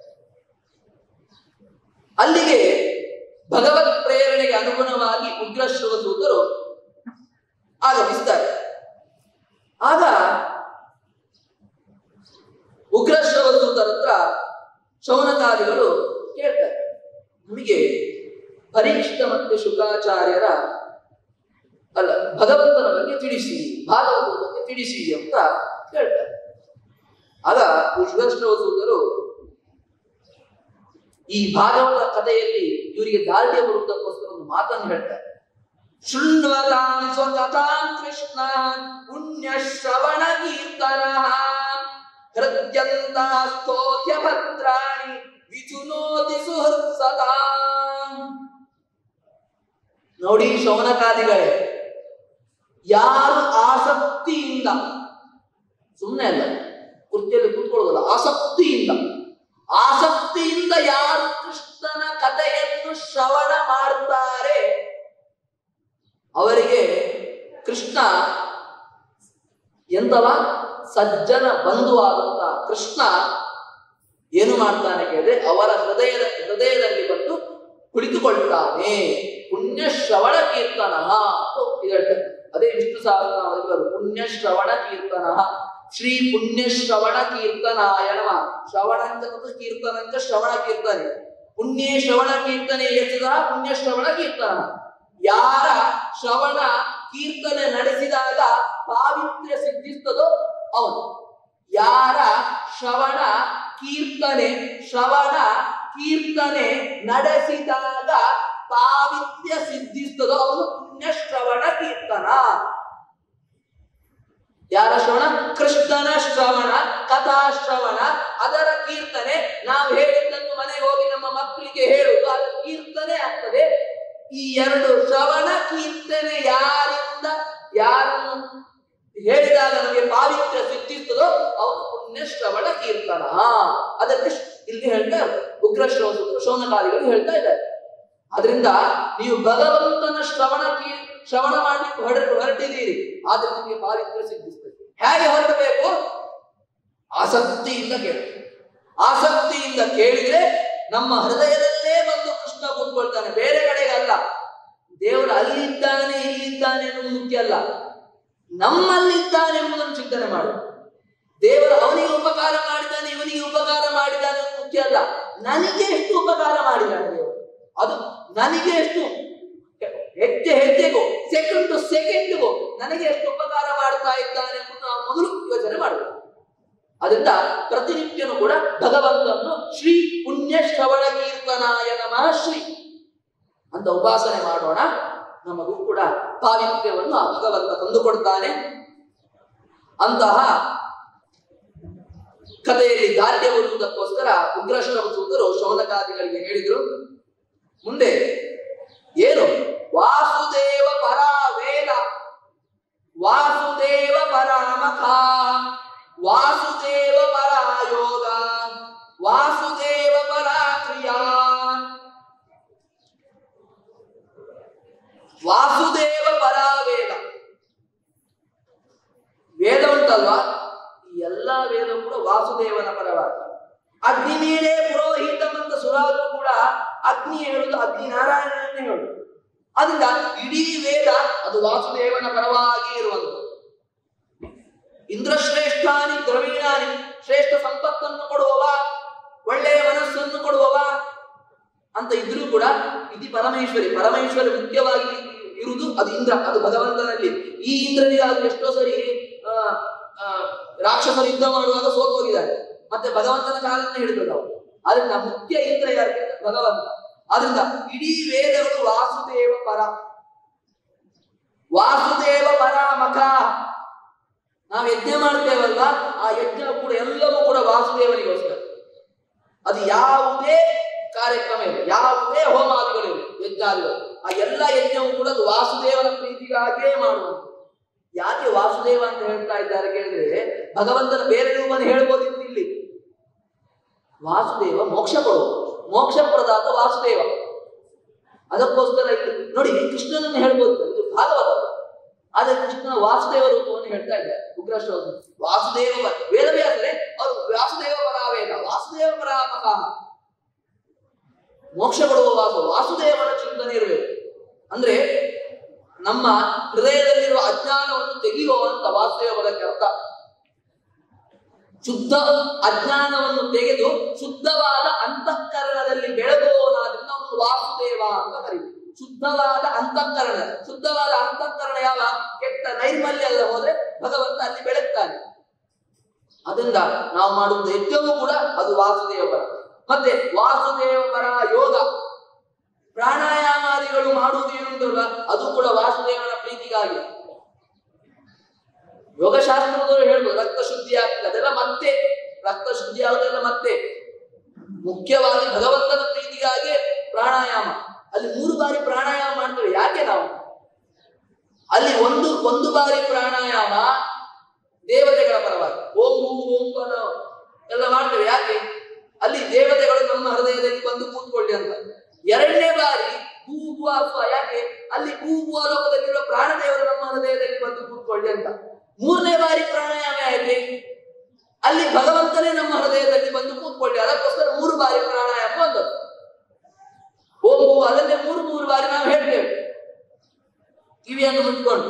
ಅಲ್ಲಿಗೆ ಭಗವತ್ ಪ್ರೇರಣೆಗೆ ಅನುಗುಣವಾಗಿ ಉಗ್ರಶ್ರವ ಸೂತರು ಆಗಮಿಸ್ತಾರೆ ಆಗ ಉಗ್ರಶ್ರವ ಸೂತರ ಹತ್ರ ಶೌನಕಾದಿಗಳು ಕೇಳ್ತಾರೆ ನಮಗೆ ಪರೀಕ್ಷಿತ ಮತ್ತು ಶುಕಾಚಾರ್ಯರ ಅಲ್ಲ ಭಗವಂತನ ಬಗ್ಗೆ ತಿಳಿಸಿ ಭಾಗವತದ ಬಗ್ಗೆ ತಿಳಿಸಿ ಅಂತ ಕೇಳ್ತಾರೆ ಆಗ ಉಗ್ರಶ್ರವ ಸೂತರು ಈ ಭಾಗವತ ಕಥೆಯಲ್ಲಿ ಇವರಿಗೆ ದಾರಿಯ ಬರುವುದಕ್ಕೋಸ್ಕರ ಒಂದು ಮಾತನ್ನು ಹೇಳ್ತಾರೆ ಶೃಣ್ವತಾಂ ಸ್ವಕಥಾಂ ಕೃಷ್ಣ ಪುಣ್ಯ ಶ್ರವಣ ಕೀರ್ತನ ಹೃದ್ಯಂತ ಸ್ತೋತ್ಯ ಭದ್ರಾಣಿ ವಿಚುನೋತಿ ಸುಹೃತ್ ಸದಾ ನೋಡಿ ಶೌನಕಾದಿಗಳೇ ಯಾರು ಆಸಕ್ತಿಯಿಂದ ಸುಮ್ಮನೆ ಅಲ್ಲ ಕುರ್ಚಿಯಲ್ಲಿ ಕೂತ್ಕೊಳ್ಳೋದಲ್ಲ ಆಸಕ್ತಿಯಿಂದ ಆಸಕ್ತಿಯಿಂದ ಯಾರು ಕೃಷ್ಣನ ಕಥೆಯನ್ನು ಶ್ರವಣ ಮಾಡ್ತಾರೆ ಅವರಿಗೆ ಕೃಷ್ಣ ಎಂತವ ಸಜ್ಜನ ಬಂಧುವಾದಂತ ಕೃಷ್ಣ ಏನು ಮಾಡ್ತಾನೆ ಕೇಳಿದ್ರೆ ಅವರ ಹೃದಯದ ಹೃದಯದಲ್ಲಿ ಬಂದು ಕುಳಿತುಕೊಳ್ತಾನೆ ಪುಣ್ಯ ಶ್ರವಣ ಕೀರ್ತನ ಹೇಳ್ತಾರೆ ಅದೇ ವಿಷ್ಣು ಸಹಸ್ರನಾಮದಲ್ಲಿ ಬರೋದು ಪುಣ್ಯ ಶ್ರವಣ ಕೀರ್ತನ ಶ್ರೀ ಪುಣ್ಯ ಶ್ರವಣ ಕೀರ್ತನಾಯ ನಮಃ ಶ್ರವಣಂಚ ಮತ್ತು ಕೀರ್ತನಂಚ ಶ್ರವಣ ಕೀರ್ತನೆ ಪುಣ್ಯೇ ಶ್ರವಣ ಕೀರ್ತನೆ ಎಸದ ಪುಣ್ಯ ಶ್ರವಣ ಕೀರ್ತನ ಯಾರ ಶ್ರವಣ ಕೀರ್ತನೆ ನಡೆಸಿದಾಗ ಪಾವಿತ್ರ್ಯ ಸಿದ್ಧಿಸ್ತದೋ ಅವನು ಯಾರ ಶ್ರವಣ ಕೀರ್ತನೆ ಶ್ರವಣ ಕೀರ್ತನೆ ನಡೆಸಿದಾಗ ಪಾವಿತ್ರ್ಯ ಸಿದ್ಧಿಸ್ತದೋ ಅವನು ಪುಣ್ಯ ಶ್ರವಣ ಕೀರ್ತನ ಯಾರ ಶ್ರವಣ ಕೃಷ್ಣನ ಶ್ರವಣ ಕಥಾ ಶ್ರವಣ ಅದರ ಕೀರ್ತನೆ ನಾವು ಹೇಳಿದ್ದನ್ನು ಮನೆಗೆ ಹೋಗಿ ನಮ್ಮ ಮಕ್ಕಳಿಗೆ ಹೇಳುವುದು ಅದು ಕೀರ್ತನೆ ಆಗ್ತದೆ ಈ ಎರಡು ಶ್ರವಣ ಕೀರ್ತನೆ ಯಾರಿಂದ ಯಾರನ್ನು ಹೇಳಿದಾಗ ನಮಗೆ ಪಾವಿತ್ರ್ಯ ಸಿದ್ಧಿಸ್ತದೋ ಅವನು ಪುಣ್ಯ ಶ್ರವಣ ಕೀರ್ತನ ಅದಕ್ಕೆ ಶ್- ಇಲ್ಲಿ ಹೇಳ್ತಾರೆ ಉಗ್ರ ಶ್ರವ ಶೋನಕಾದಿಗಳು ಹೇಳ್ತಾ ಇದ್ದಾರೆ ಅದರಿಂದ ನೀವು ಭಗವಂತನ ಶ್ರವಣ ಕೀ ಶ್ರವಣ ಮಾಡ್ಲಿಕ್ಕೆ ಹೊರ ಹೊರಟಿದ್ದೀರಿ ಆದ್ರೆ ನಿಮಗೆ ಪಾವಿತ್ರ್ಯ ಸಿದ್ಧಿಸ್ತದೆ ಹೇಗೆ ಹೊರಡಬೇಕು ಆಸಕ್ತಿಯಿಂದ ಕೇಳಿ ಆಸಕ್ತಿಯಿಂದ ಕೇಳಿದ್ರೆ ನಮ್ಮ ಹೃದಯದಲ್ಲೇ ಬಂದು ಕೃಷ್ಣ ಕೂತ್ಕೊಳ್ತಾನೆ ಬೇರೆ ಕಡೆಗೆ ಅಲ್ಲ ದೇವರು ಅಲ್ಲಿದ್ದಾನೆ ಇಲ್ಲಿದ್ದಾನೆ ಅನ್ನೋದು ಮುಖ್ಯ ಅಲ್ಲ ನಮ್ಮಲ್ಲಿದ್ದಾನೆ ಎಂಬುದನ್ನು ಚಿಂತನೆ ಮಾಡು ದೇವರು ಅವನಿಗೆ ಉಪಕಾರ ಮಾಡಿದ್ದಾನೆ ಇವನಿಗೆ ಉಪಕಾರ ಮಾಡಿದ್ದಾನೆ ಅನ್ನೋದು ಮುಖ್ಯ ಅಲ್ಲ ನನಗೆ ಎಷ್ಟು ಉಪಕಾರ ಮಾಡಿದ್ದಾನೆ ದೇವರು ಅದು ನನಗೆ ಎಷ್ಟು ಹೆಜ್ಜೆ ಹೆಜ್ಜೆಗೂ ಸೆಕೆಂಡ್ ಟು ಸೆಕೆಂಡ್ಗೂ ನನಗೆ ಎಷ್ಟು ಉಪಕಾರ ಮಾಡ್ತಾ ಇದ್ದಾನೆ ಎಂಬುದು ನಾವು ಮೊದಲು ಯೋಚನೆ ಮಾಡಬೇಕು ಅದರಿಂದ ಪ್ರತಿನಿತ್ಯನೂ ಕೂಡ ಭಗವಂತನನ್ನು ಶ್ರೀ ಪುಣ್ಯ ಶ್ರವಣ ಕೀರ್ತನಾಯ ನಮಃ ಶ್ರೀ ಅಂತ ಉಪಾಸನೆ ಮಾಡೋಣ ನಮಗೂ ಕೂಡ ಪಾವಿತ್ರ್ಯವನ್ನು ಆ ಭಗವಂತ ತಂದುಕೊಡ್ತಾನೆ ಅಂತಹ ಕಥೆಯಲ್ಲಿ ದಾರ್ಢ್ಯ ಬರುವುದಕ್ಕೋಸ್ಕರ ಉಗ್ರಶ್ರಮ ಸೂತರು ಶೌನಕಾದಿಗಳಿಗೆ ಹೇಳಿದ್ರು ಮುಂದೆ ಏನು ವಾಸುದೇವ ಪರ ವೇದ ವಾಸುದೇವ ಪರಾಮಖ ವಾಸುದೇವ ಪರ ಯೋಗ ವಾಸುದೇವ ಪರ ಕ್ರಿಯಾ ವಾಸುದೇವ ಪರ ವೇದ ವೇದ ಉಂಟಲ್ವಾ ಈ ಎಲ್ಲಾ ವೇದ ಕೂಡ ವಾಸುದೇವನ ಪರವಾದ ಅಗ್ನಿ ಮೇಲೆ ಪುರೋಹಿತ ಅಂತ ಸುರಾದರು ಕೂಡ ಅಗ್ನಿ ಹೇಳುದು ಅಗ್ನಿ ನಾರಾಯಣನನ್ನೇ ಹೇಳುದು ಅದರಿಂದ ಇಡೀ ವೇದ ಅದು ವಾಸುದೇವನ ಪರವಾಗಿ ಇರುವಂಥದ್ದು ಇಂದ್ರಶ್ರೇಷ್ಠಾನಿ ದ್ರವೀಣಾನಿ ಶ್ರೇಷ್ಠ ಸಂಪತ್ತನ್ನು ಕೊಡುವವ ಒಳ್ಳೆಯ ಮನಸ್ಸನ್ನು ಕೊಡುವವ ಅಂತ ಇದ್ರೂ ಕೂಡ ಇದು ಪರಮೇಶ್ವರಿ ಪರಮೇಶ್ವರಿ ಮುಖ್ಯವಾಗಿ ಇರುವುದು ಅದು ಇಂದ್ರ ಅದು ಭಗವಂತನಲ್ಲಿ ಈ ಇಂದ್ರನಿಗಾಗಿ ಎಷ್ಟೋ ಸರಿ ಆ, ಆ, ರಾಕ್ಷಸರು ಯುದ್ಧ ಮಾಡುವಾಗ ಸೋತು ಹೋಗಿದ್ದಾರೆ ಮತ್ತೆ ಭಗವಂತನ ಕಾಲನ್ನ ಹಿಡಿದ್ರು ನಾವು ಆದ್ರಿಂದ ಮುಖ್ಯ ಇಂದ್ರ ಯಾರು ಕೇಳಿದ್ರೆ ಭಗವಂತ ಆದ್ರಿಂದ ಇಡೀ ವೇದಗಳು ವಾಸುದೇವ ಪರ ವಾಸುದೇವ ಪರಾಮಖ ನಾವು ಯಜ್ಞ ಮಾಡ್ತೇವಲ್ವಾ ಆ ಯಜ್ಞ ಕೂಡ ಎಲ್ಲವೂ ಕೂಡ ವಾಸುದೇವನಿಗೋಸ್ಕರ ಅದು ಯಾವುದೇ ಕಾರ್ಯಕ್ರಮ ಇಲ್ಲ ಯಾವುದೇ ಹೋಮಾದಿಗಳಿಲ್ಲ ಯಜ್ಞಾದಿಗಳು ಆ ಎಲ್ಲ ಯಜ್ಞವೂ ಕೂಡ ಅದು ವಾಸುದೇವನ ಪ್ರೀತಿಗಾಗಿಯೇ ಮಾಡುವಂಥದ್ದು ಯಾಕೆ ವಾಸುದೇವ ಅಂತ ಹೇಳ್ತಾ ಇದ್ದಾರೆ ಕೇಳಿದ್ರೆ ಭಗವಂತನ ಬೇರೆ ರೂಪವನ್ನು ಹೇಳ್ಬೋದಿತ್ತು ಇಲ್ಲಿ ವಾಸುದೇವ ಮೋಕ್ಷ ಕೊಡುವ ಮೋಕ್ಷ ಪ್ರದಾತ ವಾಸುದೇವ ಅದಕ್ಕೋಸ್ಕರ ಇಲ್ಲಿ ನೋಡಿ ಕೃಷ್ಣನನ್ನು ಹೇಳ್ಬೋದು ಇದು ಭಾಗವತ ಆದ್ರೆ ಕೃಷ್ಣನ ವಾಸುದೇವ ರೂಪವನ್ನು ಹೇಳ್ತಾ ಇದ್ದಾರೆ ಉಗ್ರಶ್ರವ ವಾಸುದೇವ ವ- ವೇದವ್ಯಾಸರೇ ಅವರು ವಾಸುದೇವ ಪರಾವೇದ ವಾಸುದೇವ ಪರಾಮಕ ಮೋಕ್ಷ ಕೊಡುವ ವಾಸು ವಾಸುದೇವನ ಚಿಂತನೆ ಇರಬೇಕು ಅಂದ್ರೆ ನಮ್ಮ ಹೃದಯದಲ್ಲಿರುವ ಅಜ್ಞಾನವನ್ನು ತೆಗೆಯುವಂತ ವಾಸುದೇವ ಪದಕ್ಕೆ ಅರ್ಥ ಶುದ್ಧ ಅಜ್ಞಾನವನ್ನು ತೆಗೆದು ಶುದ್ಧವಾದ ಅಂತಃಕರಣದಲ್ಲಿ ಬೆಳಗುವವನಾದ್ರಿಂದ ಅವನು ವಾಸುದೇವ ಅಂತ ಕರೀತಾರೆ ಶುದ್ಧವಾದ ಅಂತಃಕರಣ ಶುದ್ಧವಾದ ಅಂತಃಕರಣ ಯಾವ ಕೆಟ್ಟ ನೈರ್ಮಲ್ಯ ಎಲ್ಲ ಹೋದ್ರೆ ಭಗವಂತ ಅಲ್ಲಿ ಬೆಳಗ್ತಾನೆ ಅದರಿಂದ ನಾವು ಮಾಡುವುದು ಯಜ್ಞವೂ ಕೂಡ ಅದು ವಾಸುದೇವ ಪರ ಮತ್ತೆ ವಾಸುದೇವ ಪರ ಯೋಗ ಪ್ರಾಣಾಯಾಮಾದಿಗಳು ಮಾಡುವುದು ಏನುಂಟಲ್ಲ ಅದು ಕೂಡ ವಾಸುದೇವನ ಪ್ರೀತಿಗಾಗಿ ಯೋಗಶಾಸ್ತ್ರದವರು ಹೇಳ್ಬೋದು ರಕ್ತ ಶುದ್ಧಿ ಆಗ್ತದೆ ಅದೆಲ್ಲ ಮತ್ತೆ ರಕ್ತ ಶುದ್ಧಿ ಆಗುದೆಲ್ಲ ಮತ್ತೆ ಮುಖ್ಯವಾಗಿ ಭಗವಂತನ ಪ್ರೀತಿಗಾಗಿ ಪ್ರಾಣಾಯಾಮ ಅಲ್ಲಿ ಮೂರು ಬಾರಿ ಪ್ರಾಣಾಯಾಮ ಮಾಡ್ತೇವೆ ಯಾಕೆ ನಾವು ಅಲ್ಲಿ ಒಂದು ಒಂದು ಬಾರಿ ಪ್ರಾಣಾಯಾಮ ದೇವತೆಗಳ ಪರವಾಗಿ ಓಂ ಹೂ ಓಂ ಅನ್ನೋ ಎಲ್ಲ ಮಾಡ್ತೇವೆ ಯಾಕೆ ಅಲ್ಲಿ ದೇವತೆಗಳು ನಮ್ಮ ಹೃದಯದಲ್ಲಿ ಬಂದು ಕೂತ್ಕೊಳ್ಳಿ ಅಂತ ಎರಡನೇ ಬಾರಿ ಭೂ ಭೂ ಅಪ್ಪ ಯಾಕೆ ಅಲ್ಲಿ ಭೂ ಭೂ ಲೋಕದಲ್ಲಿರುವ ಪ್ರಾಣದೇವರು ನಮ್ಮ ಹೃದಯದಲ್ಲಿ ಬಂದು ಕೂತ್ಕೊಳ್ಳಿ ಅಂತ ಮೂರನೇ ಬಾರಿ ಪ್ರಾಣಾಯಾಮ ಯಾಕೆ ಅಲ್ಲಿ ಭಗವಂತನೇ ನಮ್ಮ ಹೃದಯದಲ್ಲಿ ಬಂದು ಕೂತ್ಕೊಳ್ಳಿ ಅದಕ್ಕೋಸ್ಕರ ಮೂರು ಬಾರಿ ಪ್ರಾಣಾಯಾಮ ಬಂದದ್ದು ಓಂ ಭೂ ಅದನ್ನೇ ಮೂರು ಮೂರು ಬಾರಿ ನಾವು ಹೇಳ್ತೇವೆ ಕಿವಿಯನ್ನು ಮುಟ್ಕೊಂಡು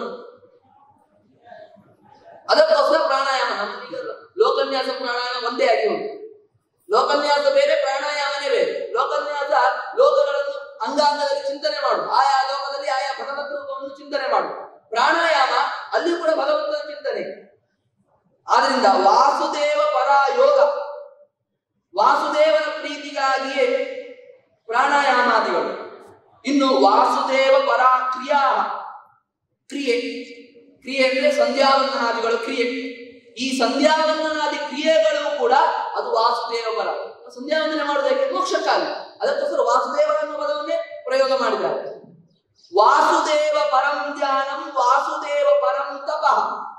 ಅದಕ್ಕೋಸ್ಕರ ಪ್ರಾಣಾಯಾಮ ನಮ್ಮದೀಗ ಲೋಕನ್ಯಾಸ ಪ್ರಾಣಾಯಾಮ ಒಂದೇ ಆಗಿ ಉಂಟು ಲೋಕನ್ಯಾಸ ಬೇರೆ ಪ್ರಾಣಾಯಾಮನೇ ಬೇರೆ ಲೋಕನ್ಯಾಸ ಲೋಕಗಳನ್ನು ಅಂಗಾಂಗದಲ್ಲಿ ಚಿಂತನೆ ಮಾಡು ಆಯಾ ಲೋಕದಲ್ಲಿ ಆಯಾ ಭಗವತ್ ರೂಪವನ್ನು ಚಿಂತನೆ ಮಾಡು ಪ್ರಾಣಾಯಾಮ ಅಲ್ಲಿ ಕೂಡ ಭಗವಂತನ ಚಿಂತನೆ ಆದ್ರಿಂದ ವಾಸುದೇವ ಪರ ಯೋಗ ವಾಸುದೇವನ ಪ್ರೀತಿಗಾಗಿಯೇ ಪ್ರಾಣಾಯಾಮಾದಿಗಳು ಇನ್ನು ವಾಸುದೇವ ಪರ ಕ್ರಿಯಾ ಕ್ರಿಯೆ ಕ್ರಿಯೆ ಅಂದ್ರೆ ಸಂಧ್ಯಾವಂದನಾದಿಗಳು ಕ್ರಿಯೆ ಈ ಸಂಧ್ಯಾವಂದನಾದಿ ಕ್ರಿಯೆಗಳು ಕೂಡ ಅದು ವಾಸುದೇವ ಪರ ಸಂಧ್ಯಾವಂದನೆ ಮಾಡುವುದಕ್ಕೆ ಮೋಕ್ಷಕ್ಕಾಗಿ ಅದಕ್ಕೋಸ್ಕರ ವಾಸುದೇವ ಎನ್ನುವ ಪದವನ್ನೇ ಪ್ರಯೋಗ ಮಾಡಿದ್ದಾರೆ ವಾಸುದೇವ ಪರಂ ಧ್ಯಾನಂ ವಾಸುದೇವ ಪರಂ ತಪಃ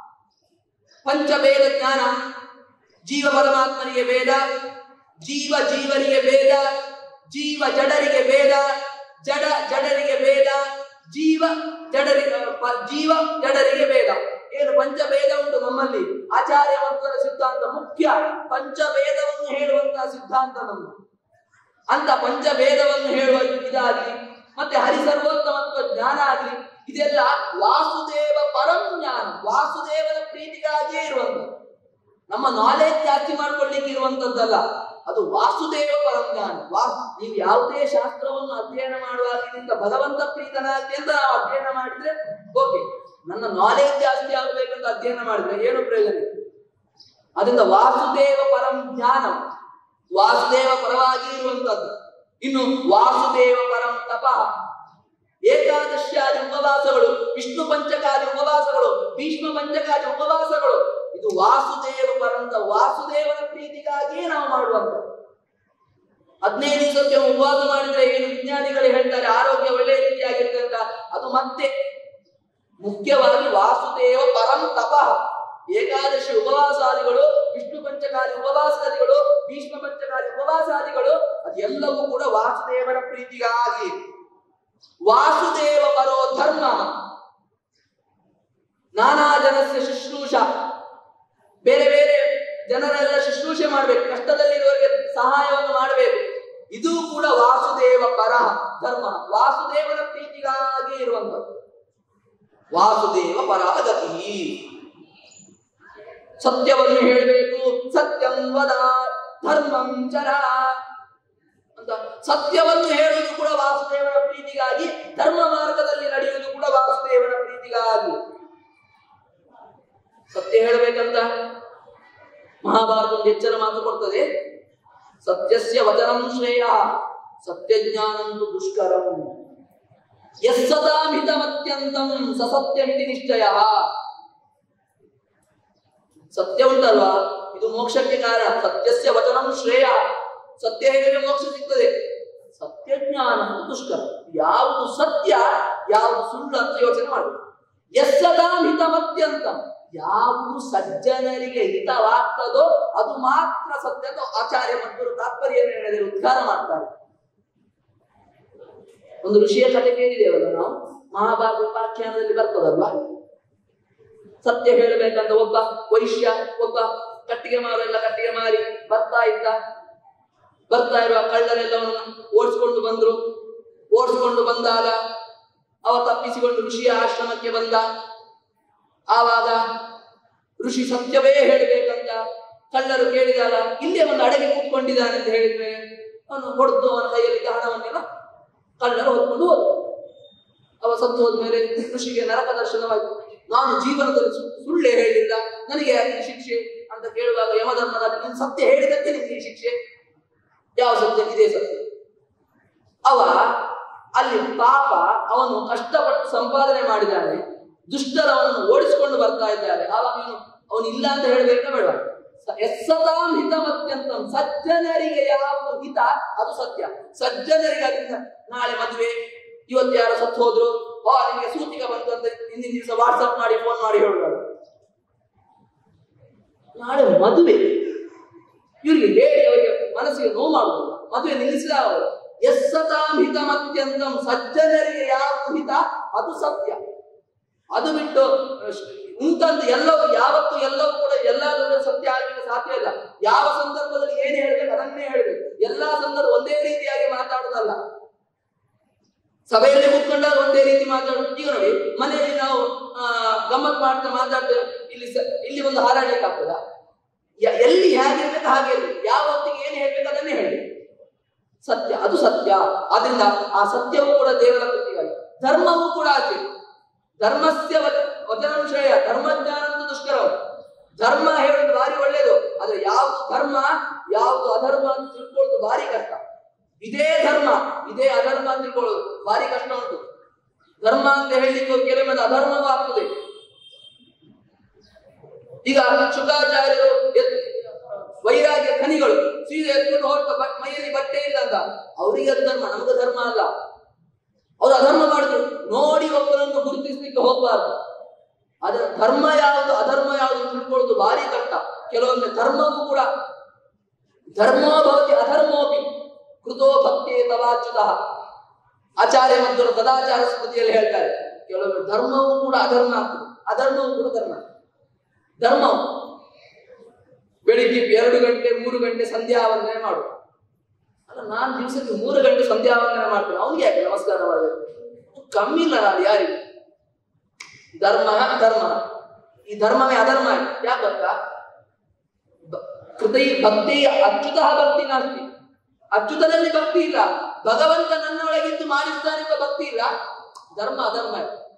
ಪಂಚಭೇದ ಜ್ಞಾನ ಜೀವ ಪರಮಾತ್ಮನಿಗೆ ಭೇದ ಜೀವ ಜೀವನಿಗೆ ಭೇದ ಜೀವ ಜಡರಿಗೆ ಭೇದ ಜಡ ಜಡರಿಗೆ ಭೇದ ಜೀವ ಜಡರಿಗೆ ಪ- ಜೀವ ಜಡರಿಗೆ ಭೇದ ಏನು ಪಂಚಭೇದ ಉಂಟು ನಮ್ಮಲ್ಲಿ ಆಚಾರ್ಯ ಮಂತ್ರ ಸಿದ್ಧಾಂತ ಮುಖ್ಯ ಪಂಚಭೇದವನ್ನು ಹೇಳುವಂತಹ ಸಿದ್ಧಾಂತ ನಮ್ಮದು ಅಂತ ಪಂಚಭೇದವನ್ನು ಹೇಳುವ ಇದಾಗ್ಲಿ ಮತ್ತೆ ಹರಿಸರ್ವೋತ್ತಮತ್ವ ಜ್ಞಾನ ಆಗ್ಲಿ ಇದೆಲ್ಲ ವಾಸುದೇವ ಪರಂ ಜ್ಞಾನ ವಾಸುದೇವನ ಪ್ರೀತಿಗಾಗಿಯೇ ಇರುವಂತದ್ದು ನಮ್ಮ ನಾಲೆಜ್ ಜಾಸ್ತಿ ಮಾಡ್ಕೊಳ್ಳಿಕ್ಕೆ ಇರುವಂತದ್ದಲ್ಲ ಅದು ವಾಸುದೇವ ಪರಂ ಜ್ಞಾನ ವಾ ನೀವು ಯಾವುದೇ ಶಾಸ್ತ್ರವನ್ನು ಅಧ್ಯಯನ ಮಾಡುವಾಗ ಇದರಿಂದ ಭಗವಂತ ಪ್ರೀತನಾಗ್ಲಿ ಅಂತ ನಾವು ಅಧ್ಯಯನ ಮಾಡಿದ್ರೆ ಓಕೆ ನನ್ನ ನಾಲೆಜ್ ಜಾಸ್ತಿ ಆಗ್ಬೇಕಂತ ಅಧ್ಯಯನ ಮಾಡಿದ್ರೆ ಏನು ಪ್ರಯೋಜನ ಇಲ್ಲ. ಅದರಿಂದ ವಾಸುದೇವ ಪರಂ ಜ್ಞಾನ ವಾಸುದೇವ ಪರವಾಗಿ ಇರುವಂತದ್ದು ಇನ್ನು ವಾಸುದೇವ ಪರಂ ತಪಃ ಏಕಾದಶಿಯಾದಿ ಉಪವಾಸಗಳು ವಿಷ್ಣು ಪಂಚಕಾದಿ ಉಪವಾಸಗಳು ಭೀಷ್ಮ ಪಂಚಕಾದಿ ಉಪವಾಸಗಳು ಇದು ವಾಸುದೇವ ಪರಂತ ವಾಸುದೇವನ ಪ್ರೀತಿಗಾಗಿಯೇ ನಾವು ಮಾಡುವಂಥದ್ದು ಹದಿನೈದು ದಿವಸಕ್ಕೆ ಉಪವಾಸ ಮಾಡಿದ್ರೆ ಏನು ವಿಜ್ಞಾನಿಗಳು ಹೇಳ್ತಾರೆ ಆರೋಗ್ಯ ಒಳ್ಳೆ ರೀತಿಯಾಗಿರುತ್ತೆ ಅಂತ ಅದು ಮತ್ತೆ ಮುಖ್ಯವಾಗಿ ವಾಸುದೇವ ಪರಂ ತಪಃ ಏಕಾದಶಿ ಉಪವಾಸಾದಿಗಳು ವಿಷ್ಣು ಪಂಚಕಾಲಿ ಉಪವಾಸಾದಿಗಳು ಭೀಷ್ಮ ಪಂಚಕಾಲಿ ಉಪವಾಸಾದಿಗಳು ಅದೆಲ್ಲವೂ ಕೂಡ ವಾಸುದೇವನ ಪ್ರೀತಿಗಾಗಿ ವಾಸುದೇವ ಪರೋ ಧರ್ಮ ನಾನಾ ಜನಸ್ಯ ಶುಶ್ರೂಷ ಬೇರೆ ಬೇರೆ ಜನರೆಲ್ಲ ಶುಶ್ರೂಷೆ ಮಾಡಬೇಕು ಕಷ್ಟದಲ್ಲಿರುವವರಿಗೆ ಸಹಾಯವನ್ನು ಮಾಡಬೇಕು ಇದು ಕೂಡ ವಾಸುದೇವ ಪರ ಧರ್ಮ ವಾಸುದೇವನ ಪ್ರೀತಿಗಾಗಿ ಇರುವಂತದ್ದು ವಾಸುದೇವ ಪರಾಗತಿ ಸತ್ಯವನ್ನು ಹೇಳಬೇಕು ಸತ್ಯಂ ವದ ಧರ್ಮಂ ಚರ ಅಂತ ಸತ್ಯವನ್ನು ಹೇಳುವುದು ಕೂಡ ವಾಸುದೇವನ ಪ್ರೀತಿಗಾಗಿ ಧರ್ಮ ಮಾರ್ಗದಲ್ಲಿ ನಡೆಯುವುದು ಕೂಡ ವಾಸುದೇವನ ಪ್ರೀತಿಗಾಗಿ ಸತ್ಯ ಹೇಳಬೇಕಂತ ಮಹಾಭಾರತ ಒಂದು ಎಚ್ಚರ ಮಾತು ಕೊಡ್ತದೆ ಸತ್ಯಸ್ಯ ವಚನಂ ಶ್ರೇಯ ಸತ್ಯ ಜ್ಞಾನಂತು ದುಷ್ಕರಂ ಯಸ್ಸದಾಮಿತಮತ್ಯಂತಂ ಸಸತ್ಯಮಿತಿ ನಿಶ್ಚಯ ಸತ್ಯ ಉಂಟಲ್ವಾ ಇದು ಮೋಕ್ಷಕ್ಕೆ ಕಾರಣ ಸತ್ಯಸ್ಯ ವಚನಂ ಶ್ರೇಯ ಸತ್ಯ ಹೇಳಿದ್ರೆ ಮೋಕ್ಷ ಸಿಗ್ತದೆ ಸತ್ಯ ಜ್ಞಾನ ದುಷ್ಕರ ಯಾವುದು ಸತ್ಯ ಯಾವುದು ಸುಳ್ಳು ಅಂತ ಯೋಚನೆ ಮಾಡಬೇಕು ಎಸ್ಸದಾಂ ಹಿತಮತ್ಯಂತ ಯಾವುದು ಸಜ್ಜನರಿಗೆ ಹಿತವಾಗ್ತದೋ ಅದು ಮಾತ್ರ ಸತ್ಯ ಅಂತ ಆಚಾರ್ಯ ಮತ್ತು ತಾತ್ಪರ್ಯ ನಿರ್ಣಯದಲ್ಲಿ ಉದ್ಧಾರ ಮಾಡ್ತಾರೆ ಒಂದು ಋಷಿಯ ಕಥೆ ಕೇಳಿದೇವಲ್ಲ ನಾವು ಮಹಾಭಾರತ ಉಪಾಖ್ಯಾನದಲ್ಲಿ ಬರ್ತದಲ್ವಾ ಸತ್ಯ ಹೇಳಬೇಕಂತ ಒಬ್ಬ ವೈಶ್ಯ ಒಬ್ಬ ಕಟ್ಟಿಗೆ ಮಾರೆಲ್ಲ ಕಟ್ಟಿಗೆ ಮಾರಿ ಬರ್ತಾ ಇದ್ದ ಬರ್ತಾ ಇರುವ ಕಳ್ಳರೆಲ್ಲವನ್ನು ಓಡಿಸ್ಕೊಂಡು ಬಂದ್ರು ಓಡಿಸ್ಕೊಂಡು ಬಂದಾಗ ಅವ ತಪ್ಪಿಸಿಕೊಂಡು ಋಷಿಯ ಆಶ್ರಮಕ್ಕೆ ಬಂದ ಆವಾಗ ಋಷಿ ಸತ್ಯವೇ ಹೇಳಬೇಕಂತ ಕಳ್ಳರು ಕೇಳಿದಾಗ ಇಲ್ಲೇ ಒಂದು ಅಡಗೆ ಕೂತ್ಕೊಂಡಿದ್ದಾನೆ ಅಂತ ಹೇಳಿದ್ರೆ ಅವನು ಹೊಡೆದು ಅವನ ಕೈಯಲ್ಲಿ ಹಣವನ್ನೆಲ್ಲ ಕಳ್ಳರು ಹೊತ್ಕೊಂಡು ಹೋದ್ರು ಅವ ಸತ್ತು ಹೋದ್ಮೇಲೆ ಋಷಿಗೆ ನರಕ ದರ್ಶನವಾಯಿತು ನಾನು ಜೀವನದಲ್ಲಿ ಸು- ಸುಳ್ಳೇ ಹೇಳಿಲ್ಲ ನನಗೆ ಯಾಕೆ ಈ ಶಿಕ್ಷೆ ಅಂತ ಕೇಳುವಾಗ ಯಮಧರ್ಮರಾಜ ನೀನು ಸತ್ಯ ಹೇಳಿದಕ್ಕೆ ನಿನಗೆ ಈ ಶಿಕ್ಷೆ ಯಾವ ಸತ್ಯ ಇದೇ ಸತ್ಯ ಅವ ಅಲ್ಲಿ ಪಾಪ ಅವನು ಕಷ್ಟಪಟ್ಟು ಸಂಪಾದನೆ ಮಾಡಿದ್ದಾನೆ ದುಷ್ಟರವನನ್ನು ಓಡಿಸಿಕೊಂಡು ಬರ್ತಾ ಇದ್ದಾರೆ ಆವಾಗ ಇವನು ಅವನು ಇಲ್ಲ ಅಂತ ಹೇಳಬೇಕಾ ಬೇಡ ಎಸ್ಸದಾಂ ಹಿತಮತ್ಯಂತಂ ಸಜ್ಜನರಿಗೆ ಯಾವುದು ಹಿತ ಅದು ಸತ್ಯ ಸಜ್ಜನರಿಗೆ ಅದರಿಂದ ನಾಳೆ ಮದುವೆ ಇವತ್ತು ಯಾರೋ ಸತ್ತು ಹೋದ್ರು ಓ ನಿಮಗೆ ಸೂಚಿಕ ಬಂತು ಅಂತ ಹಿಂದಿನ ದಿವಸ ವಾಟ್ಸಪ್ ಮಾಡಿ ಫೋನ್ ಮಾಡಿ ಹೇಳುವಾಗ ನಾಳೆ ಮದುವೆ ಇವ್ರಿಗೆ ಹೇಳಿ ಅವರಿಗೆ ಮನಸ್ಸಿಗೆ ನೋವು ಮಾಡುವುದಿಲ್ಲ ಮದುವೆ ನಿಲ್ಲಿಸಿದ ಅವರು ಎಸ್ಸತಾಂ ಹಿತಮತ್ಯಂತಂ ಸಜ್ಜನರಿಗೆ ಯಾವುದು ಹಿತ ಅದು ಸತ್ಯ ಅದು ಬಿಟ್ಟು ಅಹ್, ಉಂಟಂತ ಎಲ್ಲವೂ ಯಾವತ್ತು ಎಲ್ಲವೂ ಕೂಡ ಎಲ್ಲರೂ ಸತ್ಯ ಆಗಲಿಕ್ಕೆ ಸಾಧ್ಯ ಇಲ್ಲ ಯಾವ ಸಂದರ್ಭದಲ್ಲಿ ಏನು ಹೇಳ್ಬೇಕು ಅದನ್ನೇ ಹೇಳ್ಬೇಕು ಎಲ್ಲಾ ಸಂದರ್ಭ ಒಂದೇ ರೀತಿಯಾಗಿ ಮಾತಾಡುದಲ್ಲ ಸಭೆಯಲ್ಲಿ ಕೂತ್ಕೊಂಡಾಗ ಒಂದೇ ರೀತಿ ಮಾತಾಡೋದು ಈಗ ನೋಡಿ ಮನೆಯಲ್ಲಿ ನಾವು ಆ, ಗಮ್ಮತ್ ಮಾಡ್ತಾ ಮಾತಾಡ್ತೇವೆ ಇಲ್ಲಿ ಸ- ಇಲ್ಲಿ ಒಂದು ಹಾರಾಡ್ಲಿಕ್ಕೆ ಆಗ್ತದ ಯ- ಎಲ್ಲಿ ಹೇಗಿರ್ಬೇಕು ಹಾಗೆ ಇರ್ಬೇಕು ಯಾವ ಹೊತ್ತಿಗೆ ಏನು ಹೇಳ್ಬೇಕು ಅದನ್ನೇ ಹೇಳಿ ಸತ್ಯ ಅದು ಸತ್ಯ ಆದ್ರಿಂದ ಆ ಸತ್ಯವೂ ಕೂಡ ದೇವರ ಕೃತಿಗಾಗಿ ಧರ್ಮವೂ ಕೂಡ ಆಚೆ ಧರ್ಮಸ್ಯ ವಚ ವಚನಂ ಶ್ರೇಯ ಧರ್ಮಜ್ಞಾನ ಅಂತ ದುಷ್ಕರ ಧರ್ಮ ಹೇಳೋದು ಭಾರಿ ಒಳ್ಳೇದು ಆದ್ರೆ ಯಾವುದು ಧರ್ಮ ಯಾವುದು ಅಧರ್ಮ ಅಂತ ತಿಳ್ಕೊಳ್ಳೋದು ಭಾರಿ ಕಷ್ಟ ಇದೇ ಧರ್ಮ ಇದೇ ಅಧರ್ಮ ಅಂತ ತಿಳ್ಕೊಳ್ಳೋದು ಭಾರಿ ಕಷ್ಟ ಉಂಟು ಧರ್ಮ ಅಂತ ಹೇಳಲಿಕ್ಕೆ ಹೋಗಿ ಕೆಲವೊಮ್ಮೆ ಅಧರ್ಮವೂ ಆಗ್ತದೆ ಈಗ ಶುಕಾಚಾರ್ಯರು ಎತ್- ವೈರಾಗ್ಯ ಖನಿಗಳು ಸೀರೆ ಎತ್ಕೊಂಡು ಹೊರಟ ಬ- ಮೈಯಲ್ಲಿ ಬಟ್ಟೆ ಇಲ್ಲ ಅಂತ ಅವರಿಗೆ ಅದು ಧರ್ಮ ನಮಗೆ ಧರ್ಮ ಅಲ್ಲ ಅವರು ಅಧರ್ಮ ಮಾಡಿದ್ರು ನೋಡಿ ಒಬ್ಬರನ್ನು ಗುರುತಿಸ್ಲಿಕ್ಕೆ ಹೋಗಬಾರ್ದು ಅದರ ಧರ್ಮ ಯಾವುದು ಅಧರ್ಮ ಯಾವುದು ಅಂತ ತಿಳ್ಕೊಳ್ಳೋದು ಭಾರಿ ಕಷ್ಟ ಕೆಲವೊಮ್ಮೆ ಧರ್ಮವೂ ಕೂಡ ಧರ್ಮೋ ಭವತಿ ಅಧರ್ಮೋಪಿ ಕೃತೋ ಭಕ್ತಿಯೇ ತವಾಚ್ಯುತ ಆಚಾರ್ಯ ಮತ್ತು ಸದಾಚಾರ ಸ್ಮೃತಿಯಲ್ಲಿ ಹೇಳ್ತಾರೆ ಕೆಲವೊಮ್ಮೆ ಧರ್ಮವೂ ಕೂಡ ಅಧರ್ಮ ಆಗ್ತದೆ ಅಧರ್ಮವೂ ಕೂಡ ಧರ್ಮ ಧರ್ಮವು ಬೆಳಿಗ್ಗೆ ಎರಡು ಗಂಟೆ ಮೂರು ಗಂಟೆ ಸಂಧ್ಯಾ ವಂದನೆ ಮಾಡು ಅಲ್ಲ ನಾನು ದಿವಸಕ್ಕೆ ಮೂರು ಗಂಟೆ ಸಂಧ್ಯಾ ವಂದನೆ ಮಾಡ್ತೇನೆ ಅವನಿಗೆ ಯಾಕೆ ನಮಸ್ಕಾರ ಮಾಡಬೇಕು ಕಮ್ಮಿ ಇಲ್ಲ ನಾನು ಯಾರಿಗೆ ಧರ್ಮ ಅಧರ್ಮ ಈ ಧರ್ಮವೇ ಅಧರ್ಮ ಯಾಕೆ ಗೊತ್ತಾ ಬ- ಕೃತೈ ಭಕ್ತಿ ಅಚ್ಯುತ ಭಕ್ತಿ ನಾಸ್ತಿ ಅಚ್ಯುತನಲ್ಲಿ ಭಕ್ತಿ ಇಲ್ಲ ಭಗವಂತ ನನ್ನೊಳಗಿದ್ದು ಮಾಡಿಸ್ತಾನೆ ಎಂಬ ಭಕ್ತಿ ಇಲ್ಲ ಧರ್ಮ ಅಧರ್ಮ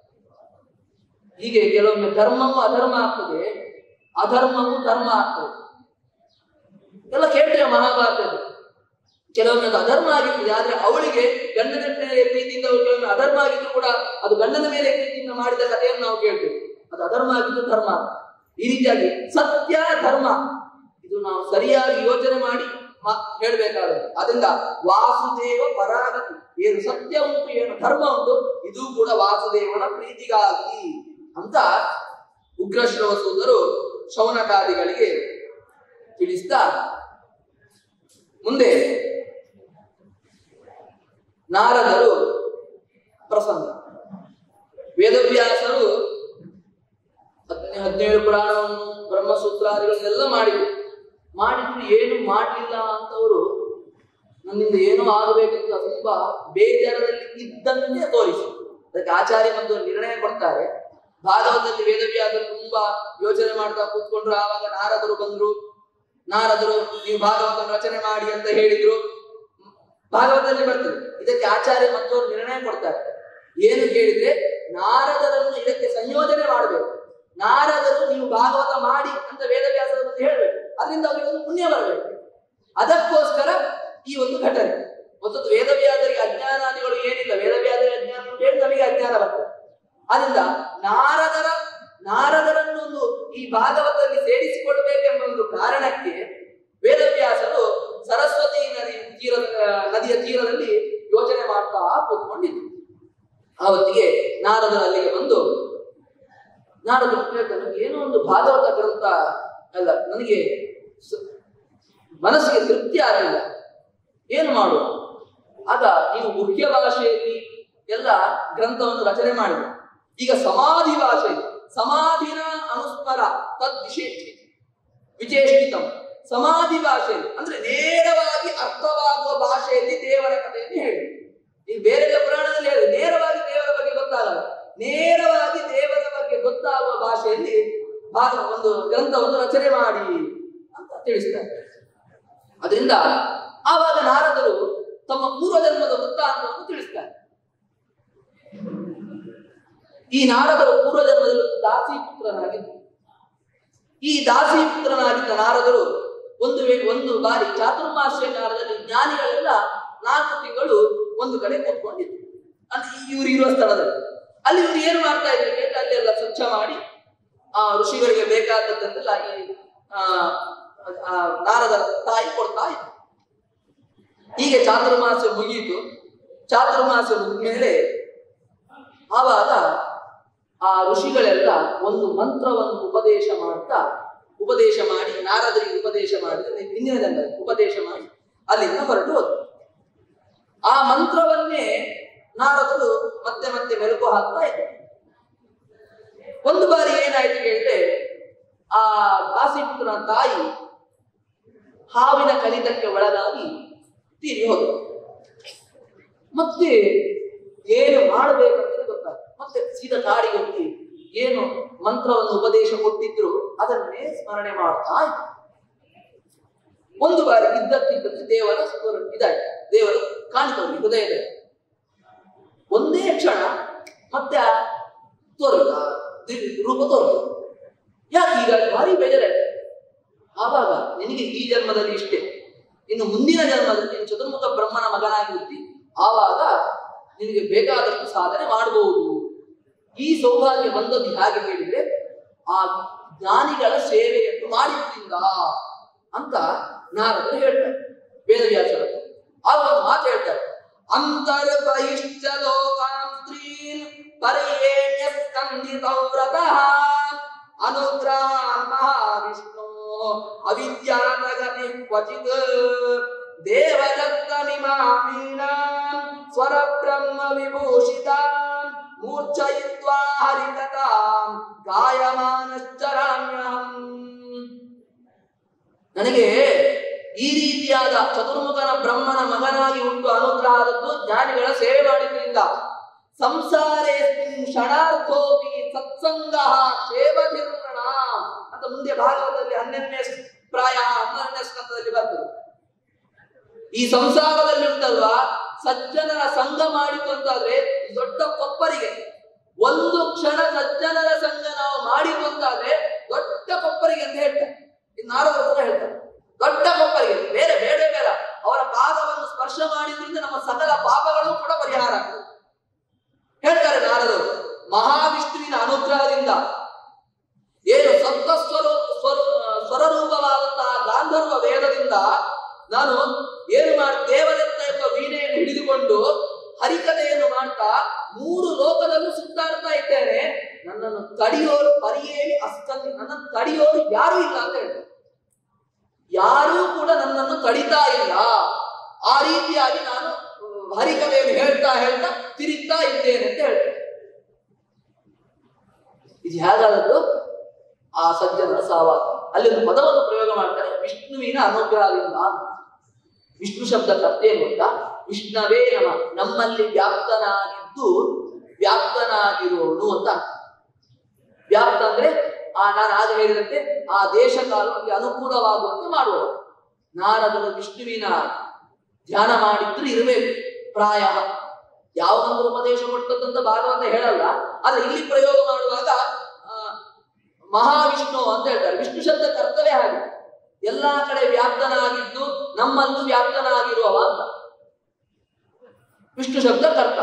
ಹೀಗೆ ಕೆಲವೊಮ್ಮೆ ಧರ್ಮವು ಅಧರ್ಮ ಆಗ್ತದೆ ಅಧರ್ಮವು ಧರ್ಮ ಆಗ್ತದೆ ಎಲ್ಲ ಕೇಳ್ತೇವೆ ಮಹಾಭಾರತದಲ್ಲಿ ಕೆಲವೊಮ್ಮೆ ಅದು ಅಧರ್ಮ ಆಗಿರ್ತದೆ ಆದ್ರೆ ಅವಳಿಗೆ ಗಂಡನ ಮೇಲೆ ಪ್ರೀತಿಯಿಂದ ಅವಳು ಕೆಲವೊಮ್ಮೆ ಅಧರ್ಮ ಆಗಿದ್ರು ಕೂಡ ಅದು ಗಂಡನ ಮೇಲೆ ಪ್ರೀತಿಯಿಂದ ಮಾಡಿದ ಕಥೆಯನ್ನು ನಾವು ಕೇಳ್ತೇವೆ ಅದು ಅಧರ್ಮ ಆಗಿದ್ದು ಧರ್ಮ ಈ ರೀತಿಯಾಗಿ ಸತ್ಯ ಧರ್ಮ ಇದು ನಾವು ಸರಿಯಾಗಿ ಯೋಚನೆ ಮಾಡಿ ಮಾ- ಹೇಳ್ಬೇಕಾಗುತ್ತೆ ಅದರಿಂದ ವಾಸುದೇವ ಪರಾಗತಿ ಏನು ಸತ್ಯ ಉಂಟು ಏನು ಧರ್ಮ ಉಂಟು ಇದು ಕೂಡ ವಾಸುದೇವನ ಪ್ರೀತಿಗಾಗಿ ಅಂತ ಉಗ್ರಶ್ರವ ಸೂದರು ಶೌನಕಾದಿಗಳಿಗೆ ತಿಳಿಸ್ತಾ ಮುಂದೆ ನಾರದರು ಪ್ರಸಂಗ ವೇದವ್ಯಾಸರು ಹದಿನೇ ಹದಿನೇಳು ಪುರಾಣವನ್ನು ಬ್ರಹ್ಮಸೂತ್ರಾದಿಗಳನ್ನೆಲ್ಲ ಮಾಡಿದ್ರು ಮಾಡಿದ್ರು ಏನು ಮಾಡಲಿಲ್ಲ ಅಂತವರು ನನ್ನಿಂದ ಏನೋ ಆಗಬೇಕಂತ ತುಂಬಾ ಬೇಜಾರದಲ್ಲಿ ಇದ್ದಂತೆ ತೋರಿಸಿ ಅದಕ್ಕೆ ಆಚಾರ್ಯ ಒಂದು ನಿರ್ಣಯ ಕೊಡ್ತಾರೆ ಭಾಗವತದಲ್ಲಿ ವೇದವ್ಯಾಸರು ತುಂಬಾ ಯೋಚನೆ ಮಾಡ್ತಾ ಕೂತ್ಕೊಂಡ್ರು ಆವಾಗ ನಾರದರು ಬಂದ್ರು ನಾರದರು ನೀವು ಭಾಗವತ ರಚನೆ ಮಾಡಿ ಅಂತ ಹೇಳಿದ್ರು ಭಾಗವತದಲ್ಲಿ ಬರ್ತದೆ ಇದಕ್ಕೆ ಆಚಾರ್ಯ ಮತ್ತೊಂದು ನಿರ್ಣಯ ಕೊಡ್ತಾರೆ ಏನು ಕೇಳಿದ್ರೆ ನಾರದರನ್ನು ಇದಕ್ಕೆ ಸಂಯೋಜನೆ ಮಾಡಬೇಕು ನಾರದರು ನೀವು ಭಾಗವತ ಮಾಡಿ ಅಂತ ವೇದವ್ಯಾಸರ ಮುಂದೆ ಹೇಳ್ಬೇಕು ಅದರಿಂದ ಅವರಿಗೆ ಒಂದು ಪುಣ್ಯ ಬರಬೇಕು ಅದಕ್ಕೋಸ್ಕರ ಈ ಒಂದು ಘಟನೆ ಒಂದು ವೇದವ್ಯಾಸರಿಗೆ ಅಜ್ಞಾನಾದಿಗಳು ಏನಿಲ್ಲ ವೇದವ್ಯಾಸರಿಗೆ ಅಜ್ಞಾನ ಉಂಟು ಹೇಳಿ ನಮಗೆ ಅಜ್ಞಾನ ಬರ್ತದೆ ಆದ್ರಿಂದ ನಾರದರ ನಾರದರನ್ನು ಒಂದು ಈ ಭಾಗವತದಲ್ಲಿ ಸೇರಿಸಿಕೊಳ್ಬೇಕೆಂಬ ಒಂದು ಕಾರಣಕ್ಕೆ ವೇದವ್ಯಾಸರು ಸರಸ್ವತಿ ನದಿ ತೀರದ ನದಿಯ ತೀರದಲ್ಲಿ ಯೋಚನೆ ಮಾಡ್ತಾ ಕೂತ್ಕೊಂಡಿದ್ರು ಆವತ್ತಿಗೆ ನಾರದರು ಅಲ್ಲಿಗೆ ಬಂದು ನಾರದರು ಕೇಳ್ತಾರೆ "ನನಗೆ ಏನೋ ಒಂದು ಭಾಗವತ ಗ್ರಂಥ ಅಲ್ಲ ನನಗೆ ಸ- ಮನಸ್ಸಿಗೆ ತೃಪ್ತಿ ಆಗಲಿಲ್ಲ ಏನು ಮಾಡುವ ಆಗ ನೀವು ಮುಖ್ಯ ಭಾಷೆಯಲ್ಲಿ ಎಲ್ಲ ಗ್ರಂಥವನ್ನು ರಚನೆ ಮಾಡಿದ್ರು ಈಗ ಸಮಾಧಿ ಭಾಷೆ ಸಮಾಧಿನ ಅನುಸ್ಮರ ತದ್ ವಿಶೇಷ ವಿಚೇಷಿತಂ ಸಮಾಧಿ ಭಾಷೆಯಲ್ಲಿ ಅಂದ್ರೆ ನೇರವಾಗಿ ಅರ್ಥವಾಗುವ ಭಾಷೆಯಲ್ಲಿ ದೇವರ ಕಥೆಯನ್ನು ಹೇಳಿ ಈಗ ಬೇರೆಲ್ಲ ಪುರಾಣದಲ್ಲಿ ಹೇಳಿ ನೇರವಾಗಿ ದೇವರ ಬಗ್ಗೆ ಗೊತ್ತಾಗಲ್ಲ ನೇರವಾಗಿ ದೇವರ ಬಗ್ಗೆ ಗೊತ್ತಾಗುವ ಭಾಷೆಯಲ್ಲಿ ಭಾಗ ಒಂದು ಗ್ರಂಥವನ್ನು ರಚನೆ ಮಾಡಿ ಅಂತ ತಿಳಿಸ್ತಾರೆ ಅದರಿಂದ ಆವಾಗ ನಾರದರು ತಮ್ಮ ಪೂರ್ವಜನ್ಮದ ವೃತ್ತಾಂತವನ್ನು ತಿಳಿಸ್ತಾರೆ ಈ ನಾರದರು ಪೂರ್ವಜನ್ಮದಲ್ಲಿ ದಾಸಿ ಪುತ್ರನಾಗಿದ್ದರು ಈ ದಾಸಿ ಪುತ್ರನಾಗಿದ್ದ ನಾರದರು ಒಂದು ವೇಳೆ ಒಂದು ಬಾರಿ ಚಾತುರ್ಮಾಸ್ಯ ಕಾಲದಲ್ಲಿ ಜ್ಞಾನಿಗಳೆಲ್ಲ ನಾಲ್ಕು ತಿಂಗಳು ಒಂದು ಕಡೆ ಕೂತ್ಕೊಂಡಿದ್ರು ಅಂದ್ರೆ ಇವರು ಇರುವ ಸ್ಥಳದಲ್ಲಿ ಅಲ್ಲಿ ಇವರು ಏನು ಮಾಡ್ತಾ ಇದ್ರು ಕೇಳಿದ್ರೆ ಅಲ್ಲೆಲ್ಲ ಸ್ವಚ್ಛ ಮಾಡಿ ಆ ಋಷಿಗಳಿಗೆ ಬೇಕಾದದ್ದನ್ನೆಲ್ಲ ಈ ಆ, ಆ ನಾರದರ ತಾಯಿ ಕೊಡ್ತಾ ಇದ್ರು ಹೀಗೆ ಚಾತುರ್ಮಾಸ ಮುಗಿಯಿತು ಚಾತುರ್ಮಾಸ ಮುಗಿದ ಮೇಲೆ ಆವಾಗ ಆ ಋಷಿಗಳೆಲ್ಲ ಒಂದು ಮಂತ್ರವನ್ನು ಉಪದೇಶ ಮಾಡ್ತಾ ಉಪದೇಶ ಮಾಡಿ ನಾರದರಿಗೆ ಉಪದೇಶ ಮಾಡಿದ್ರೆ ಹಿಂದಿನ ಜನ್ಮದಲ್ಲಿ ಉಪದೇಶ ಮಾಡಿ ಅಲ್ಲಿಂದ ಹೊರಟು ಹೋದ್ರು ಆ ಮಂತ್ರವನ್ನೇ ನಾರದರು ಮತ್ತೆ ಮತ್ತೆ ಮೆಲುಕು ಹಾಕ್ತಾ ಇದ್ರು ಒಂದು ಬಾರಿ ಏನಾಯ್ತು ಕೇಳಿದ್ರೆ ಆ ದಾಸಿಪುತ್ರನ ತಾಯಿ ಹಾವಿನ ಕಲಿತಕ್ಕೆ ಒಳಗಾಗಿ ತೀರಿ ಹೋದ್ರು ಮತ್ತೆ ಏನು ಮಾಡಬೇಕಂತ ಗೊತ್ತಾಗ್ತದೆ ಮತ್ತೆ ಸೀದಾ ಕಾಡಿಗೆ ಹೋಗಿ ಏನು ಮಂತ್ರವನ್ನು ಉಪದೇಶ ಕೊಟ್ಟಿದ್ರು ಅದನ್ನೇ ಸ್ಮರಣೆ ಮಾಡ್ತಾ ಇದ್ರು ಒಂದು ಬಾರಿ ಇದ್ದಕ್ಕಿದ್ದಂತೆ ದೇವರ ಸ್ಮರ- ಇದಾಯ್ತು ದೇವರು ಕಾಣಿಕೊಂಡು ಹೃದಯದಲ್ಲಿ ಒಂದೇ ಕ್ಷಣ ಮತ್ತೆ ಆ ತೋರಿದ ದಿವ್- ರೂಪ ತೋರಿದ ಯಾಕೆ ಈಗ ಭಾರಿ ಬೇಜಾರಾಯ್ತು ಆವಾಗ ನಿನಗೆ ಈ ಜನ್ಮದಲ್ಲಿ ಇಷ್ಟೇ ಇನ್ನು ಮುಂದಿನ ಜನ್ಮದಲ್ಲಿ ನೀನು ಚತುರ್ಮುಖ ಬ್ರಹ್ಮನ ಮಗನಾಗಿ ಹುಟ್ಟಿ ಆವಾಗ ನಿನಗೆ ಬೇಕಾದಷ್ಟು ಸಾಧನೆ ಮಾಡಬಹುದು ಈ ಸೌಭಾಗ್ಯ ಬಂದದ್ದು ಹೇಗೆ ಹೇಳಿದ್ರೆ ಆ ಜ್ಞಾನಿಗಳ ಸೇವೆಯನ್ನು ಮಾಡಿದ್ರಿಂದ ಅಂತ ನಾರದರು ಹೇಳ್ತಾರೆ ವೇದವ್ಯಾಸರು ಆಗ ಒಂದು ಮಾತು ಹೇಳ್ತಾರೆ ಅಂತರ್ ಬಹಿಶ್ಚ ಲೋಕಾಂ ಸ್ತ್ರೀನ್ ಪರ್ಯೇಣ್ಯ ಸ್ಕಂದಿತೌ ವ್ರತಃ ಅನುಗ್ರಹಾನ್ ಮಹಾವಿಷ್ಣು ಅವಿದ್ಯಾನಗತಿ ಕ್ವಚಿತ್ ದೇವದತ್ತಮಿಮಾಮೀನಾಂ ಸ್ವರ ಬ್ರಹ್ಮ ವಿಭೂಷಿತಾಂ ಮೂರ್ಛಯಿತ್ವಾ ಹರಿಕತಾಂ ಗಾಯಮಾನಶ್ಚರಾಮ್ಯಹಂ ನನಗೆ ಈ ರೀತಿಯಾದ ಚತುರ್ಮುಖನ ಬ್ರಹ್ಮನ ಮಗನಾಗಿ ಹುಟ್ಟು ಅನುಗ್ರಹ ಆದದ್ದು ಜ್ಞಾನಿಗಳ ಸೇವೆ ಮಾಡಿದ್ರಿಂದ ಸಂಸಾರೇ ಕ್ಷಣಾರ್ಥೋಪಿ ಸತ್ಸಂಗ ಸೇವಧಿರ್ಣ ಅಂತ ಮುಂದೆ ಭಾಗವತದಲ್ಲಿ ಹನ್ನೆರಡನೇ ಪ್ರಾಯ ಹನ್ನೆರಡನೇ ಸ್ಕಂದದಲ್ಲಿ ಬರ್ತದೆ ಈ ಸಂಸಾರದಲ್ಲಿ ಉಂಟಲ್ವಾ ಸಜ್ಜನರ ಸಂಘ ಮಾಡಿತು ಅಂತಾದ್ರೆ ಇದು ದೊಡ್ಡ ಕೊಪ್ಪರಿಗೆ ಒಂದು ಕ್ಷಣ ಸಜ್ಜನರ ಸಂಘ ನಾವು ಮಾಡಿತು ಅಂತಾದ್ರೆ ದೊಡ್ಡ ಕೊಪ್ಪರಿಗೆ ಅಂತ ಹೇಳ್ತಾರೆ ಇದು ನಾರದರು ಕೂಡ ಹೇಳ್ತಾರೆ ದೊಡ್ಡ ಕೊಪ್ಪರಿಗೆ ಬೇರೆ ಬೇಡ ಬೇಡ ಅವರ ಪಾದವನ್ನು ಸ್ಪರ್ಶ ಮಾಡಿದ್ರಿಂದ ನಮ್ಮ ಸಕಲ ಪಾಪಗಳು ಕೂಡ ಪರಿಹಾರ ಆಗ್ತದೆ ಹೇಳ್ತಾರೆ ನಾರದರು ಮಹಾವಿಷ್ಣುವಿನ ಅನುಗ್ರಹದಿಂದ ಏನು ಸಪ್ತ ಸ್ವರ ಸ್ವರ ಸ್ವರರೂಪವಾದಂತಹ ಗಾಂಧರ್ವ ವೇದದಿಂದ ನಾನು ಏನು ಮಾಡಿ ದೇವದತ್ತ ಎಂಬ ವೀಣೆಯನ್ನು ಹಿಡಿದುಕೊಂಡು ಹರಿಕಥೆಯನ್ನು ಮಾಡ್ತಾ ಮೂರು ಲೋಕದಲ್ಲೂ ಸುತ್ತಾಡ್ತಾ ಇದ್ದೇನೆ ನನ್ನನ್ನು ತಡೆಯೋರು ಪರಿಯೇಳಿ ಅಸ್ತಂಗಿ ನನ್ನನ್ನು ತಡೆಯೋರು ಯಾರೂ ಇಲ್ಲ ಅಂತ ಹೇಳ್ತಾರೆ ಯಾರೂ ಕೂಡ ನನ್ನನ್ನು ತಡಿತಾ ಇಲ್ಲ ಆ ರೀತಿಯಾಗಿ ನಾನು ಅಹ್, ಹರಿಕಥೆಯನ್ನು ಹೇಳ್ತಾ ಹೇಳ್ತಾ ತಿರುಗ್ತಾ ಇದ್ದೇನೆ ಅಂತ ಹೇಳ್ತಾರೆ ಇದು ಹೇಗಾದದ್ದು ಆ ಸಜ್ಜನರ ಸಹವಾಸ ಅಲ್ಲಿ ಒಂದು ಪದವನ್ನು ಪ್ರಯೋಗ ಮಾಡ್ತಾರೆ ವಿಷ್ಣುವಿನ ಅನುಗ್ರಹದಿಂದ ಅಂತ. ವಿಷ್ಣು ಶಬ್ದ ಕರ್ತೇನು ಗೊತ್ತಾ ವಿಷ್ಣವೇ ನಮ ನಮ್ಮಲ್ಲಿ ವ್ಯಾಪ್ತನಾಗಿದ್ದು ವ್ಯಾಪ್ತನಾಗಿರೋನು ಅಂತ ಅರ್ಥ. ವ್ಯಾಪ್ತ ಅಂದ್ರೆ ಆ ನಾನು ಆಗ ಹೇಳಿದಂತೆ ಆ ದೇಶ ಕಾಲಕ್ಕೆ ಅನುಕೂಲವಾಗುವಂತೆ ಮಾಡುವ ನಾರದರು ವಿಷ್ಣುವಿನ ಧ್ಯಾನ ಮಾಡಿದ್ರು ಇರಬೇಕು ಪ್ರಾಯ ಯಾವುದೊಂದು ಉಪದೇಶ ಕೊಟ್ಟದ್ದಂತ ಭಾಗವತ ಹೇಳಲ್ಲ ಆದ್ರೆ ಇಲ್ಲಿ ಪ್ರಯೋಗ ಮಾಡುವಾಗ ಆ, ಮಹಾವಿಷ್ಣು ಅಂತ ಹೇಳ್ತಾರೆ ವಿಷ್ಣು ಶಬ್ದ ಕರ್ತವ್ಯ ಹಾಗೆ ಎಲ್ಲಾ ಕಡೆ ವ್ಯಾಪ್ತನಾಗಿದ್ದು ನಮ್ಮಲ್ಲೂ ವ್ಯಾಪ್ತನಾಗಿರುವವ ಅಂತ ವಿಷ್ಣು ಶಬ್ದ ಕರ್ತ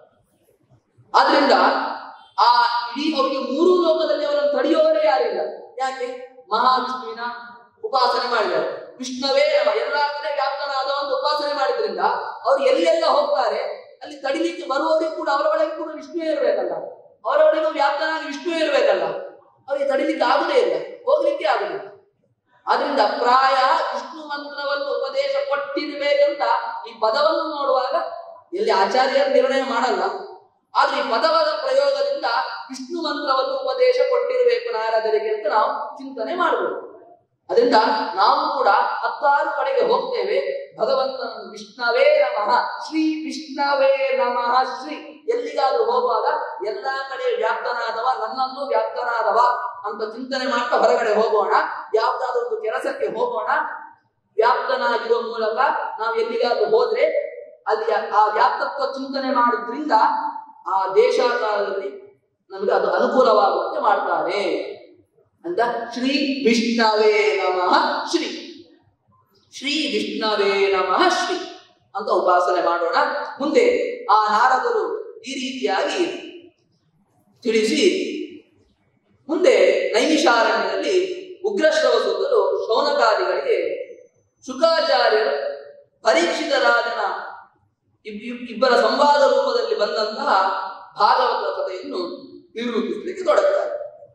ಆದ್ರಿಂದ ಆ ಇಡೀ ಅವರಿಗೆ ಮೂರು ಲೋಕದಲ್ಲಿ ಅವರನ್ನು ತಡೆಯುವವರೇ ಯಾರಿಲ್ಲ ಯಾಕೆ ಮಹಾವಿಷ್ಣುವಿನ ಉಪಾಸನೆ ಮಾಡಿದ್ದಾರೆ ವಿಷ್ಣುವೇ ನಮ್ಮ ಎಲ್ಲಾ ಕಡೆ ವ್ಯಾಪ್ತನಾದ ಒಂದು ಉಪಾಸನೆ ಮಾಡಿದ್ರಿಂದ ಅವ್ರು ಎಲ್ಲೆಲ್ಲ ಹೋಗ್ತಾರೆ ಅಲ್ಲಿ ತಡಿಲಿಕ್ಕೆ ಬರುವವರಿಗೆ ಕೂಡ ಅವರ ಒಳಗೆ ಕೂಡ ವಿಷ್ಣುವೇ ಇರಬೇಕಲ್ಲ ಅವರ ಒಳಗೆ ವ್ಯಾಪ್ತನಾಗಿ ವಿಷ್ಣುವೇ ಇರಬೇಕಲ್ಲ ಅವರಿಗೆ ತಡಿಲಿಕ್ಕೆ ಆಗುದೇ ಇಲ್ಲ ಹೋಗ್ಲಿಕ್ಕೆ ಆಗುದಿಲ್ಲ ಆದ್ರಿಂದ ಪ್ರಾಯ ವಿಷ್ಣು ಮಂತ್ರವನ್ನು ಉಪದೇಶ ಕೊಟ್ಟಿರ್ಬೇಕಂತ ಈ ಪದವನ್ನು ನೋಡುವಾಗ ಎಲ್ಲಿ ಆಚಾರ್ಯರು ನಿರ್ಣಯ ಮಾಡಲ್ಲ ಆದ್ರೆ ಈ ಪದವಾದ ಪ್ರಯೋಗದಿಂದ ವಿಷ್ಣು ಮಂತ್ರವನ್ನು ಉಪದೇಶ ಕೊಟ್ಟಿರಬೇಕು ನಾರದರಿಗೆ ಅಂತ ನಾವು ಚಿಂತನೆ ಮಾಡಬಹುದು ಅದರಿಂದ ನಾವು ಕೂಡ ಹತ್ತಾರು ಕಡೆಗೆ ಹೋಗ್ತೇವೆ ಭಗವಂತನ ವಿಷ್ಣವೇ ನಮಃ ಶ್ರೀ ವಿಷ್ಣವೇ ನಮಃ ಶ್ರೀ ಎಲ್ಲಿಗಾದ್ರೂ ಹೋಗುವಾಗ ಎಲ್ಲಾ ಕಡೆ ವ್ಯಾಪ್ತನಾದವ ನನ್ನನ್ನು ವ್ಯಾಪ್ತನಾದವ ಅಂತ ಚಿಂತನೆ ಮಾಡ್ತಾ ಹೊರಗಡೆ ಹೋಗೋಣ ಯಾವ್ದಾದ್ರು ಒಂದು ಕೆಲಸಕ್ಕೆ ಹೋಗೋಣ ವ್ಯಾಪ್ತನಾಗಿರೋ ಮೂಲಕ ನಾವು ಎಲ್ಲಿಗಾದ್ರೂ ಹೋದ್ರೆ ಅಲ್ಲಿ ಆ ವ್ಯಾಪ್ತತ್ವ ಚಿಂತನೆ ಮಾಡೋದ್ರಿಂದ ಆ ದೇಶಾಕಾರದಲ್ಲಿ ನಮಗೆ ಅದು ಅನುಕೂಲವಾಗುವಂತೆ ಮಾಡ್ತಾನೆ ಅಂತ ಶ್ರೀ ವಿಷ್ಣವೇ ನಮಃ ಶ್ರೀ ಶ್ರೀ ವಿಷ್ಣವೇ ನಮಃ ಶ್ರೀ ಅಂತ ಉಪಾಸನೆ ಮಾಡೋಣ ಮುಂದೆ ಆ ನಾರದರು ಈ ರೀತಿಯಾಗಿ ತಿಳಿಸಿ ಮುಂದೆ ನೈಮಿಷಾರಣ್ಯದಲ್ಲಿ ಉಗ್ರಶ್ರವ ಸುತ್ತಲು ಶೌನಕಾದಿಗಳಿಗೆ ಶುಕಾಚಾರ್ಯರು ಪರೀಕ್ಷಿತ ರಾಜನ ಇಬ್- ಇಬ್- ಇಬ್ಬರ ಸಂವಾದ ರೂಪದಲ್ಲಿ ಬಂದಂತಹ ಭಾಗವತ ಕಥೆಯನ್ನು ನಿರೂಪಿಸಲಿಕ್ಕೆ ತೊಡಗ್ತಾರೆ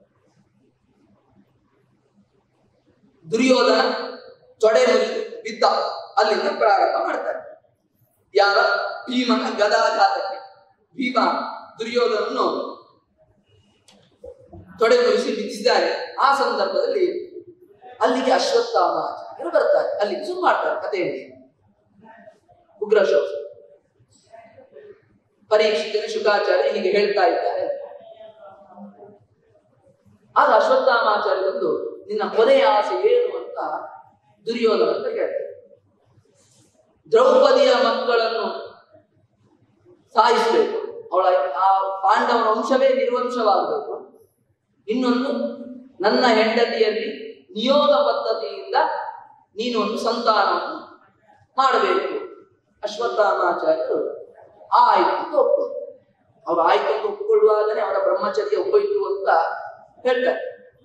ದುರ್ಯೋಧನ ತೊಡೆ ಮುರಿದು ಬಿದ್ದ ಅಲ್ಲಿಂದ ಪ್ರಾರಂಭ ಮಾಡ್ತಾರೆ ಯಾರ ಭೀಮನ ಗದಾಘಾತಕ್ಕೆ ಭೀಮ ದುರ್ಯೋಧನನ್ನು ತೊಡೆ ಮುರಿಸಿ ಬಿದ್ದಿದ್ದಾರೆ ಆ ಸಂದರ್ಭದಲ್ಲಿ ಅಲ್ಲಿಗೆ ಅಶ್ವತ್ಥಾಮಾಚಾರ್ಯರು ಬರ್ತಾರೆ ಅಲ್ಲಿಗೆ ಶುರು ಮಾಡ್ತಾರೆ ಕಥೆಯಲ್ಲಿ ಉಗ್ರ ಶೋಕ ಪರೀಕ್ಷಿತನ ಶುಕಾಚಾರ್ಯ ಹೀಗೆ ಹೇಳ್ತಾ ಇದ್ದಾರೆ ಆಗ ಅಶ್ವತ್ಥಾಮಾಚಾರ್ಯ ಬಂದು ನಿನ್ನ ಕೊನೆಯ ಆಸೆ ಏನು ಅಂತ ದುರ್ಯೋಧನ ಅಂತ ಕೇಳ್ತಾರೆ ದ್ರೌಪದಿಯ ಮಕ್ಕಳನ್ನು ಸಾಯಿಸಬೇಕು ಅವಳ ಆ ಪಾಂಡವನ ವಂಶವೇ ನಿರ್ವಂಶವಾಗಬೇಕು ಇನ್ನೊಂದು ನನ್ನ ಹೆಂಡತಿಯಲ್ಲಿ ನಿಯೋಗ ಪದ್ಧತಿಯಿಂದ ನೀನು ಒಂದು ಸಂತಾನವನ್ನು ಮಾಡಬೇಕು ಅಶ್ವತ್ಥಾಮಾಚಾರ್ಯರು ಆಯ್ತು ಅಂತ ಒಪ್ಪಿದ್ರು ಅವರು ಆಯ್ತು ಅಂತ ಒಪ್ಪಿಕೊಳ್ಳುವಾಗಲೇ ಅವರ ಬ್ರಹ್ಮಚರ್ಯ ಹೋಯಿತು ಅಂತ ಹೇಳ್ತಾರೆ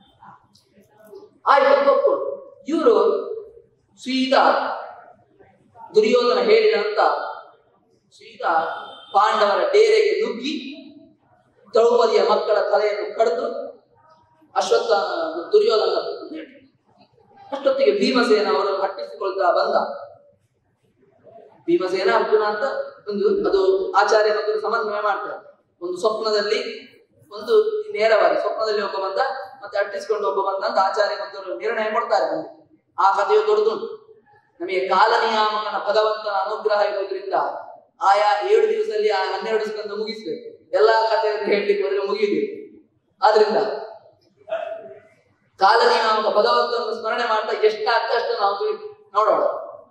ಆಯ್ತು ಅಂತ ಒಪ್ಪಿಕೊಂಡು ಇವರು ಸೀದಾ ದುರ್ಯೋಧನ ಹೇಳಿದಂತ ಸೀದಾ ಪಾಂಡವರ ಡೇರೆಗೆ ನುಗ್ಗಿ ದ್ರೌಪದಿಯ ಮಕ್ಕಳ ತಲೆಯನ್ನು ಕಡಿದು ಅಶ್ವತ್ಥ ದುರ್ಯೋಧನ ಅಷ್ಟೊತ್ತಿಗೆ ಭೀಮಸೇನ ಅವರನ್ನು ಹಟ್ಟಿಸಿಕೊಳ್ತಾ ಬಂದ ಭೀಮಸೇನ ಅರ್ಜುನ ಅಂತ ಒಂದು ಅದು ಆಚಾರ್ಯ ಮತ್ತು ಸಮನ್ವಯ ಮಾಡ್ತಾರೆ ಒಂದು ಸ್ವಪ್ನದಲ್ಲಿ ಒಂದು ನೇರವಾಗಿ ಸ್ವಪ್ನದಲ್ಲಿ ಒಬ್ಬ ಬಂದ ಮತ್ತೆ ಅಟ್ಟಿಸಿಕೊಂಡು ಒಬ್ಬ ಬಂದ ಅಂತ ಆಚಾರ್ಯ ಮತ್ತು ನಿರ್ಣಯ ಕೊಡ್ತಾರೆ ಮುಂದೆ ಆ ಕಥೆಯು ದೊಡ್ಡದುಂಟು ನಮಗೆ ಕಾಲನಿಯಾಮಕನ ಭಗವಂತನ ಅನುಗ್ರಹ ಇರೋದ್ರಿಂದ ಆಯಾ ಏಳು ದಿವಸದಲ್ಲಿ ಆ ಹನ್ನೆರಡು ಸ್ಕಂದ ಮುಗಿಸ್ಬೇಕು ಎಲ್ಲಾ ಕಥೆಯನ್ನು ಹೇಳಲಿಕ್ಕೆ ಹೋದ್ರೆ ಮುಗಿಯುದಿಲ್ಲ ಆದ್ರಿಂದ ಕಾಲನಿಯಾಮಕ ಭಗವಂತನನ್ನು ಸ್ಮರಣೆ ಮಾಡ್ತಾ ಎಷ್ಟಾಗ್ತದೆ ಅಷ್ಟು ನಾವು ತಿಳಿ- ನೋಡೋಣ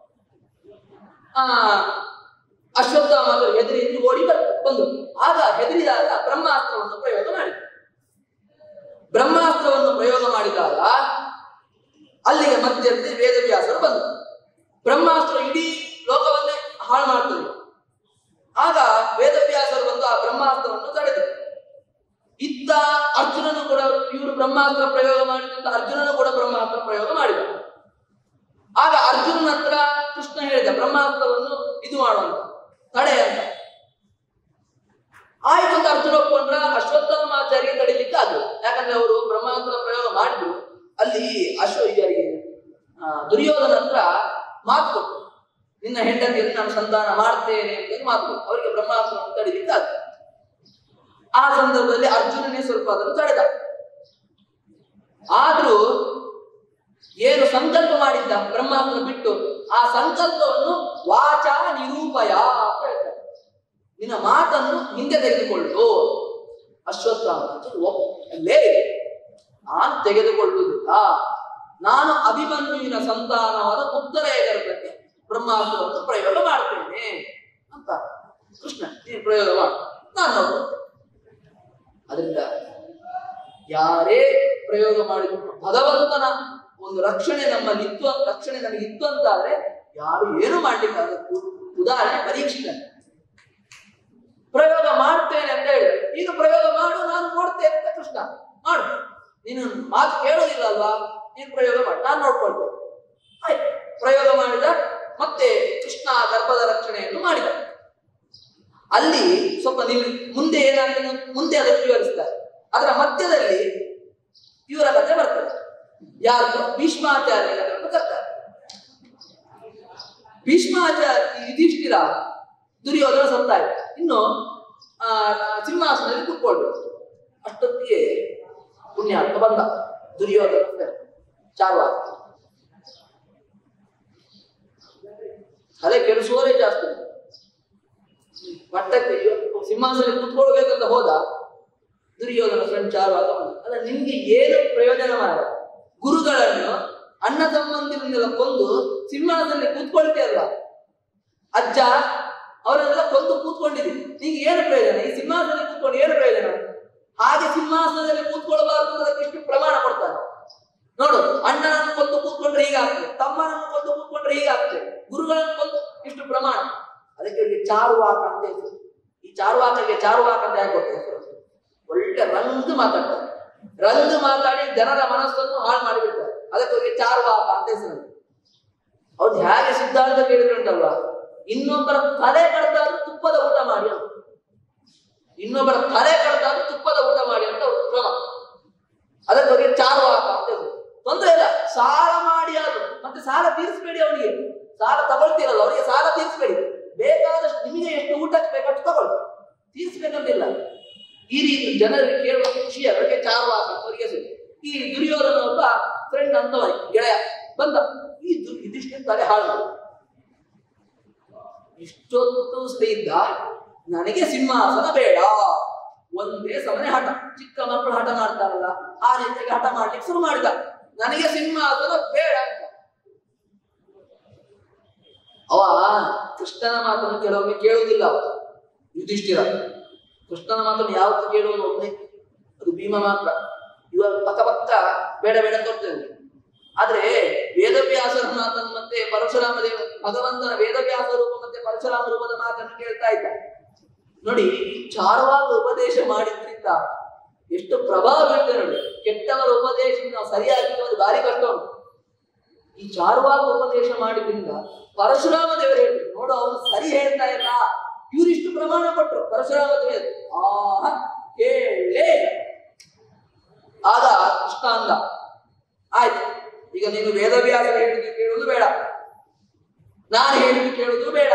ಆ ಅಶ್ವತ್ಥಾಮರು ಹೆದರಿ ಹೆದರಿ ಓಡಿ ಬರ್ ಬಂದು ಆಗ ಹೆದರಿದಾಗ ಬ್ರಹ್ಮಾಸ್ತ್ರವನ್ನು ಪ್ರಯೋಗ ಮಾಡಿ ಬ್ರಹ್ಮಾಸ್ತ್ರವನ್ನು ಪ್ರಯೋಗ ಮಾಡಿದಾಗ ಅಲ್ಲಿಗೆ ಮಧ್ಯದಲ್ಲಿ ವೇದವ್ಯಾಸರು ಬಂದರು ಬ್ರಹ್ಮಾಸ್ತ್ರ ಇಡೀ ಲೋಕವನ್ನೇ ಹಾಳು ಮಾಡ್ತದೆ ಆಗ ವೇದವ್ಯಾಸರು ಬಂದು ಆ ಬ್ರಹ್ಮಾಸ್ತ್ರವನ್ನು ತಡೆದರು ಇದ್ದ ಅರ್ಜುನನು ಕೂಡ ಇವರು ಬ್ರಹ್ಮಾಸ್ತ್ರ ಪ್ರಯೋಗ ಮಾಡಿದಂತ ಅರ್ಜುನನು ಕೂಡ ಬ್ರಹ್ಮಾಸ್ತ್ರ ಪ್ರಯೋಗ ಮಾಡಿದ ಆಗ ಅರ್ಜುನನ ಹತ್ರ ಕೃಷ್ಣ ಹೇಳಿದ ಬ್ರಹ್ಮಾಸ್ತ್ರವನ್ನು ಇದು ಮಾಡುವಂತ ತಡೆ ಅಂತ ಆಯ್ತು ಅಂತ ಅರ್ಜುನ ಒಪ್ಕೊಂಡ್ರ ಅಶ್ವತ್ಥಾಮಾಚಾರ್ಯ ತಡಿಲಿಕ್ಕೆ ಆಗಲ್ಲ ಯಾಕಂದ್ರೆ ಅವರು ಬ್ರಹ್ಮಾಸ್ತ್ರ ಪ್ರಯೋಗ ಮಾಡಿದ್ರು ಅಲ್ಲಿ ಅಶ್ವ ಯಾರಿಗೆ ಆ, ದುರ್ಯೋಧನ ಹತ್ರ ಮಾತು ಕೊಟ್ಟು ನಿನ್ನ ಹೆಂಡತಿಯನ್ನು ನಾನು ಸಂಧಾನ ಮಾಡ್ತೇನೆ ಅಂತ ಮಾತು ಕೊಟ್ಟು ಅವರಿಗೆ ಬ್ರಹ್ಮಾಸ್ತ್ರವನ್ನು ತಡಿಲಿಕ್ಕೆ ಆಗಲ್ಲ ಆ ಸಂದರ್ಭದಲ್ಲಿ ಅರ್ಜುನನೇ ಸ್ವಲ್ಪ ಅದನ್ನು ತಡೆದ ಆದ್ರೂ ಏನು ಸಂಕಲ್ಪ ಮಾಡಿದ್ದ ಬ್ರಹ್ಮಾಸ್ತ್ರ ಬಿಟ್ಟು ಆ ಸಂಕಲ್ಪವನ್ನು ವಾಚ ನಿರೂಪಯ ಅಂತ ಹೇಳ್ತಾರೆ ನಿನ್ನ ಮಾತನ್ನು ಹಿಂದೆ ತೆಗೆದುಕೊಳ್ಳು ಅಶ್ವತ್ಥಾಮಾಚಾರ್ಯ ಒಪ್ಪಲೇ ನಾನು ತೆಗೆದುಕೊಳ್ಳುವುದಿಲ್ಲ ನಾನು ಅಭಿಮನ್ಯುವಿನ ಸಂತಾನವಾದ ಉತ್ತರೆಯ ಗರ್ಭಕ್ಕೆ ಬ್ರಹ್ಮಾಸ್ತ್ರವನ್ನು ಪ್ರಯೋಗ ಮಾಡ್ತೇನೆ ಅಂತ ಕೃಷ್ಣ ನೀನು ಪ್ರಯೋಗ ಮಾಡು ನಾನು ನೋಡು ಅದರಿಂದ ಯಾರೇ ಪ್ರಯೋಗ ಮಾಡಿದ್ರು ಭಗವಂತನ ಒಂದು ರಕ್ಷಣೆ ನಮ್ಮಲ್ಲಿ ಇತ್ತು ರಕ್ಷಣೆ ನಮಗೆ ಇತ್ತು ಅಂತಾದ್ರೆ ಯಾರು ಏನು ಮಾಡ್ಲಿಕ್ಕಾಗತ್ತು ಉದಾಹರಣೆ ಪರೀಕ್ಷೆ ಪ್ರಯೋಗ ಮಾಡ್ತೇನೆ ಅಂತ ಹೇಳಿದ್ರೆ ನೀನು ಪ್ರಯೋಗ ಮಾಡು ನಾನು ನೋಡ್ತೇನೆ ಅಂತ ಕೃಷ್ಣ ಮಾಡು ನೀನು ಮಾತು ಕೇಳೋದಿಲ್ಲ ಅಲ್ವಾ ನೀನು ಪ್ರಯೋಗ ಮಾಡು ನಾನು ನೋಡ್ಕೊಳ್ತೇನೆ ಆಯ್ತು ಪ್ರಯೋಗ ಮಾಡಿದ ಮತ್ತೆ ಕೃಷ್ಣ ಆ ಗರ್ಭದ ರಕ್ಷಣೆಯನ್ನು ಮಾಡಿದ ಅಲ್ಲಿ ಸ್ವಲ್ಪ ನಿಲ್ ಮುಂದೆ ಏನಾಗ್ತದೆ ಮುಂದೆ ಅದನ್ನು ವಿವರಿಸ್ತಾರೆ ಅದರ ಮಧ್ಯದಲ್ಲಿ ಇವರ ಕಥೆ ಬರ್ತದೆ ಯಾರು ಭೀಷ್ಮಾಚಾರ್ಯ ಕಥೆಯನ್ನು ತರ್ತಾರೆ ಭೀಷ್ಮಾಚಾರ್ಯ ಯುಧಿಷ್ಠಿರ ದುರ್ಯೋಧನ ಸತ್ತಾಯಿತು ಇನ್ನು ಆ ಸಿಂಹಾಸನದಲ್ಲಿ ಕೂತ್ಕೊಳ್ಬೇಕು ಅಷ್ಟೊತ್ತಿಗೆ ಪುಣ್ಯಾತ್ಮ ಬಂದ ದುರ್ಯೋಧನ ಚಾರ್ವಾಕ ಅದೇ ಕೆಡಿಸುವವರೇ ಜಾಸ್ತಿ ಮಟ್ಟಕ್ಕೆ ಸಿಂಹಾಸನದಲ್ಲಿ ಕೂತ್ಕೊಳ್ಬೇಕಂತ ಹೋದ ದುರ್ಯೋಧನ ಫ್ರೆಂಡ್ ಚಾರ್ವಾಕ ಬಂದ ಅಲ್ಲ ನಿಮ್ಗೆ ಏನು ಪ್ರಯೋಜನ ಮಾಡ ಗುರುಗಳನ್ನು ಅಣ್ಣ ತಮ್ಮಂದಿರನ್ನೆಲ್ಲ ಕೊಂದು ಸಿಂಹಾಸನದಲ್ಲಿ ಕೂತ್ಕೊಳ್ತೀಯಲ್ಲ ಅಜ್ಜ ಅವರನ್ನೆಲ್ಲ ಕೊಂದು ಕೂತ್ಕೊಂಡಿದ್ದೀವಿ ನಿಂಗೆ ಏನು ಪ್ರಯೋಜನ ಈ ಸಿಂಹಾಸನದಲ್ಲಿ ಕೂತ್ಕೊಂಡು ಏನು ಪ್ರಯೋಜನ ಹಾಗೆ ಸಿಂಹಾಸನದಲ್ಲಿ ಕೂತ್ಕೊಳ್ಬಾರ್ದು ಅಂತ ಅದಕ್ಕೆ ಇಷ್ಟು ಪ್ರಮಾಣ ಕೊಡ್ತಾನೆ ನೋಡು ಅಣ್ಣನನ್ನು ಕೊಂದು ಕೂತ್ಕೊಂಡ್ರೆ ಹೀಗಾಗ್ತದೆ ತಮ್ಮನನ್ನು ಕೊಂದು ಕೂತ್ಕೊಂಡ್ರೆ ಹೀಗಾಗ್ತದೆ ಗುರುಗಳನ್ನು ಕೊಂದು ಇಷ್ಟು ಪ್ರಮಾಣ ಅದಕ್ಕೆ ಇವರಿಗೆ ಚಾರುವಾಕ ಅಂತ ಹೆಸರು ಈ ಚಾರುವಾಕಗೆ ಚಾರುವಾಕ ಅಂತ ಯಾಕೆ ಗೊತ್ತಾ ಹೆಸರು ಒಳ್ಳೆ ರಂದು ಮಾತಾಡ್ತಾರೆ ರಂದು ಮಾತಾಡಿ ಜನರ ಮನಸ್ಸನ್ನು ಹಾಳು ಮಾಡಿಬಿಡ್ತಾರೆ ಅದಕ್ಕೆ ಅವರಿಗೆ ಚಾರುವಾಕ ಅಂತ ಹೆಸರು ಅವ್ರು ಹೇಗೆ ಸಿದ್ಧಾಂತ ಕೇಳಿದ್ರುಂಟಲ್ವಾ ಇನ್ನೊಬ್ಬರ ತಲೆ ಕಡ್ದಾದ್ರೂ ತುಪ್ಪದ ಊಟ ಮಾಡಿ ಅಂತ ಇನ್ನೊಬ್ಬರ ತಲೆ ಕಳೆದಾಗ ತುಪ್ಪದ ಊಟ ಮಾಡಿ ಅಂತ ಅವ್ರ ಕ್ರಮ ಅದಕ್ಕೆ ಅವರಿಗೆ ಚಾರುವಾಕ ಅಂತ ಹೆಸರು. ತೊಂದ್ರೆ ಇಲ್ಲ ಸಾಲ ಮಾಡಿ ಅದು ಮತ್ತೆ ಸಾಲ ತೀರಿಸಬೇಡಿ ಅವನಿಗೆ ಸಾಲ ತಗೊಳ್ತೀರಲ್ಲ ಅವರಿಗೆ ಸಾಲ ತೀರಿಸಬೇಡಿ ಬೇಕಾದಷ್ಟು ನಿಮಗೆ ಎಷ್ಟು ಊಟಕ್ಕೆ ಬೇಕಷ್ಟು ತಗೊಳ್ಳಿ ತೀರಿಸ್ಬೇಕಂತಿಲ್ಲ ಈ ರೀತಿ ಜನರಿಗೆ ಕೇಳುವ ಖುಷಿ ಅದಕ್ಕೆ ಚಾರುವಾಕ ಅಂತ ಅವರಿಗೆ ಹೆಸರು. ಈ ದುರ್ಯೋಧನ ಒಬ್ಬ ಫ್ರೆಂಡ್ ಅಂತವನಿ ಗೆಳೆಯ ಬಂದ ಈ ದು ಇದಿಷ್ಟು ತಲೆ ಹಾಳು ಮಾಡು. ಇಷ್ಟೊತ್ತು ಸ್ನೇಹಿತ ನನಗೆ ಸಿಂಹಾಸನ ಬೇಡ ಒಂದೇ ಸಮನೆ ಹಠ ಚಿಕ್ಕ ಮಕ್ಕಳು ಹಠ ಮಾಡ್ತಾರಲ್ಲ ಆ ರೀತಿಯಾಗಿ ಹಠ ಮಾಡ್ಲಿಕ್ಕೆ ಶುರು ಮಾಡಿದ ನನಗೆ ಸಿಂಹಾಸನ ಬೇಡ ಅಂತ ಅವ ಕೃಷ್ಣನ ಮಾತನ್ನು ಕೆಲವೊಮ್ಮೆ ಕೇಳುವುದಿಲ್ಲ ಅವ. ಯುಧಿಷ್ಠಿರ ಕೃಷ್ಣನ ಮಾತನ್ನು ಯಾವತ್ತು ಕೇಳುವನು ಒಬ್ಬನೇ ಅದು ಭೀಮ ಮಾತ್ರ ಇವಾಗ ಪಕ್ಕ ಪಕ್ಕ ಬೇಡ ಬೇಡ ತೋರ್ತೇವೆ ಆದ್ರೆ ವೇದವ್ಯಾಸರ ಮಾತನ್ನು ಮತ್ತೆ ಪರಶುರಾಮ ದೇವ ಭಗವಂತನ ವೇದವ್ಯಾಸ ರೂಪ ಮತ್ತೆ ಪರಶುರಾಮ ರೂಪದ ಮಾತನ್ನು ಕೇಳ್ತಾ ಇದ್ದ ನೋಡಿ ಈ ಚಾರುವಾಗ ಉಪದೇಶ ಮಾಡಿದ್ರಿಂದ ಎಷ್ಟು ಪ್ರಭಾವ ಬೀಳ್ತದೆ ನೋಡಿ ಕೆಟ್ಟವರ ಉಪದೇಶ ನಾವು ಸರಿಯಾಗಿ ಅದು ಭಾರಿ ಕಷ್ಟ ಉಂಟು ಈ ಚಾರುವಾಗ ಉಪದೇಶ ಮಾಡಿದ್ರಿಂದ ಪರಶುರಾಮ ದೇವರು ಹೇಳಿದ್ರು ನೋಡು ಅವನು ಸರಿ ಹೇಳ್ತಾ ಇಲ್ಲ ಇವರಿಷ್ಟು ಪ್ರಮಾಣ ಕೊಟ್ಟರು ಪರಶುರಾಮ ದೇವರು ಆ ಕೇಳೇ ಇಲ್ಲ. ಆಗ ಕೃಷ್ಣ ಅಂದ ಆಯ್ತು ಈಗ ನೀನು ವೇದವ್ಯಾಸ ಹೇಳಿದ್ದು ಕೇಳುವುದು ಬೇಡ ನಾನು ಹೇಳಿದ್ದು ಕೇಳುವುದು ಬೇಡ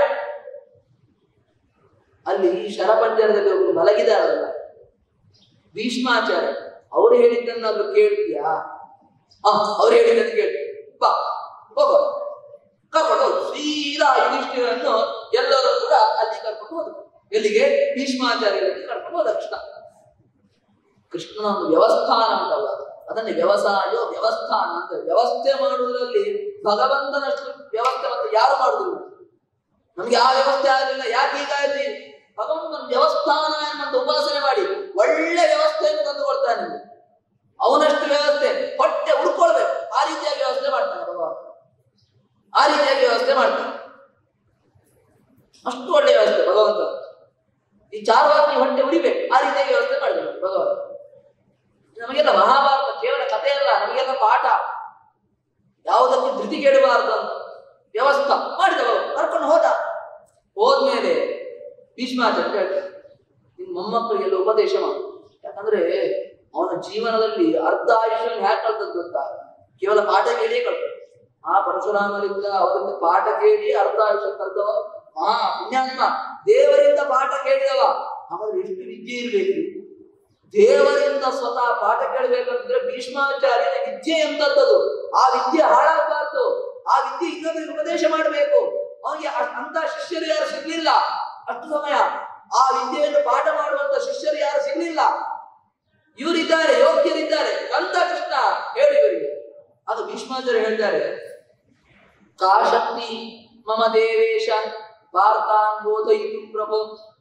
ಅಲ್ಲಿ ಶರಪಂಜರದಲ್ಲಿ ಒಬ್ಬರು ಮಲಗಿದಾರಲ್ಲ ಭೀಷ್ಮಾಚಾರ್ಯ ಅವರು ಹೇಳಿದ್ದನ್ನಾದ್ರೂ ಕೇಳ್ತೀಯಾ ಆ ಅವ್ರು ಹೇಳಿದ್ದನ್ನು ಕೇಳಿ ಬಾ ಹೋಗೋ ಕರ್ಕೊಂಡು ಹೋಗು ಸೀದಾ ಯುಧಿಷ್ಠಿರನ್ನು ಎಲ್ಲರೂ ಕೂಡ ಅಲ್ಲಿ ಕರ್ಕೊಂಡು ಹೋದ್ರು ಎಲ್ಲಿಗೆ ಭೀಷ್ಮಾಚಾರ್ಯರಲ್ಲಿ ಕರ್ಕೊಂಡು ಹೋದ ಕೃಷ್ಣ ಕೃಷ್ಣನ ಒಂದು ವ್ಯವಸ್ಥಾನ ಉಂಟಲ್ಲ ಅದನ್ನೇ ವ್ಯವಸಾಯ ವ್ಯವಸ್ಥಾನ ಅಂತ ವ್ಯವಸ್ಥೆ ಮಾಡುವುದರಲ್ಲಿ ಭಗವಂತನಷ್ಟು ವ್ಯವಸ್ಥೆ ಮತ್ತೆ ಯಾರು ಮಾಡುದಿಲ್ಲ ನಮ್ಗೆ ಆ ವ್ಯವಸ್ಥೆ ಆಗಲಿಲ್ಲ ಯಾಕೆ ಹೀಗಾಯ್ತು ಭಗವಂತನ ವ್ಯವಸ್ಥಾನ ಎನ್ನುವಂತ ಉಪಾಸನೆ ಮಾಡಿ ಒಳ್ಳೆ ವ್ಯವಸ್ಥೆಯನ್ನು ತಂದುಕೊಡ್ತಾನೆ ನಿಮ್ಗೆ ಅವನಷ್ಟು ವ್ಯವಸ್ಥೆ ಹೊಟ್ಟೆ ಉಳ್ಕೊಳ್ಬೇಕು ಆ ರೀತಿಯಾಗಿ ವ್ಯವಸ್ಥೆ ಮಾಡ್ತಾನೆ ಭಗವಂತ ಆ ರೀತಿಯಾಗಿ ವ್ಯವಸ್ಥೆ ಮಾಡ್ತಾನೆ ಅಷ್ಟು ಒಳ್ಳೆ ವ್ಯವಸ್ಥೆ ಭಗವಂತ ಈ ಚಾರವಾಕಿ ಹೊಟ್ಟೆ ಉರಿಬೇಕು ಆ ರೀತಿಯಾಗಿ ವ್ಯವಸ್ಥೆ ಮಾಡಿದ್ರು ಭಗವಂತ ನಮಗೆಲ್ಲ ಮಹಾಭಾರತ ಕೇವಲ ಕಥೆ ಅಲ್ಲ ನಮಗೆಲ್ಲ ಪಾಠ ಯಾವುದಕ್ಕೂ ಧೃತಿ ಕೆಡಬಾರದು ಅಂತ ವ್ಯವಸ್ಥೆ ಮಾಡಿದವ ಕರ್ಕೊಂಡು ಹೋದ ಹೋದ್ಮೇಲೆ ಭೀಷ್ಮಾಚಾರ್ಯ ಹೇಳ್ತಾರೆ ನಿನ್ ಮೊಮ್ಮಕ್ಕಳಿಗೆಲ್ಲ ಉಪದೇಶ ಮಾಡು ಯಾಕಂದ್ರೆ ಅವನ ಜೀವನದಲ್ಲಿ ಅರ್ಧ ಆಯುಷ್ಯ ಹ್ಯಾಕ್ ಕಳ್ದದ್ದು ಅಂತ ಕೇವಲ ಪಾಠ ಕೇಳಿಯೇ ಕಳ್ದ ಆ ಪರಶುರಾಮರಿಂದ ಅವರಿಂದ ಪಾಠ ಕೇಳಿ ಅರ್ಧ ಆಯುಷ್ಯ ಕಲ್ತವ ಆ ಪುಣ್ಯಾತ್ಮ ದೇವರಿಂದ ಪಾಠ ಕೇಳಿದವ ಅವನಿಗೆ ಎಷ್ಟು ವಿದ್ಯೆ ಇರ್ಬೇಕು ದೇವರಿಂದ ಸ್ವತಃ ಪಾಠ ಕೇಳಬೇಕಂದ್ರೆ ಭೀಷ್ಮಾಚಾರ್ಯನ ವಿದ್ಯೆ ಎಂತದ್ದು ಆ ವಿದ್ಯೆ ಹಾಳಾಗಬಾರ್ದು ಆ ವಿದ್ಯೆ ಇನ್ನೊಬ್ಬರಿಗೆ ಉಪದೇಶ ಮಾಡಬೇಕು ಅವನಿಗೆ ಅ- ಅಂತ ಶಿಷ್ಯರು ಯಾರು ಸಿಗ್ಲಿಲ್ಲ ಅಷ್ಟು ಸಮಯ ಆ ವಿದ್ಯೆಯನ್ನು ಪಾಠ ಮಾಡುವಂತ ಶಿಷ್ಯರು ಯಾರು ಸಿಗ್ಲಿಲ್ಲ ಇವರಿದ್ದಾರೆ ಯೋಗ್ಯರಿದ್ದಾರೆ ಕಲಿತ ಕೃಷ್ಣ ಹೇಳಿ ಇವರಿಗೆ ಅದು ಭೀಷ್ಮಾಚಾರ್ಯ ಹೇಳ್ತಾರೆ ಕಾ ಶಕ್ತಿ ಮಮ ದೇವೇಶ ವಾರ್ತಾನ್ ಬೋಧಯಿತು ಪ್ರಭು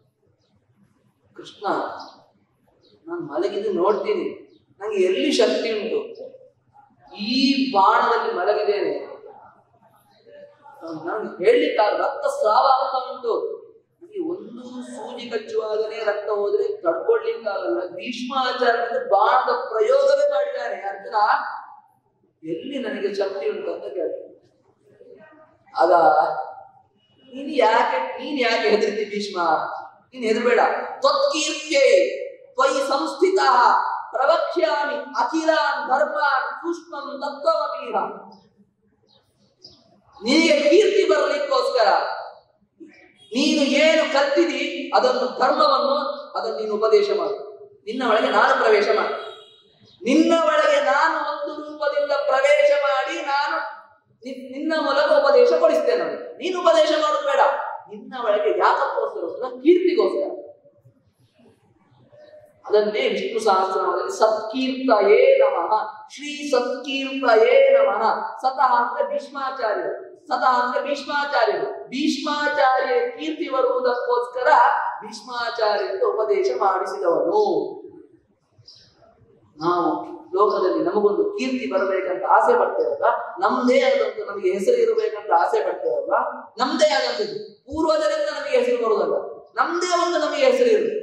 ಕೃಷ್ಣ ನಾನು ಮಲಗಿದ್ದು ನೋಡ್ತೀನಿ ನಂಗೆ ಎಲ್ಲಿ ಶಕ್ತಿ ಉಂಟು ಈ ಬಾಣದಲ್ಲಿ ಮಲಗಿದ್ದೇನೆ ನಾನು ಹೇಳಲಿಕ್ಕಾಗ ರಕ್ತ ಸ್ರಾವ ಆಗ್ತಾ ಉಂಟು ನನಗೆ ಒಂದು ಸೂಜಿ ಕಚ್ಚುವಾಗಲೇ ರಕ್ತ ಹೋದ್ರೆ ತಡ್ಕೊಳ್ಲಿಕ್ಕಾಗಲ್ಲ ಭೀಷ್ಮಾಚಾರ್ಯರಿಂದ ಬಾಣದ ಪ್ರಯೋಗವೇ ಮಾಡಿದ್ದಾರೆ ಅರ್ಜುನ ಎಲ್ಲಿ ನನಗೆ ಶಕ್ತಿ ಉಂಟು ಅಂತ ಕೇಳ್ತಾರೆ ಆಗ ನೀನು ಯಾಕೆ ನೀನ್ ಯಾಕೆ ಹೆದರ್ತಿ ಭೀಷ್ಮ ನೀನ್ ಹೆದರ್ಬೇಡ ತ್ವತ್ಕೀರ್ತ್ಯೆ ತ್ವಯಿ ಸಂಸ್ಥಿತ ಪ್ರವಕ್ಷ್ಯಾಮಿ ಅಖಿಲಾನ್ ಧರ್ಮಾನ್ ಸೂಕ್ಷ್ಮಂ ತತ್ವಮಪೀಹ ನಿನಗೆ ಕೀರ್ತಿ ಬರಲಿಕ್ಕೋಸ್ಕರ ನೀನು ಏನು ಕಲ್ತಿದಿ ಅದನ್ನು ಧರ್ಮವನ್ನು ಅದನ್ನು ನೀನು ಉಪದೇಶ ಮಾಡು ನಿನ್ನ ಒಳಗೆ ನಾನು ಪ್ರವೇಶ ಮಾಡಿ ನಿನ್ನ ಒಳಗೆ ನಾನು ಒಂದು ರೂಪದಿಂದ ಪ್ರವೇಶ ಮಾಡಿ ನಾನು ನಿ- ನಿನ್ನ ಮೂಲಕ ಉಪದೇಶ ಕೊಡಿಸ್ತೇನೆ ನಾನು ನೀನು ಉಪದೇಶ ಮಾಡೋದು ಬೇಡ ನಿನ್ನ ಒಳಗೆ ಯಾಕಕ್ಕೋಸ್ಕರ ಅಂದ್ರೆ ಕೀರ್ತಿಗೋಸ್ಕರ ಅದನ್ನೇ ವಿಷ್ಣು ಸಹಸ್ರನಾಮದಲ್ಲಿ ಸತ್ಕೀರ್ತಯೇ ನಮಃ ಶ್ರೀ ಸತ್ಕೀರ್ತಯೇ ನಮಃ ಸತಃ ಅಂದ್ರೆ ಭೀಷ್ಮಾಚಾರ್ಯರು ಸತಃ ಅಂದ್ರೆ ಭೀಷ್ಮಾಚಾರ್ಯರು ಭೀಷ್ಮಾಚಾರ್ಯ ಕೀರ್ತಿ ಬರುವುದಕ್ಕೋಸ್ಕರ ಭೀಷ್ಮಾಚಾರ್ಯರಿಂದ ಉಪದೇಶ ಮಾಡಿಸಿದವನು ನಾವು ಲೋಕದಲ್ಲಿ ನಮಗೊಂದು ಕೀರ್ತಿ ಬರಬೇಕಂತ ಆಸೆ ಪಡ್ತೇವಲ್ಲ ನಮ್ದೇ ಆದಂತ ನಮಗೆ ಹೆಸರು ಇರಬೇಕಂತ ಆಸೆ ಪಡ್ತೇವಲ್ಲ ನಮ್ದೇ ಆದಂತದ್ದು ಪೂರ್ವಜರಿಂದ ನಮಗೆ ಹೆಸರು ಬರುವುದಲ್ಲ ನಮ್ದೇ ಒಂದು ನಮಗೆ ಹೆಸರು ಇರುತ್ತೆ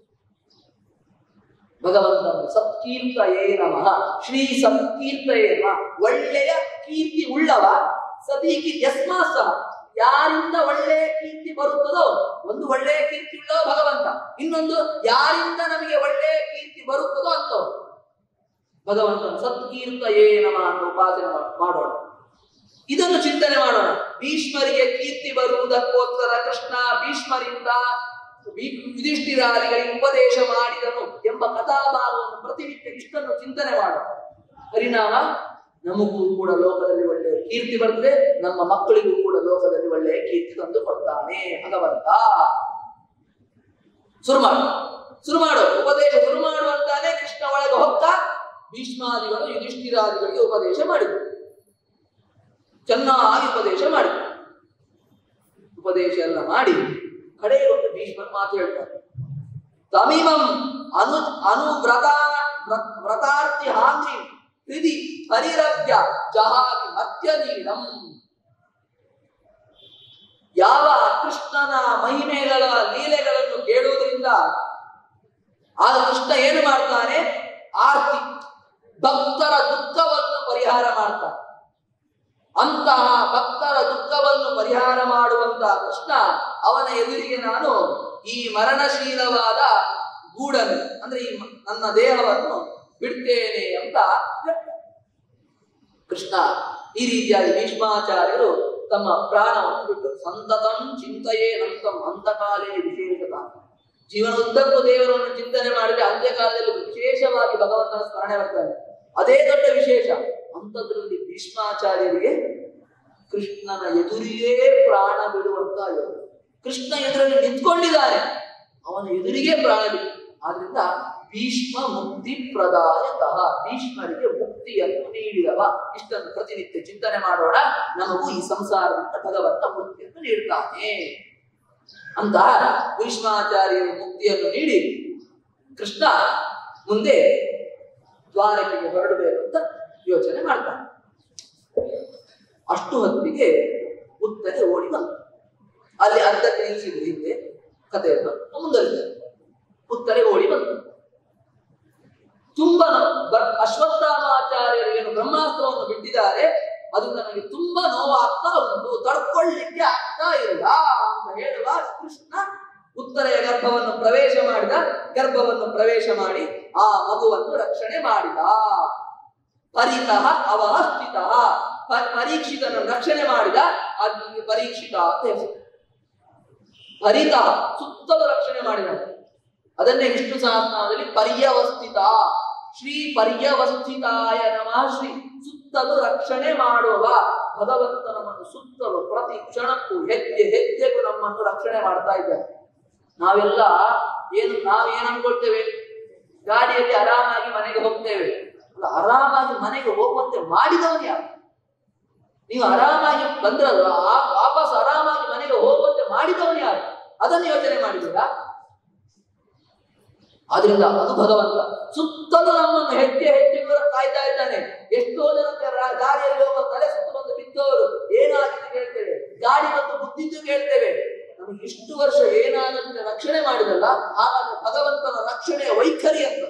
ಭಗವಂತನ ಸತ್ಕೀರ್ತಯೇ ನಮಃ ಶ್ರೀ ಸತ್ಕೀರ್ತಯೇ ನಮಃ ಒಳ್ಳೆಯ ಕೀರ್ತಿ ಉಳ್ಳವ ಸತೀಕಿ ಯಸ್ಮಾ ಸಹ ಯಾರಿಂದ ಒಳ್ಳೆ ಕೀರ್ತಿ ಬರುತ್ತದೋ ಒಂದು ಒಳ್ಳೆ ಕೀರ್ತಿ ಉಳ್ಳವ ಭಗವಂತ ಇನ್ನೊಂದು ಯಾರಿಂದ ನಮಗೆ ಒಳ್ಳೆ ಕೀರ್ತಿ ಬರುತ್ತದೋ ಅಂತವ್ ಭಗವಂತನ ಸತ್ಕೀರ್ತಯೇ ನಮ ಅಂತ ಉಪಾಸನೆ ಮಾಡ್- ಮಾಡೋಣ ಇದನ್ನು ಚಿಂತನೆ ಮಾಡೋಣ ಭೀಷ್ಮರಿಗೆ ಕೀರ್ತಿ ಬರುವುದಕ್ಕೋಸ್ಕರ ಕೃಷ್ಣ ಭೀಷ್ಮರಿಂದ ಭೀ- ಯುಧಿಷ್ಠಿರಾದಿಗಳಿಗೆ ಉಪದೇಶ ಮಾಡಿದನು ಎಂಬ ಕಥಾಭಾಗವನ್ನು ಪ್ರತಿನಿತ್ಯ ಇಷ್ಟನ್ನು ಚಿಂತನೆ ಮಾಡೋಣ ಪರಿಣಾಮ ನಮಗೂ ಕೂಡ ಲೋಕದಲ್ಲಿ ಒಳ್ಳೆಯ ಕೀರ್ತಿ ಬರ್ತದೆ ನಮ್ಮ ಮಕ್ಕಳಿಗೂ ಕೂಡ ಲೋಕದಲ್ಲಿ ಒಳ್ಳೆಯ ಕೀರ್ತಿ ತಂದು ಕೊಡ್ತಾನೆ ಭಗವಂತ ಶುರು ಮಾಡು ಶುರು ಮಾಡು ಉಪದೇಶ ಶುರು ಮಾಡುವಂತಾನೆ ಕೃಷ್ಣ ಒಳಗೆ ಹೊಕ್ಕ ಭೀಷ್ಮಾದಿಗಳು ಯುಧಿಷ್ಠಿರಾದಿಗಳಿಗೆ ಉಪದೇಶ ಮಾಡಿದರು ಚೆನ್ನಾಗಿ ಉಪದೇಶ ಮಾಡಿದರು ಉಪದೇಶ ಎಲ್ಲ ಮಾಡಿ ಕಡೆಗೆ ಒಂದು ಭೀಷ್ಮನ ಮಾತು ಹೇಳ್ತಾರೆ ತಮಿಮಂ ಅನು ಅನುವ್ರತ ವ್ರ- ವ್ರತಾರ್ಥಿ ಹಾಂಗ್ರಿ ಹೃದಿ ಹರಿರಭ್ಯ ಜಹಾಗಿ ಮತ್ಯನೀಳಂ ಯಾವ ಕೃಷ್ಣನ ಮಹಿಮೆಗಳ ಲೀಲೆಗಳನ್ನು ಕೇಳುವುದರಿಂದ ಆಗ ಕೃಷ್ಣ ಏನು ಮಾಡ್ತಾನೆ ಆರ್ತಿ ಭಕ್ತರ ದುಃಖವನ್ನು ಪರಿಹಾರ ಮಾಡ್ತಾನೆ ಅಂತಹ ಭಕ್ತರ ದುಃಖವನ್ನು ಪರಿಹಾರ ಮಾಡುವಂತಹ ಕೃಷ್ಣ ಅವನ ಎದುರಿಗೆ ನಾನು ಈ ಮರಣಶೀಲವಾದ ಗೂಡನ್ನು ಅಂದ್ರೆ ಈ ಮ- ನನ್ನ ದೇಹವನ್ನು ಬಿಡ್ತೇನೆ ಅಂತ ಹೇಳ್ತಾನೆ. ಕೃಷ್ಣ ಈ ರೀತಿಯಾಗಿ ಭೀಷ್ಮಾಚಾರ್ಯರು ತಮ್ಮ ಪ್ರಾಣವನ್ನು ಬಿಟ್ಟು ಸಂತತಂ ಚಿಂತೆಯೇ ನಂತಂ ಅಂತಕಾಲೇ ವಿಶೇಷತ ಜೀವನದುದ್ದಕ್ಕೂ ದೇವರನ್ನು ಚಿಂತನೆ ಮಾಡಿದ್ರೆ ಅಂತ್ಯಕಾಲದಲ್ಲಿ ವಿಶೇಷವಾಗಿ ಭಗವಂತನ ಸ್ಮರಣೆ ಬರ್ತಾನೆ ಅದೇ ದೊಡ್ಡ ವಿಶೇಷ ಅಂಥದ್ರಲ್ಲಿ ಭೀಷ್ಮಾಚಾರ್ಯರಿಗೆ ಕೃಷ್ಣನ ಎದುರಿಗೇ ಪ್ರಾಣ ಬಿಡುವಂತ ಯೋಗ ಕೃಷ್ಣ ಎದುರಲ್ಲಿ ನಿಂತ್ಕೊಂಡಿದ್ದಾನೆ ಅವನ ಎದುರಿಗೆ ಪ್ರಾಣ ಬಿಟ್ಟು ಆದ್ರಿಂದ ಭೀಷ್ಮ ಮುಕ್ತಿ ಪ್ರದಾಯತಃ ಭೀಷ್ಮರಿಗೆ ಮುಕ್ತಿಯನ್ನು ನೀಡಿದವ ಇಷ್ಟನ್ನು ಪ್ರತಿನಿತ್ಯ ಚಿಂತನೆ ಮಾಡೋಣ ನಮಗೂ ಈ ಸಂಸಾರದಿಂದ ಭಗವಂತ ಮುಕ್ತಿಯನ್ನು ನೀಡ್ತಾನೆ ಅಂತಹ ಭೀಷ್ಮಾಚಾರ್ಯರಿಗೆ ಮುಕ್ತಿಯನ್ನು ನೀಡಿ ಕೃಷ್ಣ ಮುಂದೆ ದ್ವಾರಕೆಗೆ ಹೊರಡಬೇಕು ಅಂತ ಯೋಚನೆ ಮಾಡ್ತಾನೆ ಅಷ್ಟು ಹೊತ್ತಿಗೆ ಉತ್ತರೆ ಓಡಿ ಬಂತು ಅಲ್ಲಿ ಅರ್ಧಕ್ಕೆ ನಿಲ್ಲಿಸಿದ್ರು ಹಿಂದೆ ಕಥೆಯನ್ನು ಮುಂದುವರಿಸಿದರು ಉತ್ತರೆ ಓಡಿ ಬಂತು ತುಂಬಾ ನ- ಬ- ಅಶ್ವತ್ಥಾಮಾಚಾರ್ಯರು ಏನು ಬ್ರಹ್ಮಾಸ್ತ್ರವನ್ನು ಬಿಟ್ಟಿದ್ದಾರೆ ಅದು ನನಗೆ ತುಂಬಾ ನೋವಾಗ್ತಾ ಉಂಟು ತಡ್ಕೊಳ್ಳಿಕ್ಕೆ ಆಗ್ತಾ ಇಲ್ಲ ಅಂತ ಹೇಳುವ ಕೃಷ್ಣ ಉತ್ತರೆಯ ಗರ್ಭವನ್ನು ಪ್ರವೇಶ ಮಾಡಿದ ಗರ್ಭವನ್ನು ಪ್ರವೇಶ ಮಾಡಿ ಆ ಮಗುವನ್ನು ರಕ್ಷಣೆ ಮಾಡಿದ ಪರಿತಃ ಅವಸ್ಥಿತ ಪರೀಕ್ಷಿತನ ರಕ್ಷಣೆ ಮಾಡಿದ ಅದಕ್ಕೆ ಪರೀಕ್ಷಿತ ಅಂತ ಹೆಸರು ಪರಿತ ಸುತ್ತಲೂ ರಕ್ಷಣೆ ಮಾಡಿದ ಅದನ್ನೇ ವಿಷ್ಣು ಸಹಸ್ರನಾಮದಲ್ಲಿ ಪರ್ಯವಸ್ಥಿತ ಶ್ರೀ ಪರ್ಯವಸ್ಥಿತಾಯ ನಮಃ ಶ್ರೀ ಸುತ್ತಲೂ ರಕ್ಷಣೆ ಮಾಡುವ ಭಗವಂತ ನಮ್ಮನ್ನು ಸುತ್ತಲೂ ಪ್ರತಿ ಕ್ಷಣಕ್ಕೂ ಹೆಜ್ಜೆ ಹೆಜ್ಜೆಗೂ ನಮ್ಮನ್ನು ರಕ್ಷಣೆ ಮಾಡ್ತಾ ಇದ್ದಾರೆ ನಾವೆಲ್ಲ ಏನು ನಾವೇನ್ ಅನ್ಕೊಳ್ತೇವೆ ಗಾಡಿಯಲ್ಲಿ ಆರಾಮಾಗಿ ಮನೆಗೆ ಹೋಗ್ತೇವೆ ಅಲ್ಲ ಆರಾಮಾಗಿ ಮನೆಗೆ ಹೋಗುವಂತೆ ಮಾಡಿದವನು ಯಾರು ನೀವು ಆರಾಮಾಗಿ ಬಂದ್ರಲ್ವ ಆ ವಾಪಸ್ ಆರಾಮಾಗಿ ಮನೆಗೆ ಹೋಗುವಂತೆ ಮಾಡಿದವನು ಯಾರು ಅದನ್ನು ಯೋಚನೆ ಮಾಡಿದ್ದೀರಾ ಆದ್ರಿಂದ ಅದು ಭಗವಂತ ಸುತ್ತಲೂ ನಮ್ಮನ್ನು ಹೆಜ್ಜೆ ಹೆಜ್ಜೆಗೂ ಕಾಯ್ತಾ ಇದ್ದಾನೆ ಎಷ್ಟೋ ಜನಕ್ಕೆ ರಾ- ದಾರಿಯಲ್ಲಿ ಹೋಗುವ ತಲೆ ಸುತ್ತು ಬಂದು ಬಿದ್ದವರು ಏನಾಗಿದೆ ಕೇಳ್ತೇವೆ ಗಾಡಿ ಬಂದು ಬುದ್ಧಿದ್ದು ಕೇಳ್ತೇವೆ ನಮಗೆ ಇಷ್ಟು ವರ್ಷ ಏನಾದಂತೆ ರಕ್ಷಣೆ ಮಾಡಿದಲ್ಲ ಹಾಗಾದ್ರೆ ಭಗವಂತನ ರಕ್ಷಣೆಯ ವೈಖರಿ ಅಂತ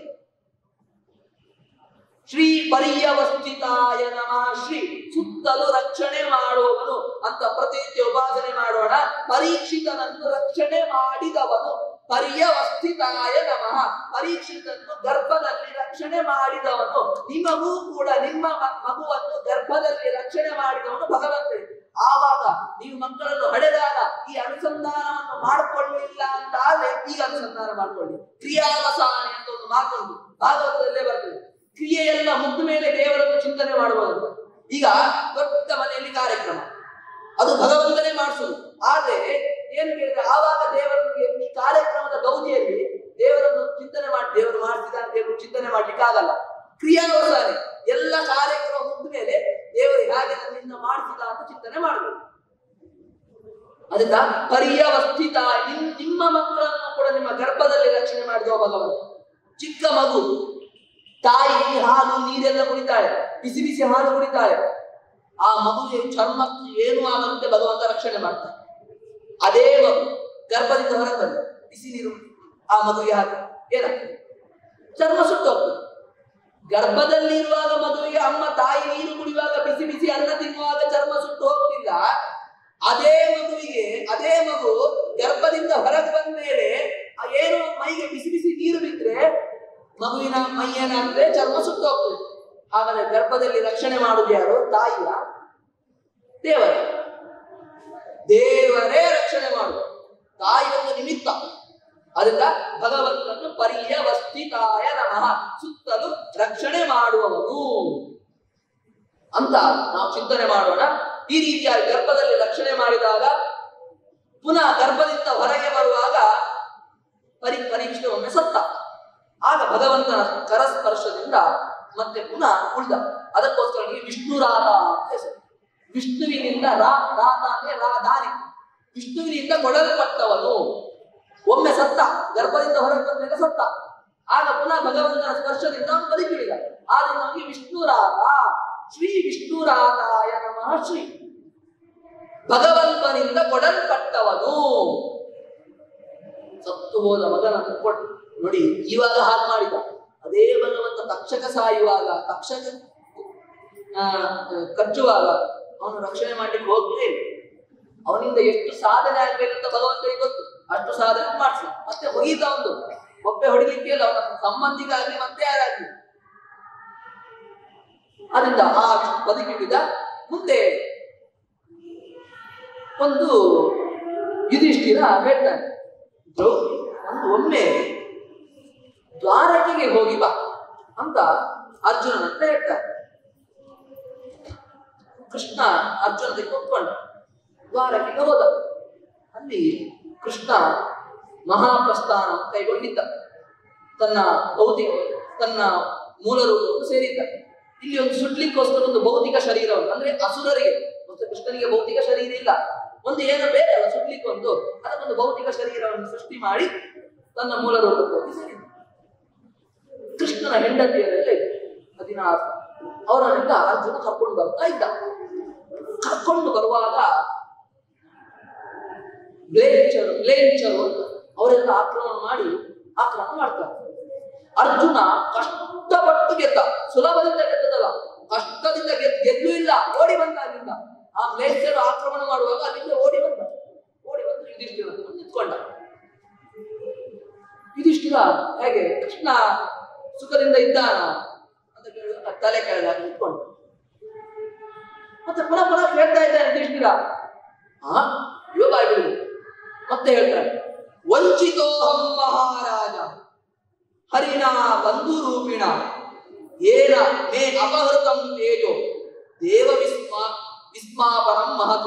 ಶ್ರೀ ಪರ್ಯವಸ್ಥಿತಾಯ ನಮಃ ಶ್ರೀ ಸುತ್ತಲೂ ರಕ್ಷಣೆ ಮಾಡುವವನು ಅಂತ ಪ್ರತಿನಿತ್ಯ ಉಪಾಸನೆ ಮಾಡೋಣ ಪರೀಕ್ಷಿತನನ್ನು ರಕ್ಷಣೆ ಮಾಡಿದವನು ಪರ್ಯವಸ್ಥಿತಾಯ ನಮಃ ಪರೀಕ್ಷಿತನ್ನು ಗರ್ಭದಲ್ಲಿ ರಕ್ಷಣೆ ಮಾಡಿದವನು ನಿಮಗೂ ಕೂಡ ನಿಮ್ಮ ಮ- ಮಗುವನ್ನು ಗರ್ಭದಲ್ಲಿ ರಕ್ಷಣೆ ಮಾಡಿದವನು ಭಗವಂತ ಆವಾಗ ನೀವು ಮಕ್ಕಳನ್ನು ಹಡೆದಾಗ ಈ ಅನುಸಂಧಾನವನ್ನು ಮಾಡಿಕೊಳ್ಳಿಲ್ಲ ಅಂತ ಆದ್ರೆ ಈಗ ಅನುಸಂಧಾನ ಮಾಡ್ಕೊಳ್ಳಿ ಕ್ರಿಯಾವಸಾನೆ ಅಂತ ಒಂದು ಮಾತುಂಟು ಭಾಗವತದಲ್ಲೇ ಬರ್ತದೆ ಕ್ರಿಯೆಯೆಲ್ಲ ಮುಗ್ದ ಮೇಲೆ ದೇವರನ್ನು ಚಿಂತನೆ ಮಾಡುವುದು ಈಗ ದೊಡ್ಡ ಮನೆಯಲ್ಲಿ ಕಾರ್ಯಕ್ರಮ ಅದು ಭಗವಂತನೇ ಮಾಡಿಸುದು ಆದ್ರೆ ಏನು ಕೇಳಿದ್ರೆ ಆವಾಗ ದೇವರನ್ನು ಈ ಕಾರ್ಯಕ್ರಮದ ಗೌಜಿಯಲ್ಲಿ ದೇವರನ್ನು ಚಿಂತನೆ ಮಾಡಿ ದೇವರು ಮಾಡಿಸಿದ ಅಂತ ದೇವರು ಚಿಂತನೆ ಮಾಡ್ಲಿಕ್ಕೆ ಆಗಲ್ಲ ಕ್ರಿಯಾವಸಾನೆ ಎಲ್ಲ ಕಾರ್ಯಕ್ರಮ ಮುಗ್ದ ಮೇಲೆ ದೇವರು ಹೇಗೆ ನನ್ನಿಂದ ಮಾಡಿಸಿದ ಅಂತ ಚಿಂತನೆ ಮಾಡಬೇಕು ಅದರಿಂದ ಪರ್ಯವಸ್ಥಿತ ನಿಮ್ ನಿಮ್ಮ ಮಕ್ಕಳನ್ನು ಕೂಡ ನಿಮ್ಮ ಗರ್ಭದಲ್ಲಿ ರಕ್ಷಣೆ ಮಾಡಿದವ ಭಗವಂತ ಚಿಕ್ಕ ಮಗು ತಾಯಿ ಹಾಲು ನೀರೆಲ್ಲ ಕುಡಿತಾಳೆ ಬಿಸಿ ಬಿಸಿ ಹಾಲು ಕುಡಿತಾಳೆ ಆ ಮಗುವಿಗೆ ಚರ್ಮಕ್ಕೆ ಏನು ಆಗದಂತೆ ಭಗವಂತ ರಕ್ಷಣೆ ಮಾಡ್ತಾನೆ ಅದೇ ಮಗು ಗರ್ಭದಿಂದ ಹೊರಗೆ ಬಂದ ಬಿಸಿ ನೀರು ಆ ಮಗುವಿಗೆ ಹಾಕಿ ಏನಾಗ್ತದೆ ಚರ್ಮ ಸುಟ್ಟು ಹೋಗ್ತದೆ ಗರ್ಭದಲ್ಲಿ ಇರುವಾಗ ಮಗುವಿಗೆ ಅಮ್ಮ ತಾಯಿ ನೀರು ಕುಡಿಯುವಾಗ ಬಿಸಿ ಬಿಸಿ ಅನ್ನ ತಿನ್ನುವಾಗ ಚರ್ಮ ಸುಟ್ಟು ಹೋಗ್ತಿಲ್ಲ ಅದೇ ಮಗುವಿಗೆ ಅದೇ ಮಗು ಗರ್ಭದಿಂದ ಹೊರಗೆ ಬಂದ ಮೇಲೆ ಆ ಏನು ಮೈಗೆ ಬಿಸಿ ಬಿಸಿ ನೀರು ಬಿದ್ರೆ ಮಗುವಿನ ಮೈ ಏನಾಗ್ತದೆ ಚರ್ಮ ಸುಟ್ಟೋಗ್ತದೆ ಹಾಗಾದ್ರೆ ಗರ್ಭದಲ್ಲಿ ರಕ್ಷಣೆ ಮಾಡುದು ಯಾರು ತಾಯಿಯ ದೇವರ ದೇವರೇ ರಕ್ಷಣೆ ಮಾಡುದು ತಾಯಿ ಒಂದು ನಿಮಿತ್ತ ಅದರಿಂದ ಭಗವಂತನು ಪರ್ಯವಸ್ಥಿತಾಯ ನಮಃ ಸುತ್ತಲೂ ರಕ್ಷಣೆ ಮಾಡುವವನು ಅಂತ ನಾವು ಚಿಂತನೆ ಮಾಡೋಣ ಈ ರೀತಿಯಾಗಿ ಗರ್ಭದಲ್ಲಿ ರಕ್ಷಣೆ ಮಾಡಿದಾಗ ಪುನಃ ಗರ್ಭದಿಂದ ಹೊರಗೆ ಬರುವಾಗ ಪರಿ ಪರೀಕ್ಷೆ ಒಮ್ಮೆ ಸತ್ತ ಆಗ ಭಗವಂತನ ಕರಸ್ಪರ್ಶದಿಂದ ಮತ್ತೆ ಪುನಃ ಉಳ್ದ ಅದಕ್ಕೋಸ್ಕರ ಈ ವಿಷ್ಣು ರಾಧ ಅಂತ ಹೆಸರು ವಿಷ್ಣುವಿನಿಂದ ರಾ ರಾಧ ಅಂದ್ರೆ ರಾ ದಾರಿ ವಿಷ್ಣುವಿನಿಂದ ಕೊಡಲ್ಪಟ್ಟವನು ಒಮ್ಮೆ ಸತ್ತ ಗರ್ಭದಿಂದ ಹೊರಗೆ ಬಂದ ಮೇಲೆ ಸತ್ತ ಆಗ ಪುನಃ ಭಗವಂತನ ಸ್ಪರ್ಶದಿಂದ ಅವನು ಬದುಕಿಳಿದ ಆದ್ರೆ ನಮಗೆ ವಿಷ್ಣು ರಾಧ ಶ್ರೀ ವಿಷ್ಣು ರಾಧಾಯ ನಮಃ ಶ್ರೀ ಭಗವಂತನಿಂದ ಕೊಡಲ್ಪಟ್ಟವನು ಸತ್ತು ಹೋದ ಮಗನನ್ನು ಕೊಟ್ಟು ನೋಡಿ ಇವಾಗ ಹಾಗೆ ಮಾಡಿದ ಅದೇ ಭಗವಂತ ತಕ್ಷಕ ಸಾಯುವಾಗ ತಕ್ಷಕ ಆ, ಕಚ್ಚುವಾಗ ಅವನು ರಕ್ಷಣೆ ಮಾಡ್ಲಿಕ್ಕೆ ಹೋಗ್ಲೇ ಇಲ್ಲ ಅವನಿಂದ ಎಷ್ಟು ಸಾಧನೆ ಆಗ್ಬೇಕಂತ ಭಗವಂತನಿಗೆ ಗೊತ್ತು ಅಷ್ಟು ಸಾಧನೆ ಮಾಡಿಸ ಮತ್ತೆ ಹೊಯ್ದ ಒಂದು ಒಬ್ಬೆ ಹೊಡಿಲಿಕ್ಕೆ ಇಲ್ಲ ಅವನ ಸಂಬಂಧಿಕ ಆಗ್ಲಿ ಮತ್ತೆ ಯಾರಾಗ್ಲಿ ಅದರಿಂದ ಆ ಬದುಕಿಳಿದ ಮುಂದೆ ಒಂದು ಯುಧಿಷ್ಠಿರ ಹೇಳ್ತಾನೆ ದ್ರೌಪದಿ ಒಂದು ಒಮ್ಮೆ ದ್ವಾರಕೆಗೆ ಹೋಗಿ ಬಾ ಅಂತ ಅರ್ಜುನನ ಹತ್ರ ಹೇಳ್ತಾರೆ ಕೃಷ್ಣ ಅರ್ಜುನನಿಗೆ ಕೂತ್ಕೊಂಡ ದ್ವಾರಕೆಗೆ ಹೋದ ಅಲ್ಲಿ ಕೃಷ್ಣ ಮಹಾಪ್ರಸ್ಥಾನ ಕೈಗೊಂಡಿದ್ದ ತನ್ನ ಭೌತಿಕ ತನ್ನ ಮೂಲ ರೂಪವನ್ನು ಸೇರಿದ್ದ ಇಲ್ಲಿ ಒಂದು ಸುಡ್ಲಿಕ್ಕೋಸ್ಕರ ಒಂದು ಭೌತಿಕ ಶರೀರವನ್ನು ಅಂದ್ರೆ ಅಸುರರಿಗೆ ಮತ್ತು ಕೃಷ್ಣನಿಗೆ ಭೌತಿಕ ಶರೀರ ಇಲ್ಲ ಒಂದು ಏನು ಬೇಕಲ್ಲ ಸುಡ್ಲಿಕ್ಕೆ ಒಂದು ಅದಕ್ಕೊಂದು ಭೌತಿಕ ಶರೀರವನ್ನು ಸೃಷ್ಟಿ ಮಾಡಿ ತನ್ನ ಮೂಲ ರೂಪಕ್ಕೆ ಹೋಗಿ ಸೇರಿದ್ದ ಕೃಷ್ಣನ ಹೆಂಡತಿಯರೆಲ್ಲ ಇದ್ರು ಹದಿನಾರು ಅವರನ್ನೆಲ್ಲ ಅರ್ಜುನ ಕರ್ಕೊಂಡು ಬರ್ತಾ ಇದ್ದ ಕರ್ಕೊಂಡು ಬರುವಾಗ ಬ್ಲೇಂಚರು ಬ್ಲೇಂಚರು ಅಂತ ಅವರೆಲ್ಲ ಆಕ್ರಮಣ ಮಾಡಿ ಆಕ್ರಮಣ ಮಾಡ್ತಾರೆ ಅರ್ಜುನ ಕಷ್ಟಪಟ್ಟು ಗೆದ್ದ ಸುಲಭದಿಂದ ಗೆದ್ದದಲ್ಲ ಕಷ್ಟದಿಂದ ಗೆದ್ದು ಗೆದ್ದು ಇಲ್ಲ ಓಡಿ ಬಂದ ಅಲ್ಲಿಂದ ಆ ಬ್ಲೇಂಚರು ಆಕ್ರಮಣ ಮಾಡುವಾಗ ಅಲ್ಲಿಂದ ಓಡಿ ಬಂದ ಓಡಿ ಬಂದು ಯುಧಿಷ್ಠಿರ ಹತ್ರ ನಿಂತ್ಕೊಂಡ ಯುಧಿಷ್ಠಿರ ಹೇಗೆ ಕೃಷ್ಣ ಸುಖದಿಂದ ಇದ್ದಾನ ಅಂತ ಕೇಳಿದಾಗ ತಲೆ ಕೆಳಗೆ ನಿಂತ್ಕೊಂಡ ಮತ್ತೆ ಪುನಃ ಪುನಃ ಕೇಳ್ತಾ ಇದ್ದಾನೆ ಯುಧಿಷ್ಠಿರ ಆ ಯೋಗ ಬಿಡು ಮತ್ತೆ ಹೇಳ್ತಾನೆ ವಂಚಿತೋಹಂ ಮಹಾರಾಜ ಹರಿಣ ಬಂಧು ರೂಪಿಣ ಏನ ಮೇ ಅಪಹೃತಂ ತೇಜೋ ದೇವ ವಿಸ್ಮಾ ವಿಸ್ಮಾಪನಂ ಮಹತು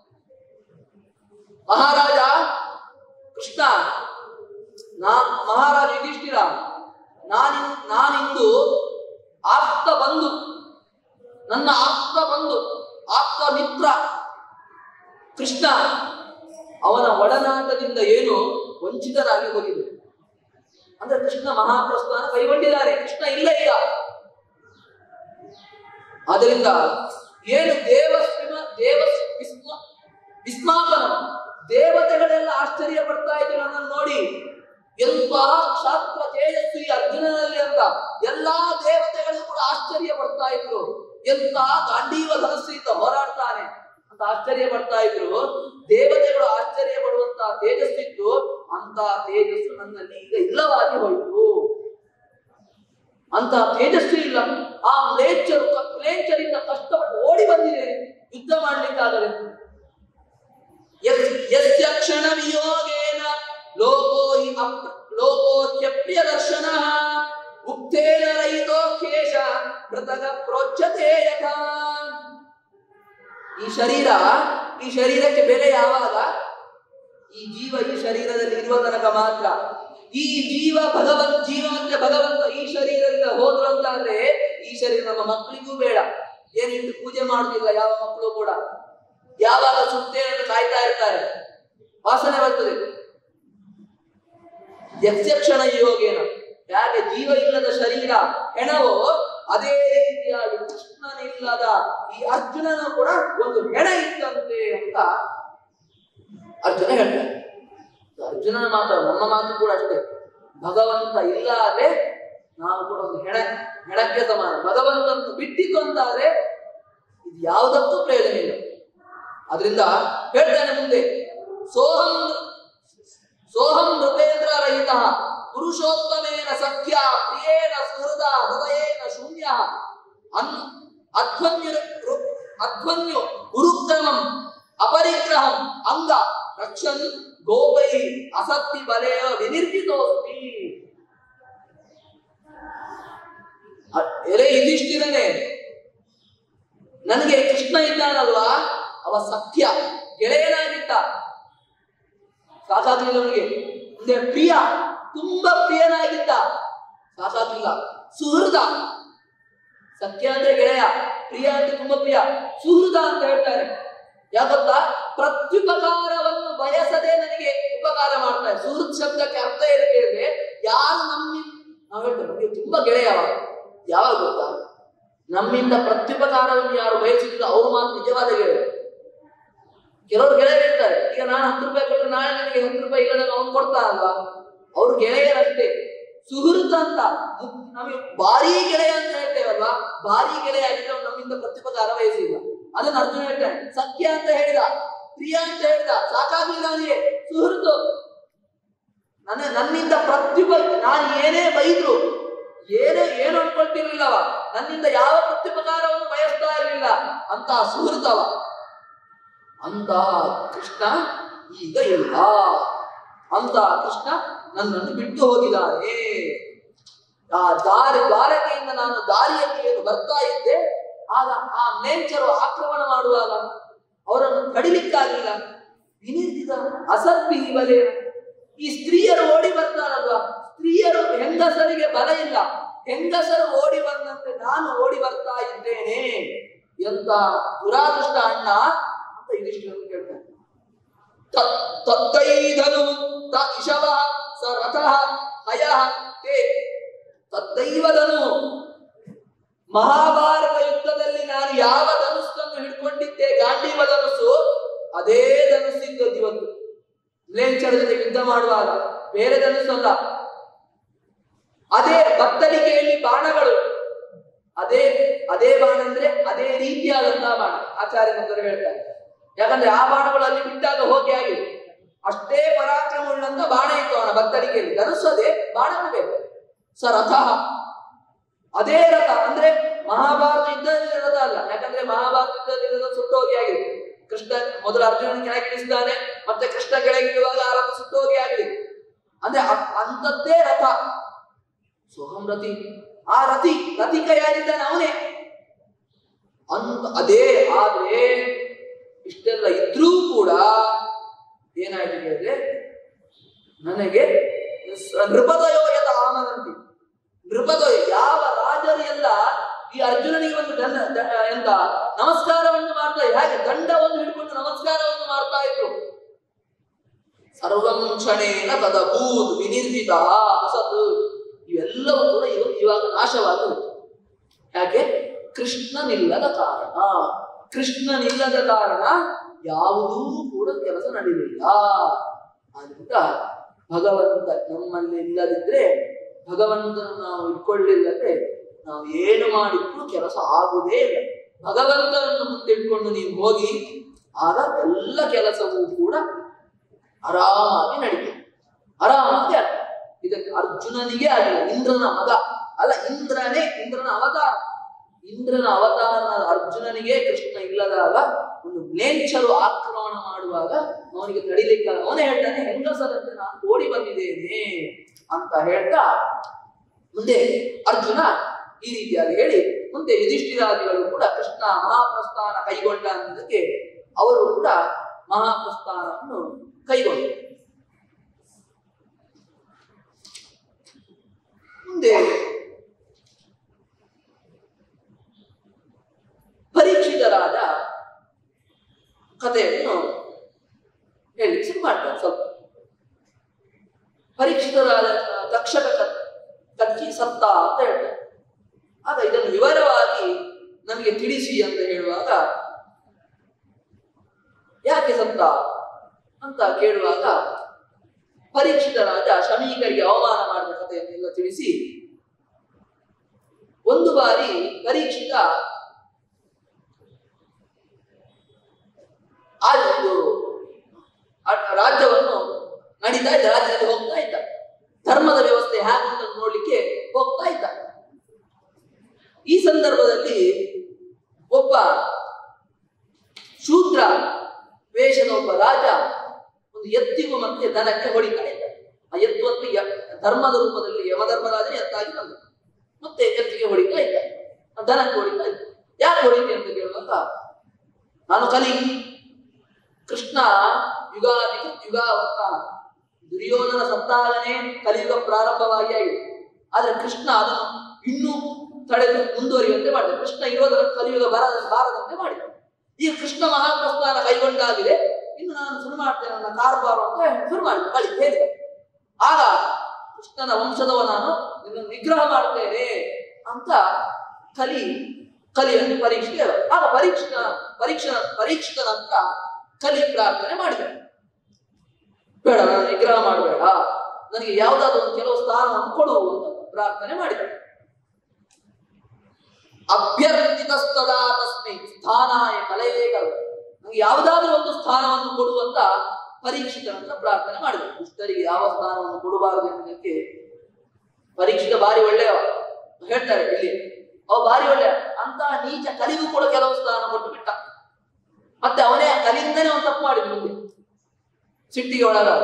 ಮಹಾರಾಜ ಕೃಷ್ಣ ನಾ ಮಹಾರಾಜ ಯುಧಿಷ್ಠಿರ ನಾನಿನ್ ನಾನಿಂದು ಆಪ್ತ ಬಂಧು ನನ್ನ ಆಪ್ತ ಬಂಧು ಆಪ್ತ ಮಿತ್ರ ಕೃಷ್ಣ ಅವನ ಒಡನಾಟದಿಂದ ಏನು ವಂಚಿತರಾಗಿ ಹೋಗಿದೆ ಅಂದ್ರೆ ಕೃಷ್ಣ ಮಹಾಪ್ರಸ್ಥಾನ ಕೈಗೊಂಡಿದ್ದಾರೆ ಕೃಷ್ಣ ಇಲ್ಲ ಈಗ ಆದ್ದರಿಂದ ಏನು ದೇವ ದೇವ ವಿಸ್ಮ- ವಿಸ್ಮಾಪನ ದೇವತೆಗಳೆಲ್ಲ ಆಶ್ಚರ್ಯ ಪಡ್ತಾ ಇದ್ರು ನನ್ನನ್ನು ನೋಡಿ ಎಂತಹ ಕ್ಷಾತ್ರ ತೇಜಸ್ವಿ ಅರ್ಜುನನಲ್ಲಿ ಅಂತ ಎಲ್ಲಾ ದೇವತೆಗಳು ಕೂಡ ಆಶ್ಚರ್ಯ ಪಡ್ತಾ ಇದ್ರು ಎಂತಹ ಗಾಂಡೀವ ಧನಸ್ಸಿಂದ ಹೋರಾಡ್ತಾನೆ ಅಂತ ಆಶ್ಚರ್ಯ ಪಡ್ತಾ ಇದ್ರು ದೇವತೆಗಳು ಆಶ್ಚರ್ಯ ಪಡುವಂತಹ ತೇಜಸ್ಸಿತ್ತು ಅಂತ ತೇಜಸ್ಸು ನನ್ನಲ್ಲಿ ಈಗ ಇಲ್ಲವಾಗಿ ಹೋಯಿತು ಅಂತ ತೇಜಸ್ಸು ಇಲ್ಲ ಆ ಮ್ಲೇಚ್ಛರು ಮ್ಲೇಚ್ಛರಿಂದ ಕಷ್ಟಪಟ್ಟು ಓಡಿ ಬಂದಿದೆ ಯುದ್ಧ ಮಾಡ್ಲಿಕ್ಕಾಗದೆ ಯಸ್- ಯಸ್ಯ ಕ್ಷಣ ವಿಯೋಗೇನ ಲೋಕೋ ಹಿ ಅಪ್- ಲೋಕೋಹ್ಯಪ್ರಿಯ ದರ್ಶನ ಉಕ್ತೇನ ರಹಿತೋ ಕೇಶ ಮೃತಕ ಪ್ರೋಚ್ಯತೆ ಯಥಾ ಈ ಶರೀರ ಈ ಶರೀರಕ್ಕೆ ಬೆಲೆ ಯಾವಾಗ ಈ ಜೀವ ಈ ಶರೀರದಲ್ಲಿ ಇರುವ ತನಕ ಮಾತ್ರ ಈ ಜೀವ ಭಗವಂತ ಜೀವ ಅಂದ್ರೆ ಭಗವಂತ ಈ ಶರೀರದಿಂದ ಹೋದ್ರು ಅಂತಾದ್ರೆ ಈ ಶರೀರ ನಮ್ಮ ಮಕ್ಕಳಿಗೂ ಬೇಡ ಏನಿಟ್ಟು ಪೂಜೆ ಮಾಡುದಿಲ್ಲ ಯಾವ ಮಕ್ಕಳು ಕೂಡ ಯಾವಾಗ ಸುತ್ತೆ ಅಂತ ಕಾಯ್ತಾ ಇರ್ತಾರೆ ವಾಸನೆ ಬರ್ತದೆ ಯಕ್ಷಕ್ಷಣ ಯೋಗೇನ ಯಾಕೆ ಜೀವ ಇಲ್ಲದ ಶರೀರ ಹೆಣವೋ ಅದೇ ರೀತಿಯಾಗಿ ಕೃಷ್ಣನಿಲ್ಲದ ಈ ಅರ್ಜುನನು ಕೂಡ ಒಂದು ಹೆಣ ಇದ್ದಂತೆ ಅಂತ ಅರ್ಜುನ ಹೇಳ್ತಾನೆ ಅರ್ಜುನನ ಮಾತು ನಮ್ಮ ಮಾತು ಕೂಡ ಅಷ್ಟೇ ಭಗವಂತ ಇಲ್ಲ ಆದ್ರೆ ನಾವು ಕೂಡ ಒಂದು ಹೆಣ ಹೆಣಕ್ಕೆ ಸಮಾನ ಭಗವಂತನನ್ನು ಬಿಟ್ಟಿದ್ದು ಅಂತಾದ್ರೆ ಇದು ಯಾವುದಕ್ಕೂ ಪ್ರಯೋಜನ ಇಲ್ಲ ಅದರಿಂದ ಹೇಳ್ತಾನೆ ಮುಂದೆ ಸೋಹಂ ಸೋಹಂ ನೃಪೇಂದ್ರ ರಹಿತ ಪುರುಷೋತ್ತಮೇನ ಸಖ್ಯ ಪ್ರಿಯೇನ ಸುಹೃದ ಹೃದಯೇನ ಶೂನ್ಯ ಅನ್ ಅಧ್ವನ್ಯು ರು- ಅಧ್ವನ್ಯು ಉರುಕ್ರಮಂ ಅಪರಿಗ್ರಹಂ ಅಂಗ ರಕ್ಷನ್ ಗೋಪೈ ಅಸತ್ತಿ ಬಲೆಯ ವಿನಿರ್ಮಿತೋಸ್ತಿ ಅ- ಎಲೆ ಇದಿಷ್ಟಿರನೆ ನನಗೆ ಕೃಷ್ಣ ಇದ್ದಾನಲ್ವಾ ಅವ ಸತ್ಯ ಗೆಳೆಯನಾಗಿದ್ದ ಸಾಕಾಗ್ಲಿಲ್ಲ ಅವನಿಗೆ ಮುಂದೆ ಪ್ರಿಯ ತುಂಬಾ ಪ್ರಿಯನಾಗಿದ್ದ ಸಾಕಾಗ್ಲಿಲ್ಲ ಸುಹೃದ ಸತ್ಯ ಅಂದ್ರೆ ಗೆಳೆಯ ಪ್ರಿಯ ಅಂದ್ರೆ ತುಂಬಾ ಪ್ರಿಯ ಸುಹೃದ ಅಂತ ಹೇಳ್ತಾರೆ ಯಾಕಂತ ಪ್ರತ್ಯುಪಕಾರವನ್ನು ಬಯಸದೆ ನನಗೆ ಉಪಕಾರ ಮಾಡ್ತಾರೆ ಸುಹೃತ್ ಶಬ್ದಕ್ಕೆ ಅರ್ಥ ಏನು ಕೇಳಿದ್ರೆ ಯಾರು ನಮ್ಮಿ ನಾವು ಹೇಳ್ತೇವೆ ನಮಗೆ ತುಂಬಾ ಗೆಳೆಯ ಅವ. ಯಾವಾಗ ಗೊತ್ತಾ ನಮ್ಮಿಂದ ಪ್ರತ್ಯುಪಕಾರವನ್ನು ಯಾರು ಬಯಸಿದ್ರು ಅವ್ರು ಮಾತ್ರ ನಿಜವಾದ ಗೆಳೆಯ ಕೆಲವರು ಗೆಳೆಯ ಹೇಳ್ತಾರೆ ಈಗ ನಾನು ಹತ್ತು ರೂಪಾಯಿ ಕೊಟ್ಟರೆ ನಾಳೆ ನನಗೆ ಹತ್ತು ರೂಪಾಯಿ ಇಲ್ಲದಾಗ ಅವ್ನು ಕೊಡ್ತಾನಲ್ವಾ ಅವ್ರು ಗೆಳೆಯರಷ್ಟೇ ಸುಹೃತ್ ಅಂತ ಮು- ನಮಗೆ ಭಾರಿ ಗೆಳೆಯ ಅಂತ ಹೇಳ್ತೇವಲ್ವಾ ಭಾರಿ ಗೆಳೆಯ ಆಗಿದ್ರೆ ಅವ್ನು ನಮ್ಮಿಂದ ಪ್ರತ್ಯುಪಕಾರ ಬಯಸಿಲ್ಲ ಅದನ್ನ ಅರ್ಜುನ ಹೇಳ್ತಾನೆ ಸತ್ಯ ಅಂತ ಹೇಳಿದ ಪ್ರಿಯ ಅಂತ ಹೇಳಿದ ಸಾಕಾಗ್ಲಿಲ್ಲ ಅವನಿಗೆ ಸುಹೃತು ನನ್ನ ನನ್ನಿಂದ ಪ್ರತ್ಯುಪ ನಾನು ಏನೇ ಬೈದ್ರು ಏನೇ ಏನು ಅನ್ಕೊಳ್ತಿರ್ಲಿಲ್ಲವ ನನ್ನಿಂದ ಯಾವ ಪ್ರತ್ಯುಪಕಾರವನ್ನು ಬಯಸ್ತಾ ಇರಲಿಲ್ಲ ಅಂತ ಸುಹೃತವ ಅಂತಹ ಕೃಷ್ಣ ಈಗ ಇಲ್ಲ ಅಂತ ಕೃಷ್ಣ ನನ್ನನ್ನು ಬಿಟ್ಟು ಹೋಗಿದ್ದಾನೆ ಆ ದಾರಿ ದ್ವಾರಕೆಯಿಂದ ನಾನು ದಾರಿಯಲ್ಲಿ ಏನು ಬರ್ತಾ ಇದ್ದೆ ಆಗ ಆ ನೇಂಚರು ಆಕ್ರಮಣ ಮಾಡುವಾಗ ಅವರನ್ನು ಕಡಿಲಿಕ್ಕಾಗಿಲ್ಲ ವಿನಿರ್ದಿತ ಅಸತ್ಪಿ ಬಲೆ ಈ ಸ್ತ್ರೀಯರು ಓಡಿ ಬರ್ತಾರಲ್ವಾ ಸ್ತ್ರೀಯರು ಹೆಂಗಸರಿಗೆ ಬಲ ಇಲ್ಲ ಹೆಂಗಸರು ಓಡಿ ಬಂದಂತೆ ನಾನು ಓಡಿ ಬರ್ತಾ ಇದ್ದೇನೆ ಎಂತ ದುರಾದೃಷ್ಟ ಅಣ್ಣ ಅಂತ ಇದಿಷ್ಟು ಕೇಳ್ತಾನೆ ತ- ತದ್ದೈಧನು ತ ಇಶವ ಸ ರಥಃ ಹಯಃ ತೇ ತದ್ದೈವದನು ಮಹಾಭಾರತ ಯುದ್ಧದಲ್ಲಿ ನಾನು ಯಾವ ಧನುಸ್ಸನ್ನು ಹಿಡ್ಕೊಂಡಿದ್ದೆ ಗಾಂಧೀವ ಧನುಸ್ಸು ಅದೇ ಧನುಸ್ಸಿದ್ದದ್ದು ಇವತ್ತು ಮ್ಲೇಚ್ಛರ ಜೊತೆ ಯುದ್ಧ ಮಾಡುವಾಗ ಬೇರೆ ಧನುಸ್ಸಲ್ಲ ಅದೇ ಬತ್ತಳಿಕೆಯಲ್ಲಿ ಬಾಣಗಳು ಅದೇ ಅದೇ ಬಾಣ ಅಂದ್ರೆ ಅದೇ ರೀತಿಯಾದಂತಹ ಬಾಣ ಆಚಾರ್ಯ ಮಂದರು ಹೇಳ್ತಾರೆ ಯಾಕಂದ್ರೆ ಆ ಬಾಣಗಳು ಅಲ್ಲಿ ಬಿಟ್ಟಾಗ ಹೋಗಿ ಆಗಿದೆ ಅಷ್ಟೇ ಪರಾಕ್ರಮ ಉಳ್ಳಂತ ಬಾಣ ಇತ್ತು ಅವನ ಬತ್ತಳಿಕೆಯಲ್ಲಿ ಧನುಸ್ಸು ಅದೇ ಬಾಣನೂ ಬೇಕು ಸ ರಥ ಅದೇ ರಥ ಅಂದ್ರೆ ಮಹಾಭಾರತ ಯುದ್ಧದಲ್ಲಿ ರಥ ಅಲ್ಲ ಯಾಕಂದ್ರೆ ಮಹಾಭಾರತ ಯುದ್ಧದಲ್ಲಿ ರಥ ಸುಟ್ಟೋಗಿ ಆಗಿದೆ ಕೃಷ್ಣ ಮೊದಲು ಅರ್ಜುನನ ಕೆಳಗಿಳಿಸ್ತಾನೆ ಮತ್ತೆ ಕೃಷ್ಣ ಕೆಳಗಿಳುವಾಗ ಆ ರಥ ಸುಟ್ಟೋಗಿ ಆಗಿದೆ ಅಂದ್ರೆ ಅ- ಅಂತದ್ದೇ ರಥ ಸೋಹಂ ರತಿ ಆ ರತಿ ರತಿಕ ಯಾರಿದ್ದಾನೆ ಅವನೇ ಅಂತ ಅದೇ ಆದ್ರೆ ಇಷ್ಟೆಲ್ಲ ಇದ್ರೂ ಕೂಡ ಏನಾಯ್ತು ಹೇಳಿದ್ರೆ ನನಗೆ ಸ- ನೃಪದಯೋ ಯಥ ಆಮನಂತಿ ನೃಪದಯ ಯಾವ ರಾಜರು ಎಲ್ಲ ಈ ಅರ್ಜುನನಿಗೆ ಒಂದು ದಂಡ ದ- ಎಂತ ನಮಸ್ಕಾರವನ್ನು ಮಾಡ್ತಾ ಹೇಗೆ ದಂಡವನ್ನು ಹಿಡ್ಕೊಂಡು ನಮಸ್ಕಾರವನ್ನು ಮಾಡ್ತಾ ಇದ್ರು ಸರ್ವಂ ಕ್ಷಣೇನ ತದಭೂತ್ ವಿನಿರ್ಮಿತ ಅಸತ್ ಇವೆಲ್ಲವೂ ಕೂಡ ಇವ ಇವಾಗ ನಾಶವಾಗುವುದು ಯಾಕೆ ಕೃಷ್ಣನಿಲ್ಲದ ಕಾರಣ ಕೃಷ್ಣನಿಲ್ಲದ ಕಾರಣ ಯಾವುದೂ ಕೂಡ ಕೆಲಸ ನಡೀಲಿಲ್ಲ ಆದ್ರಿಂದ ಭಗವಂತ ನಮ್ಮಲ್ಲಿ ಇಲ್ಲದಿದ್ರೆ ಭಗವಂತನ ನಾವು ಇಟ್ಕೊಳ್ಳಿಲ್ಲದೆ ನಾವು ಏನು ಮಾಡಿದ್ರು ಕೆಲಸ ಆಗುವುದೇ ಇಲ್ಲ ಭಗವಂತನನ್ನು ಮುಂದೆ ಇಟ್ಕೊಂಡು ನೀವು ಹೋಗಿ ಆಗ ಎಲ್ಲ ಕೆಲಸವೂ ಕೂಡ ಆರಾಮಾಗಿ ನಡೀತದೆ ಆರಾಮಾಗಿ ಆಗ್ತದೆ ಇದಕ್ಕೆ ಅರ್ಜುನನಿಗೆ ಆಗಿಲ್ಲ ಇಂದ್ರನ ಮಗ ಅಲ್ಲ ಇಂದ್ರನೇ ಇಂದ್ರನ ಅವತಾರ ಇಂದ್ರನ ಅವತಾರ ಅರ್ಜುನನಿಗೆ ಕೃಷ್ಣ ಇಲ್ಲದಾಗ ಒಂದು ಮ್ಲೇಚ್ಛರು ಆಕ್ರಮಣ ಮಾಡುವಾಗ ಅವನಿಗೆ ತಡಿಲಿಕ್ಕೆ ಅವನೇ ಹೇಳ್ತಾನೆ ಹೆಂಗಸರಂತೆ ನಾನು ಓಡಿ ಬಂದಿದ್ದೇನೆ ಅಂತ ಹೇಳ್ತಾ ಮುಂದೆ ಅರ್ಜುನ ಈ ರೀತಿಯಾಗಿ ಹೇಳಿ ಮುಂದೆ ಯುಧಿಷ್ಠಿರಾದಿಗಳು ಕೂಡ ಕೃಷ್ಣ ಮಹಾಪ್ರಸ್ಥಾನ ಕೈಗೊಂಡ ಅನ್ನೋದಕ್ಕೆ ಅವರು ಕೂಡ ಮಹಾಪ್ರಸ್ಥಾನವನ್ನು ಕೈಗೊಂಡರು ಮುಂದೆ ಪರೀಕ್ಷಿತರಾದ ಕಥೆಯನ್ನು ಹೇಳಿ ಶುರು ಮಾಡ್ತಾರೆ ಸ್ವಲ್ಪ ಪರೀಕ್ಷಿತರಾದ ತಕ್ಷಕ ಕ- ಕಚ್ಚಿ ಸತ್ತ ಅಂತ ಹೇಳ್ತಾರೆ ಆಗ ಇದನ್ನು ವಿವರವಾಗಿ ನಮಗೆ ತಿಳಿಸಿ ಅಂತ ಹೇಳುವಾಗ ಯಾಕೆ ಸತ್ತ ಅಂತ ಕೇಳುವಾಗ ಪರೀಕ್ಷಿತ ರಾಜ ಶಮೀಕರಿಗೆ ಅವಮಾನ ಮಾಡಿದ ಕಥೆಯನ್ನೆಲ್ಲ ತಿಳಿಸಿ ಒಂದು ಬಾರಿ ಪರೀಕ್ಷಿತ ಆ ಒಂದು ಆ ರಾಜ್ಯವನ್ನು ನಡೀತಾ ಇದ್ದ ರಾಜ್ಯದಲ್ಲಿ ಹೋಗ್ತಾ ಇದ್ದ ಧರ್ಮದ ವ್ಯವಸ್ಥೆ ಹೇಗೆ ಅಂತ ನೋಡ್ಲಿಕ್ಕೆ ಹೋಗ್ತಾ ಇದ್ದ ಈ ಸಂದರ್ಭದಲ್ಲಿ ಒಬ್ಬ ಶೂದ್ರ ವೇಷದ ಒಬ್ಬ ರಾಜ ಒಂದು ಎತ್ತಿಗೂ ಮತ್ತೆ ದನಕ್ಕೆ ಹೊಡಿತಾ ಇದ್ದ ಆ ಎತ್ತು ಅಂತ ಯ- ಧರ್ಮದ ರೂಪದಲ್ಲಿ ಯಮಧರ್ಮರಾಜ ಎತ್ತಾಗಿ ಬಂದ ಮತ್ತೆ ಎತ್ತಿಗೆ ಹೊಡಿತಾ ಇದ್ದ ಆ ದನಕ್ಕೆ ಹೊಡಿತಾ ಇದ್ದ ಯಾಕೆ ಹೊಡಿತಿ ಅಂತ ಕೇಳುವಾಗ ನಾನು ಕಲಿ ಕೃಷ್ಣ ಯುಗ ಯುಗಾವತ್ತ ದುರ್ಯೋಧನ ಸತ್ತಾಗನೇ ಕಲಿಯುಗ ಪ್ರಾರಂಭವಾಗಿ ಆಗಿದೆ ಆದ್ರೆ ಕೃಷ್ಣ ಅದನ್ನು ಇನ್ನೂ ತಡೆದು ಮುಂದುವರಿಯುವಂತೆ ಮಾಡಿದ ಕೃಷ್ಣ ಇರೋದರ ಕಲಿಯುಗ ಬರದ ಬಾರದಂತೆ ಮಾಡಿದ ಈಗ ಕೃಷ್ಣ ಮಹಾಪ್ರಸ್ಥಾನ ಕೈಗೊಂಡಾಗಿದೆ ಇನ್ನು ನಾನು ಶುರು ಮಾಡ್ತೇನೆ ನನ್ನ ಕಾರ್ಬಾರು ಅಂತ ಶುರು ಮಾಡಿದ ಕಳಿ ಹೇಳಿದ ಆಗ ಕೃಷ್ಣನ ವಂಶದವ ನಾನು ನಿನ್ನನ್ನು ನಿಗ್ರಹ ಮಾಡ್ತೇನೆ ಅಂತ ಕಲಿ ಕಲಿಯನ್ನು ಪರೀಕ್ಷೆ ಹೇಳ. ಆಗ ಪರೀಕ್ಷಣ ಪರೀಕ್ಷ ಪರೀಕ್ಷಿತ ನಂತರ ಕಲಿ ಪ್ರಾರ್ಥನೆ ಮಾಡಿದ ಬೇಡ ನಾನು ನಿಗ್ರಹ ಮಾಡಬೇಡ ನನಗೆ ಯಾವುದಾದ್ರೂ ಒಂದು ಕೆಲವು ಸ್ಥಾನವನ್ನು ಕೊಡು ಅಂತ ಪ್ರಾರ್ಥನೆ ಮಾಡಿದ ಅಭ್ಯರ್ಥಿತಸ್ತದಾ ತಸ್ಮೈ ಸ್ಥಾನಾಯ ಕಲೆಯೇ ಕರ್ಮ ನನಗೆ ಯಾವುದಾದ್ರೂ ಒಂದು ಸ್ಥಾನವನ್ನು ಕೊಡುವಂತ ಪರೀಕ್ಷಿತನಂತ ಪ್ರಾರ್ಥನೆ ಮಾಡಿದೆ ದುಷ್ಟರಿಗೆ ಯಾವ ಸ್ಥಾನವನ್ನು ಕೊಡಬಾರದು ಎನ್ನುವುದಕ್ಕೆ ಪರೀಕ್ಷಿತ ಬಾರಿ ಒಳ್ಳೆಯವ ಹೇಳ್ತಾರೆ ಇಲ್ಲಿ ಅವ ಬಾರಿ ಒಳ್ಳೆಯ ಅಂತ ನೀಚ ಕಲಿಗೂ ಕೂಡ ಕೆಲವು ಸ್ಥಾನ ಕೊಟ್ಟು ಬಿಟ್ಟ ಮತ್ತೆ ಅವನೇ ಕಲಿಯಿಂದನೇ ಅವನು ತಪ್ಪು ಮಾಡಿದ ಮುಂದೆ ಸಿಟ್ಟಿಗೆ ಒಳಗಾದ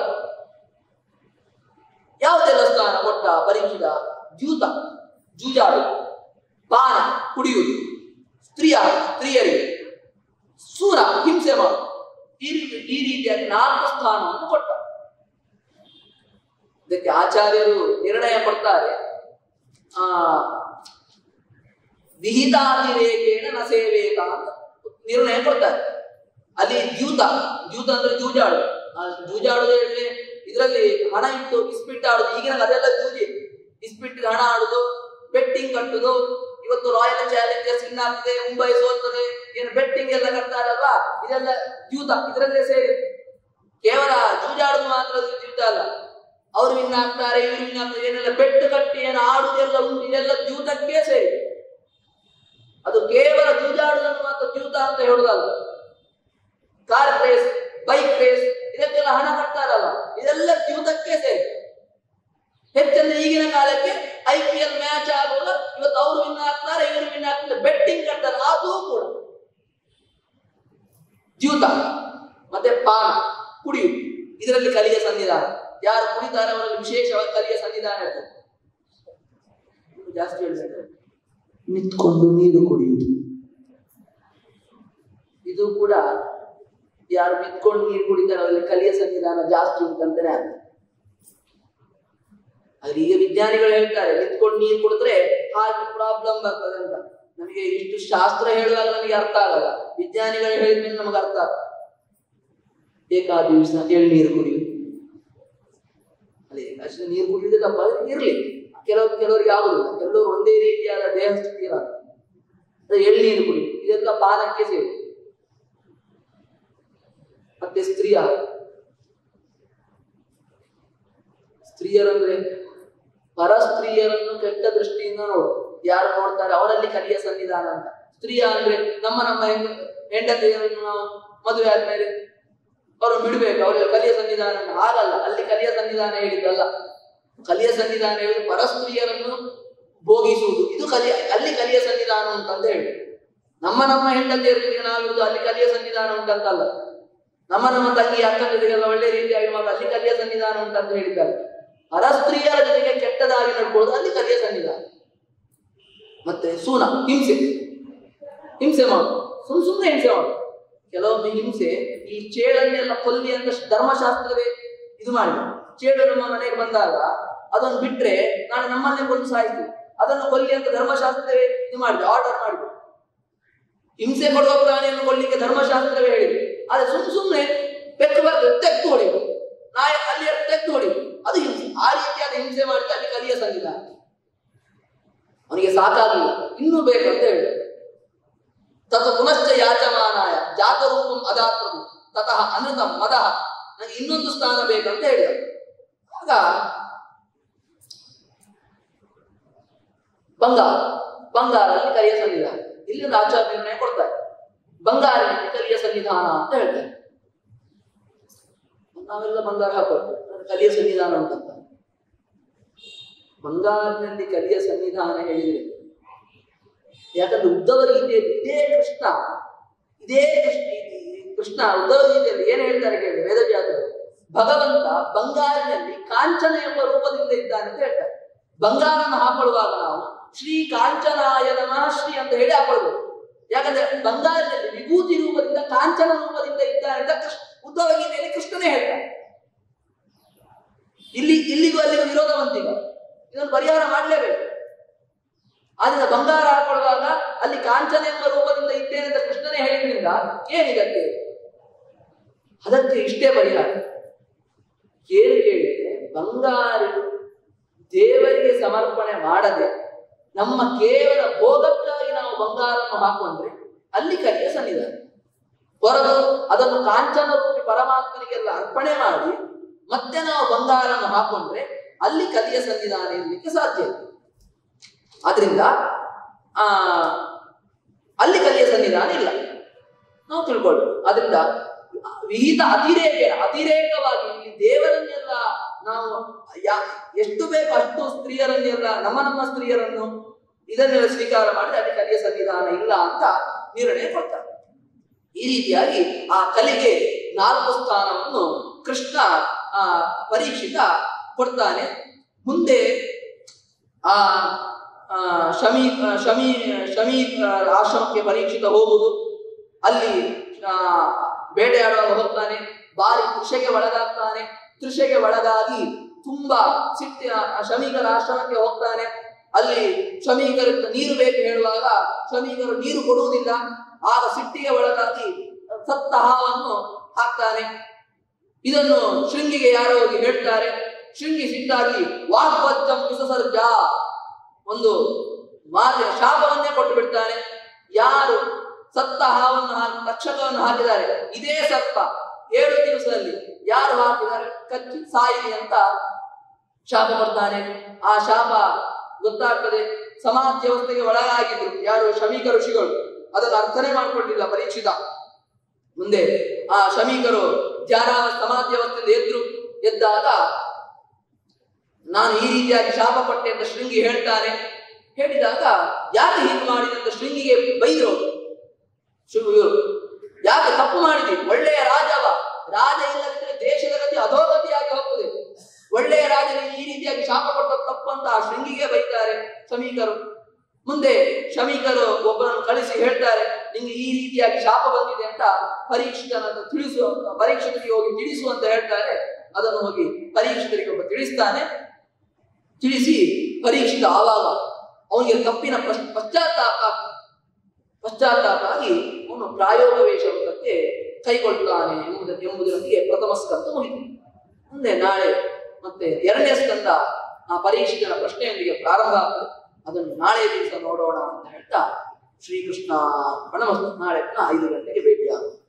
ಯಾವುದೆಲ್ಲ ಸ್ಥಾನ ಕೊಟ್ಟ ಪರೀಕ್ಷಿತ ದ್ಯೂತ ಜೂಜಾಡು ಪಾನ ಕುಡಿಯುವುದು ಸ್ತ್ರೀಯ ಸ್ತ್ರೀಯರಿಗೆ ಸೂರ ಹಿಂಸೆ ಮಾಡು ಈ ರೀತಿ ಈ ರೀತಿಯಾಗಿ ನಾಲ್ಕು ಸ್ಥಾನವನ್ನು ಕೊಟ್ಟ ಇದಕ್ಕೆ ಆಚಾರ್ಯರು ನಿರ್ಣಯ ಕೊಡ್ತಾರೆ ಆ ವಿಹಿತಾತಿರೇಕೇಣ ನ ಸೇವೇತ ಅಂತ ನಿರ್ಣಯ ಕೊಡ್ತಾರೆ ಅಲ್ಲಿ ದ್ಯೂತ ದ್ಯೂತ ಅಂದ್ರೆ ಜೂಜಾಡು ಆ ಜೂಜಾಡುದು ಹೇಳಿದ್ರೆ ಇದರಲ್ಲಿ ಹಣ ಇಟ್ಟು ಇಸ್ಪಿಟ್ ಆಡುದು ಈಗಿನ ಅದೆಲ್ಲ ಜೂಜಿ ಇಸ್ಪಿಟ್ ಹಣ ಆಡುದು ಬೆಟ್ಟಿಂಗ್ ಕಟ್ಟುದು ಇವತ್ತು ರಾಯಲ್ ಚಾಲೆಂಜರ್ಸ್ ವಿನ್ ಆಗ್ತದೆ ಮುಂಬೈ ಸೋಲ್ತದೆ ಏನು ಬೆಟ್ಟಿಂಗ್ ಎಲ್ಲ ಕಟ್ತಾರಲ್ವಾ ಇದೆಲ್ಲ ದ್ಯೂತ ಇದರಲ್ಲೇ ಸೇರಿ ಕೇವಲ ಜೂಜಾಡುದು ಮಾತ್ರ ಅದು ದ್ಯೂತ ಅಲ್ಲ ಅವ್ರು ವಿನ್ ಆಗ್ತಾರೆ ಇವ್ರು ವಿನ್ ಆಗ್ತಾರೆ ಏನೆಲ್ಲ ಬೆಟ್ಟು ಕಟ್ಟಿ ಏನು ಆಡುದೆಲ್ಲ ಉಂಟು ಇದೆಲ್ಲ ದ್ಯೂತಕ್ಕೆ ಸೇರಿ ಅದು ಕೇವಲ ಜೂಜಾಡುವುದನ್ನು ಮಾತ್ರ ದ್ಯೂತ ಅಂತ ಹೇಳುದಲ್ಲ ಕಾರ್ ರೇಸ್ ಬೈಕ್ ರೇಸ್ ಇದಕ್ಕೆಲ್ಲ ಹಣ ಕಟ್ತಾರಲ್ಲ ಇದೆಲ್ಲ ದ್ಯೂತಕ್ಕೆ ಸೇರಿ ಹೆಚ್ಚಂದ್ರೆ ಈಗಿನ ಕಾಲಕ್ಕೆ ಐ ಪಿ ಎಲ್ ಮ್ಯಾಚ್ ಆಗುವಾಗ ಇವತ್ತು ಅವರು ವಿನ್ ಆಗ್ತಾರೆ ಇವರು ವಿನ್ ಆಗ್ತಾರೆ ಬೆಟ್ಟಿಂಗ್ ಕಟ್ತಾರೆ ಅದು ಕೂಡ ದ್ಯೂತ ಮತ್ತೆ ಪಾನ ಕುಡಿಯುವುದು ಇದರಲ್ಲಿ ಕಲಿಯ ಸನ್ನಿಧಾನ ಯಾರು ಕುಡಿತಾರೆ ಅವರಲ್ಲಿ ವಿಶೇಷವಾಗಿ ಕಲಿಯ ಸನ್ನಿಧಾನ ಇರ್ತದೆ ಇನ್ನು ಜಾಸ್ತಿ ಹೇಳ್ತಾರೆ ನಿಂತ್ಕೊಂಡು ನೀರು ಕುಡಿಯುವುದು ಇದು ಕೂಡ ಯಾರು ನಿಂತ್ಕೊಂಡು ನೀರು ಕುಡಿತಾರೆ ಅವರಲ್ಲಿ ಕಲಿಯ ಸನ್ನಿಧಾನ ಜಾಸ್ತಿ ಉಂಟಂತಾನೆ ಅರ್ಥ ಆದ್ರೆ ಈಗ ವಿಜ್ಞಾನಿಗಳು ಹೇಳ್ತಾರೆ ನಿಂತ್ಕೊಂಡು ನೀರು ಕುಡಿದ್ರೆ ಹಾರ್ಟ್ ಪ್ರಾಬ್ಲಮ್ ಬರ್ತದೆ ಅಂತ ನಮಗೆ ಇಷ್ಟು ಶಾಸ್ತ್ರ ಹೇಳುವಾಗ ನಮಗೆ ಅರ್ಥ ಆಗಲ್ಲ ವಿಜ್ಞಾನಿಗಳು ಹೇಳಿದ್ಮೇಲೆ ನಮಗೆ ಅರ್ಥ ಆಗ್ತದೆ ಏಕಾ ದಿವಸ ಎಳ್ನೀರು ಕುಡಿಯುವುದು ಅದೇ ಅಷ್ಟು ನೀರು ಕುಡಿಯುವುದೇ ತಪ್ಪ ಆದ್ರೆ ಇರ್ಲಿ ಕೆಲವು ಕೆಲವರಿಗೆ ಆಗುದಿಲ್ಲ ಕೆಲವರು ಒಂದೇ ರೀತಿಯಾದ ದೇಹ ಸ್ಥಿತಿ ಇರಲ್ಲ ಅದೇ ಎಳ್ನೀರು ಕುಡಿಯುವುದು ಇದೆಲ್ಲ ಪಾನಕ್ಕೆ ಸೇರಿ ಮತ್ತೆ ಸ್ತ್ರೀಯ ಸ್ತ್ರೀಯರಂದ್ರೆ ಪರ ಸ್ತ್ರೀಯರನ್ನು ಕೆಟ್ಟ ದೃಷ್ಟಿಯಿಂದ ನೋಡು ಯಾರು ನೋಡ್ತಾರೆ ಅವರಲ್ಲಿ ಕಲಿಯ ಸನ್ನಿಧಾನ ಅಂತ ಸ್ತ್ರೀಯ ಅಂದ್ರೆ ನಮ್ಮ ನಮ್ಮ ಹೆಂಗ ಹೆಂಡತಿಯರನ್ನು ನಾವು ಮದುವೆ ಆದ್ಮೇಲೆ ಅವರು ಬಿಡ್ಬೇಕು ಅವರಿಗೆ ಕಲಿಯ ಸನ್ನಿಧಾನ ಅಂತ. ಹಾಗಲ್ಲ ಅಲ್ಲಿ ಕಲಿಯ ಸನ್ನಿಧಾನ ಹೇಳಿದ್ದಲ್ಲ ಕಲಿಯ ಸನ್ನಿಧಾನ ಹೇಳುದು ಪರಸ್ತ್ರೀಯರನ್ನು ಭೋಗಿಸುವುದು ಇದು ಕಲಿಯ ಅಲ್ಲಿ ಕಲಿಯ ಸನ್ನಿಧಾನ ಉಂಟಂತ ಹೇಳಿ ನಮ್ಮ ನಮ್ಮ ಹೆಂಡತಿಯರ ಜೊತೆಗೆ ನಾವಿರುವುದು ಅಲ್ಲಿ ಕಲಿಯ ಸನ್ನಿಧಾನ ಉಂಟಂತಲ್ಲ ನಮ್ಮ ನಮ್ಮ ತಂಗಿ ಅಕ್ಕ ಜೊತೆಗೆಲ್ಲ ಒಳ್ಳೆ ರೀತಿಯಾಗಿ ಮಾಡಿ ಅಲ್ಲಿ ಕಲಿಯ ಸನ್ನಿಧಾನ ಉಂಟಂತ ಹೇಳಿದ್ದಾರೆ ಪರಸ್ತ್ರೀಯರ ಜೊತೆಗೆ ಕೆಟ್ಟದಾಗಿ ನಡ್ಕೊಳ್ಳೋದು ಅಲ್ಲಿ ಕಲಿಯ ಸನ್ನಿಧಾನ ಮತ್ತೆ ಸೂನ ಹಿಂಸೆ ಹಿಂಸೆ ಮಾಡು ಸುಮ್ ಸುಮ್ಮನೆ ಹಿಂಸೆ ಮಾಡು ಕೆಲವೊಮ್ಮೆ ಹಿಂಸೆ ಈ ಚೇಳನ್ನೆಲ್ಲ ಕೊಲ್ಲಿ ಅಂತ ಧರ್ಮಶಾಸ್ತ್ರವೇ ಇದು ಮಾಡಿ ಚೇಳು ನಮ್ಮ ಮನೆಗೆ ಬಂದಾಗ ಅದನ್ನು ಬಿಟ್ರೆ ನಾಳೆ ನಮ್ಮನ್ನೇ ಕೊಂದು ಸಾಯಿತು ಅದನ್ನು ಕೊಲ್ಲಿ ಅಂತ ಧರ್ಮಶಾಸ್ತ್ರವೇ ಇದು ಮಾಡಿದೆ ಆರ್ಡರ್ ಮಾಡಿದೆ ಹಿಂಸೆ ಕೊಡುವ ಪ್ರಾಣಿಯನ್ನು ಕೊಲ್ಲಿಕ್ಕೆ ಧರ್ಮಶಾಸ್ತ್ರವೇ ಹೇಳಿದೆ ಆದ್ರೆ ಸುಮ್ ಸುಮ್ಮನೆ ಬೆಕ್ಕು ಬರ್ತದೆ ತೆತ್ತು ಹೊಡಿಯುವುದು ನಾಯಿ ಅಲ್ಲಿ ತೆತ್ತು ಹೊಡಿಯುವುದು ಅದು ಹಿಂಸೆ ಆ ರೀತಿಯಾದ ಹಿಂಸೆ ಮಾಡಿದ್ರೆ ಅಲ್ಲಿ ಕಲಿಯ ಸಂವಿಧಾನ ಅವನಿಗೆ ಸಾಕಾಗಲಿಲ್ಲ ಇನ್ನೂ ಬೇಕಂತ ಹೇಳಿದ ತತ ಪುನಶ್ಚ ಯಾಚಮಾನಾಯ ಜಾತರೂಪಂ ಅದಾತ್ರಂ ತತಃ ಅನೃತಂ ಮದಃ ನನಗೆ ಇನ್ನೊಂದು ಸ್ಥಾನ ಬೇಕಂತ ಹೇಳಿದ ಆಗ ಬಂಗಾರ ಬಂಗಾರಲ್ಲಿ ಕಲಿಯ ಸನ್ನಿಧಾನ ಇಲ್ಲಿ ಒಂದು ಆಚಾರ ನಿರ್ಣಯ ಕೊಡ್ತಾರೆ ಬಂಗಾರದಲ್ಲಿ ಕಲಿಯ ಸನ್ನಿಧಾನ ಅಂತ ಹೇಳ್ತಾರೆ ನಾವೆಲ್ಲ ಬಂಗಾರ ಹಾಕೊಳ್ತೇವೆ ಅದು ಕಲಿಯ ಸನ್ನಿಧಾನ ಅಂತಂತ ಬಂಗಾರಿನಲ್ಲಿ ಕಲಿಯ ಸನ್ನಿಧಾನ ಹೇಳಿದ್ರೆ ಯಾಕಂದ್ರೆ ಉದ್ದವ ಗೀತೆಯಲ್ಲಿ ಇದೇ ಕೃಷ್ಣ ಇದೇ ಕೃಷ್ಣ ಈ ಕೃಷ್ಣ ಉದ್ದವ ಗೀತೆಯಲ್ಲಿ ಏನ್ ಹೇಳ್ತಾರೆ ಕೇಳಿ ವೇದವ್ಯಾಸರು ಭಗವಂತ ಬಂಗಾರಿನಲ್ಲಿ ಕಾಂಚನ ಎಂಬ ರೂಪದಿಂದ ಇದ್ದಾನೆ ಅಂತ ಹೇಳ್ತಾರೆ ಬಂಗಾರನ ಹಾಕೊಳ್ಳುವಾಗ ನಾವು ಶ್ರೀ ಕಾಂಚನಾಯ ನಮಃ ಶ್ರೀ ಅಂತ ಹೇಳಿ ಹಾಕೊಳ್ಬೇಕು ಯಾಕಂದ್ರೆ ಬಂಗಾರದಲ್ಲಿ ವಿಭೂತಿ ರೂಪದಿಂದ ಕಾಂಚನ ರೂಪದಿಂದ ಇದ್ದಾನೆ ಅಂತ ಕೃಷ್ಣ ಉದ್ದವ ಗೀತೆಯಲ್ಲಿ ಕೃಷ್ಣನೇ ಹೇಳ್ತಾನೆ ಇಲ್ಲಿ ಇಲ್ಲಿಗೂ ಅಲ್ಲಿಗೂ ವಿರೋಧವಂತಿಗ ಇದನ್ನು ಪರಿಹಾರ ಮಾಡಲೇಬೇಕು ಆದ್ರಿಂದ ಬಂಗಾರ ಹಾಕೊಳ್ಳುವಾಗ ಅಲ್ಲಿ ಕಾಂಚನ ಎಂಬ ರೂಪದಿಂದ ಇದ್ದೇನೆ ಅಂತ ಕೃಷ್ಣನೇ ಹೇಳಿದ್ರಿಂದ ಏನಿದಕ್ಕೆ ಅದಕ್ಕೆ ಇಷ್ಟೇ ಪರಿಹಾರ ಏನು ಕೇಳಿದ್ರೆ ಬಂಗಾರ ದೇವರಿಗೆ ಸಮರ್ಪಣೆ ಮಾಡದೆ ನಮ್ಮ ಕೇವಲ ಭೋಗಕ್ಕಾಗಿ ನಾವು ಬಂಗಾರವನ್ನು ಹಾಕೊಂಡ್ರೆ ಅಲ್ಲಿ ಕಲಿಯ ಸನ್ನಿಧಾನ ಹೊರದು ಅದನ್ನು ಕಾಂಚನ ರೂಪಿ ಪರಮಾತ್ಮನಿಗೆಲ್ಲ ಅರ್ಪಣೆ ಮಾಡಿ ಮತ್ತೆ ನಾವು ಬಂಗಾರವನ್ನು ಹಾಕೊಂಡ್ರೆ ಅಲ್ಲಿ ಕಲಿಯ ಸನ್ನಿಧಾನ ಇರಲಿಕ್ಕೆ ಸಾಧ್ಯ ಇಲ್ಲ ಆದ್ರಿಂದ ಆ ಅಲ್ಲಿ ಕಲಿಯ ಸನ್ನಿಧಾನ ಇಲ್ಲ ನಾವು ತಿಳ್ಕೊಳ್ಬೇಕು ಅದರಿಂದ ವಿಹಿತ ಅತಿರೇಕ ಅತಿರೇಕವಾಗಿ ಇಲ್ಲಿ ದೇವರನ್ನೆಲ್ಲ ನಾವು ಯಾ- ಎಷ್ಟು ಬೇಕು ಅಷ್ಟು ಸ್ತ್ರೀಯರನ್ನೆಲ್ಲ ನಮ್ಮ ನಮ್ಮ ಸ್ತ್ರೀಯರನ್ನು ಇದನ್ನೆಲ್ಲ ಸ್ವೀಕಾರ ಮಾಡಿದ್ರೆ ಅಲ್ಲಿ ಕಲಿಯ ಸನ್ನಿಧಾನ ಇಲ್ಲ ಅಂತ ನಿರ್ಣಯ ಕೊಡ್ತಾರೆ ಈ ರೀತಿಯಾಗಿ ಆ ಕಲೆಗೆ ನಾಲ್ಕು ಸ್ಥಾನವನ್ನು ಕೃಷ್ಣ ಆ ಪರೀಕ್ಷಿತ ಕೊಡ್ತಾನೆ ಮುಂದೆ ಆ ಆ, ಶಮಿ ಆ, ಶಮಿ ಶಮಿ ಆ, ಆಶ್ರಮಕ್ಕೆ ಪರೀಕ್ಷಿತ ಹೋಗುವುದು ಅಲ್ಲಿ ಆ, ಬೇಟೆಯಾಡುವಾಗ ಹೋಗ್ತಾನೆ ಬಾರಿ ತೃಷೆಗೆ ಒಳಗಾಗ್ತಾನೆ ತೃಷೆಗೆ ಒಳಗಾಗಿ ತುಂಬಾ ಸಿಟ್ಟಿ ಆ ಶಮೀಕರ ಆಶ್ರಮಕ್ಕೆ ಹೋಗ್ತಾನೆ ಅಲ್ಲಿ ಶಮೀಕರ ನೀರು ಬೇಕು ಹೇಳುವಾಗ ಶಮೀಕರು ನೀರು ಕೊಡುವುದಿಲ್ಲ ಆಗ ಸಿಟ್ಟಿಗೆ ಒಳಗಾಗಿ ಸತ್ತ ಹಾವನ್ನು ಹಾಕ್ತಾನೆ ಇದನ್ನು ಶೃಂಗಿಗೆ ಯಾರೋ ಹೋಗಿ ಹೇಳ್ತಾರೆ ಶೃಂಗಿ ಸಿಟ್ಟಾಗಿ ವಾಗ್ವಚ್ಚಂ ವಿಸರ್ಜ ಒಂದು ಮಾತಿನ ಶಾಪವನ್ನೇ ಕೊಟ್ಟು ಬಿಡ್ತಾನೆ ಯಾರು ಸತ್ತ ಹಾವನ್ನು ಹಾಕಿ ತಕ್ಷಕವನ್ನು ಹಾಕಿದ್ದಾರೆ ಇದೇ ಸರ್ಪ ಏಳು ದಿವಸದಲ್ಲಿ ಯಾರು ಹಾಕಿದ್ದಾರೆ ಕಚ್ಚಿ ಸಾಯಿಲಿ ಅಂತ ಶಾಪ ಕೊಡ್ತಾನೆ ಆ ಶಾಪ ಗೊತ್ತಾಗ್ತದೆ ಸಮಾಜ ವ್ಯವಸ್ಥೆಗೆ ಒಳಗಾಗಿದ್ರು ಯಾರು ಶಮೀಕ ಋಷಿಗಳು ಅದನ್ನು ಅರ್ಥನೆ ಮಾಡ್ಕೊಂಡಿಲ್ಲ ಪರೀಕ್ಷಿತ ಮುಂದೆ ಆ ಶಮೀಕರು ಧ್ಯಾನ ಸಮಾಜ ವ್ಯವಸ್ಥೆಯಿಂದ ಎದ್ರು ಎದ್ದಾಗ ನಾನು ಈ ರೀತಿಯಾಗಿ ಶಾಪ ಪಟ್ಟೆ ಅಂತ ಶೃಂಗಿ ಹೇಳ್ತಾನೆ ಹೇಳಿದಾಗ ಯಾಕೆ ಹೀಗೆ ಮಾಡಿದೆ ಅಂತ ಶೃಂಗಿಗೆ ಬೈದ್ರು ಶೃಂಗಿ ಇವ್ರು, ಯಾಕೆ ತಪ್ಪು ಮಾಡಿದಿ ಒಳ್ಳೆಯ ರಾಜವ ರಾಜ ಇಲ್ಲದಿದ್ರೆ ದೇಶದ ಗತಿ ಅಧೋಗತಿಯಾಗಿ ಹೋಗ್ತದೆ ಒಳ್ಳೆಯ ರಾಜನಿಗೆ ಈ ರೀತಿಯಾಗಿ ಶಾಪ ಕೊಟ್ಟ ತಪ್ಪು ಅಂತ ಆ ಶೃಂಗಿಗೆ ಬೈತಾರೆ ಶಮೀಕರು ಮುಂದೆ ಶಮೀಕರು ಒಬ್ಬರನ್ನು ಕಳಿಸಿ ಹೇಳ್ತಾರೆ ನಿಂಗೆ ಈ ರೀತಿಯಾಗಿ ಶಾಪ ಬಂದಿದೆ ಅಂತ ಪರೀಕ್ಷಿತನನ್ನು ತಿಳಿಸು ಪರೀಕ್ಷಕರಿಗೆ ಹೋಗಿ ತಿಳಿಸು ಅಂತ ಹೇಳ್ತಾರೆ ಅದನ್ನು ಹೋಗಿ ಪರೀಕ್ಷಕರಿಗೆ ಒಬ್ಬ ತಿಳಿಸ್ತಾನೆ ತಿಳಿಸಿ ಪರೀಕ್ಷಿತ ಆವಾಗ ಅವನಿಗೆ ತಪ್ಪಿನ ಪಶ್- ಪಶ್ಚಾತ್ತಾಪ ಪಶ್ಚಾತ್ತಾಪ ಆಗಿ ಅವನು ಪ್ರಾಯೋಗ ವೇಷಕ್ಕೆ ಕೈಗೊಳ್ತಾನೆ ಎಂಬುದ ಎಂಬುದರೊಂದಿಗೆ ಪ್ರಥಮ ಸ್ಕಂದ ಮುಗಿತು ಮುಂದೆ ನಾಳೆ ಮತ್ತೆ ಎರಡನೇ ಸ್ಕಂದ ಆ ಪರೀಕ್ಷಿತನ ಪ್ರಶ್ನೆಯೊಂದಿಗೆ ಪ್ರಾರಂಭ ಆಗ್ತದೆ ಅದನ್ನು ನಾಳೆ ದಿವಸ ನೋಡೋಣ ಅಂತ ಹೇಳ್ತಾ ಶ್ರೀಕೃಷ್ಣ ಪ್ರಣಮಸ್ತು ನಾಳೆ ಪುನಃ ಐದು ಗಂಟೆಗೆ ಭೇಟಿಯಾಗೋಣ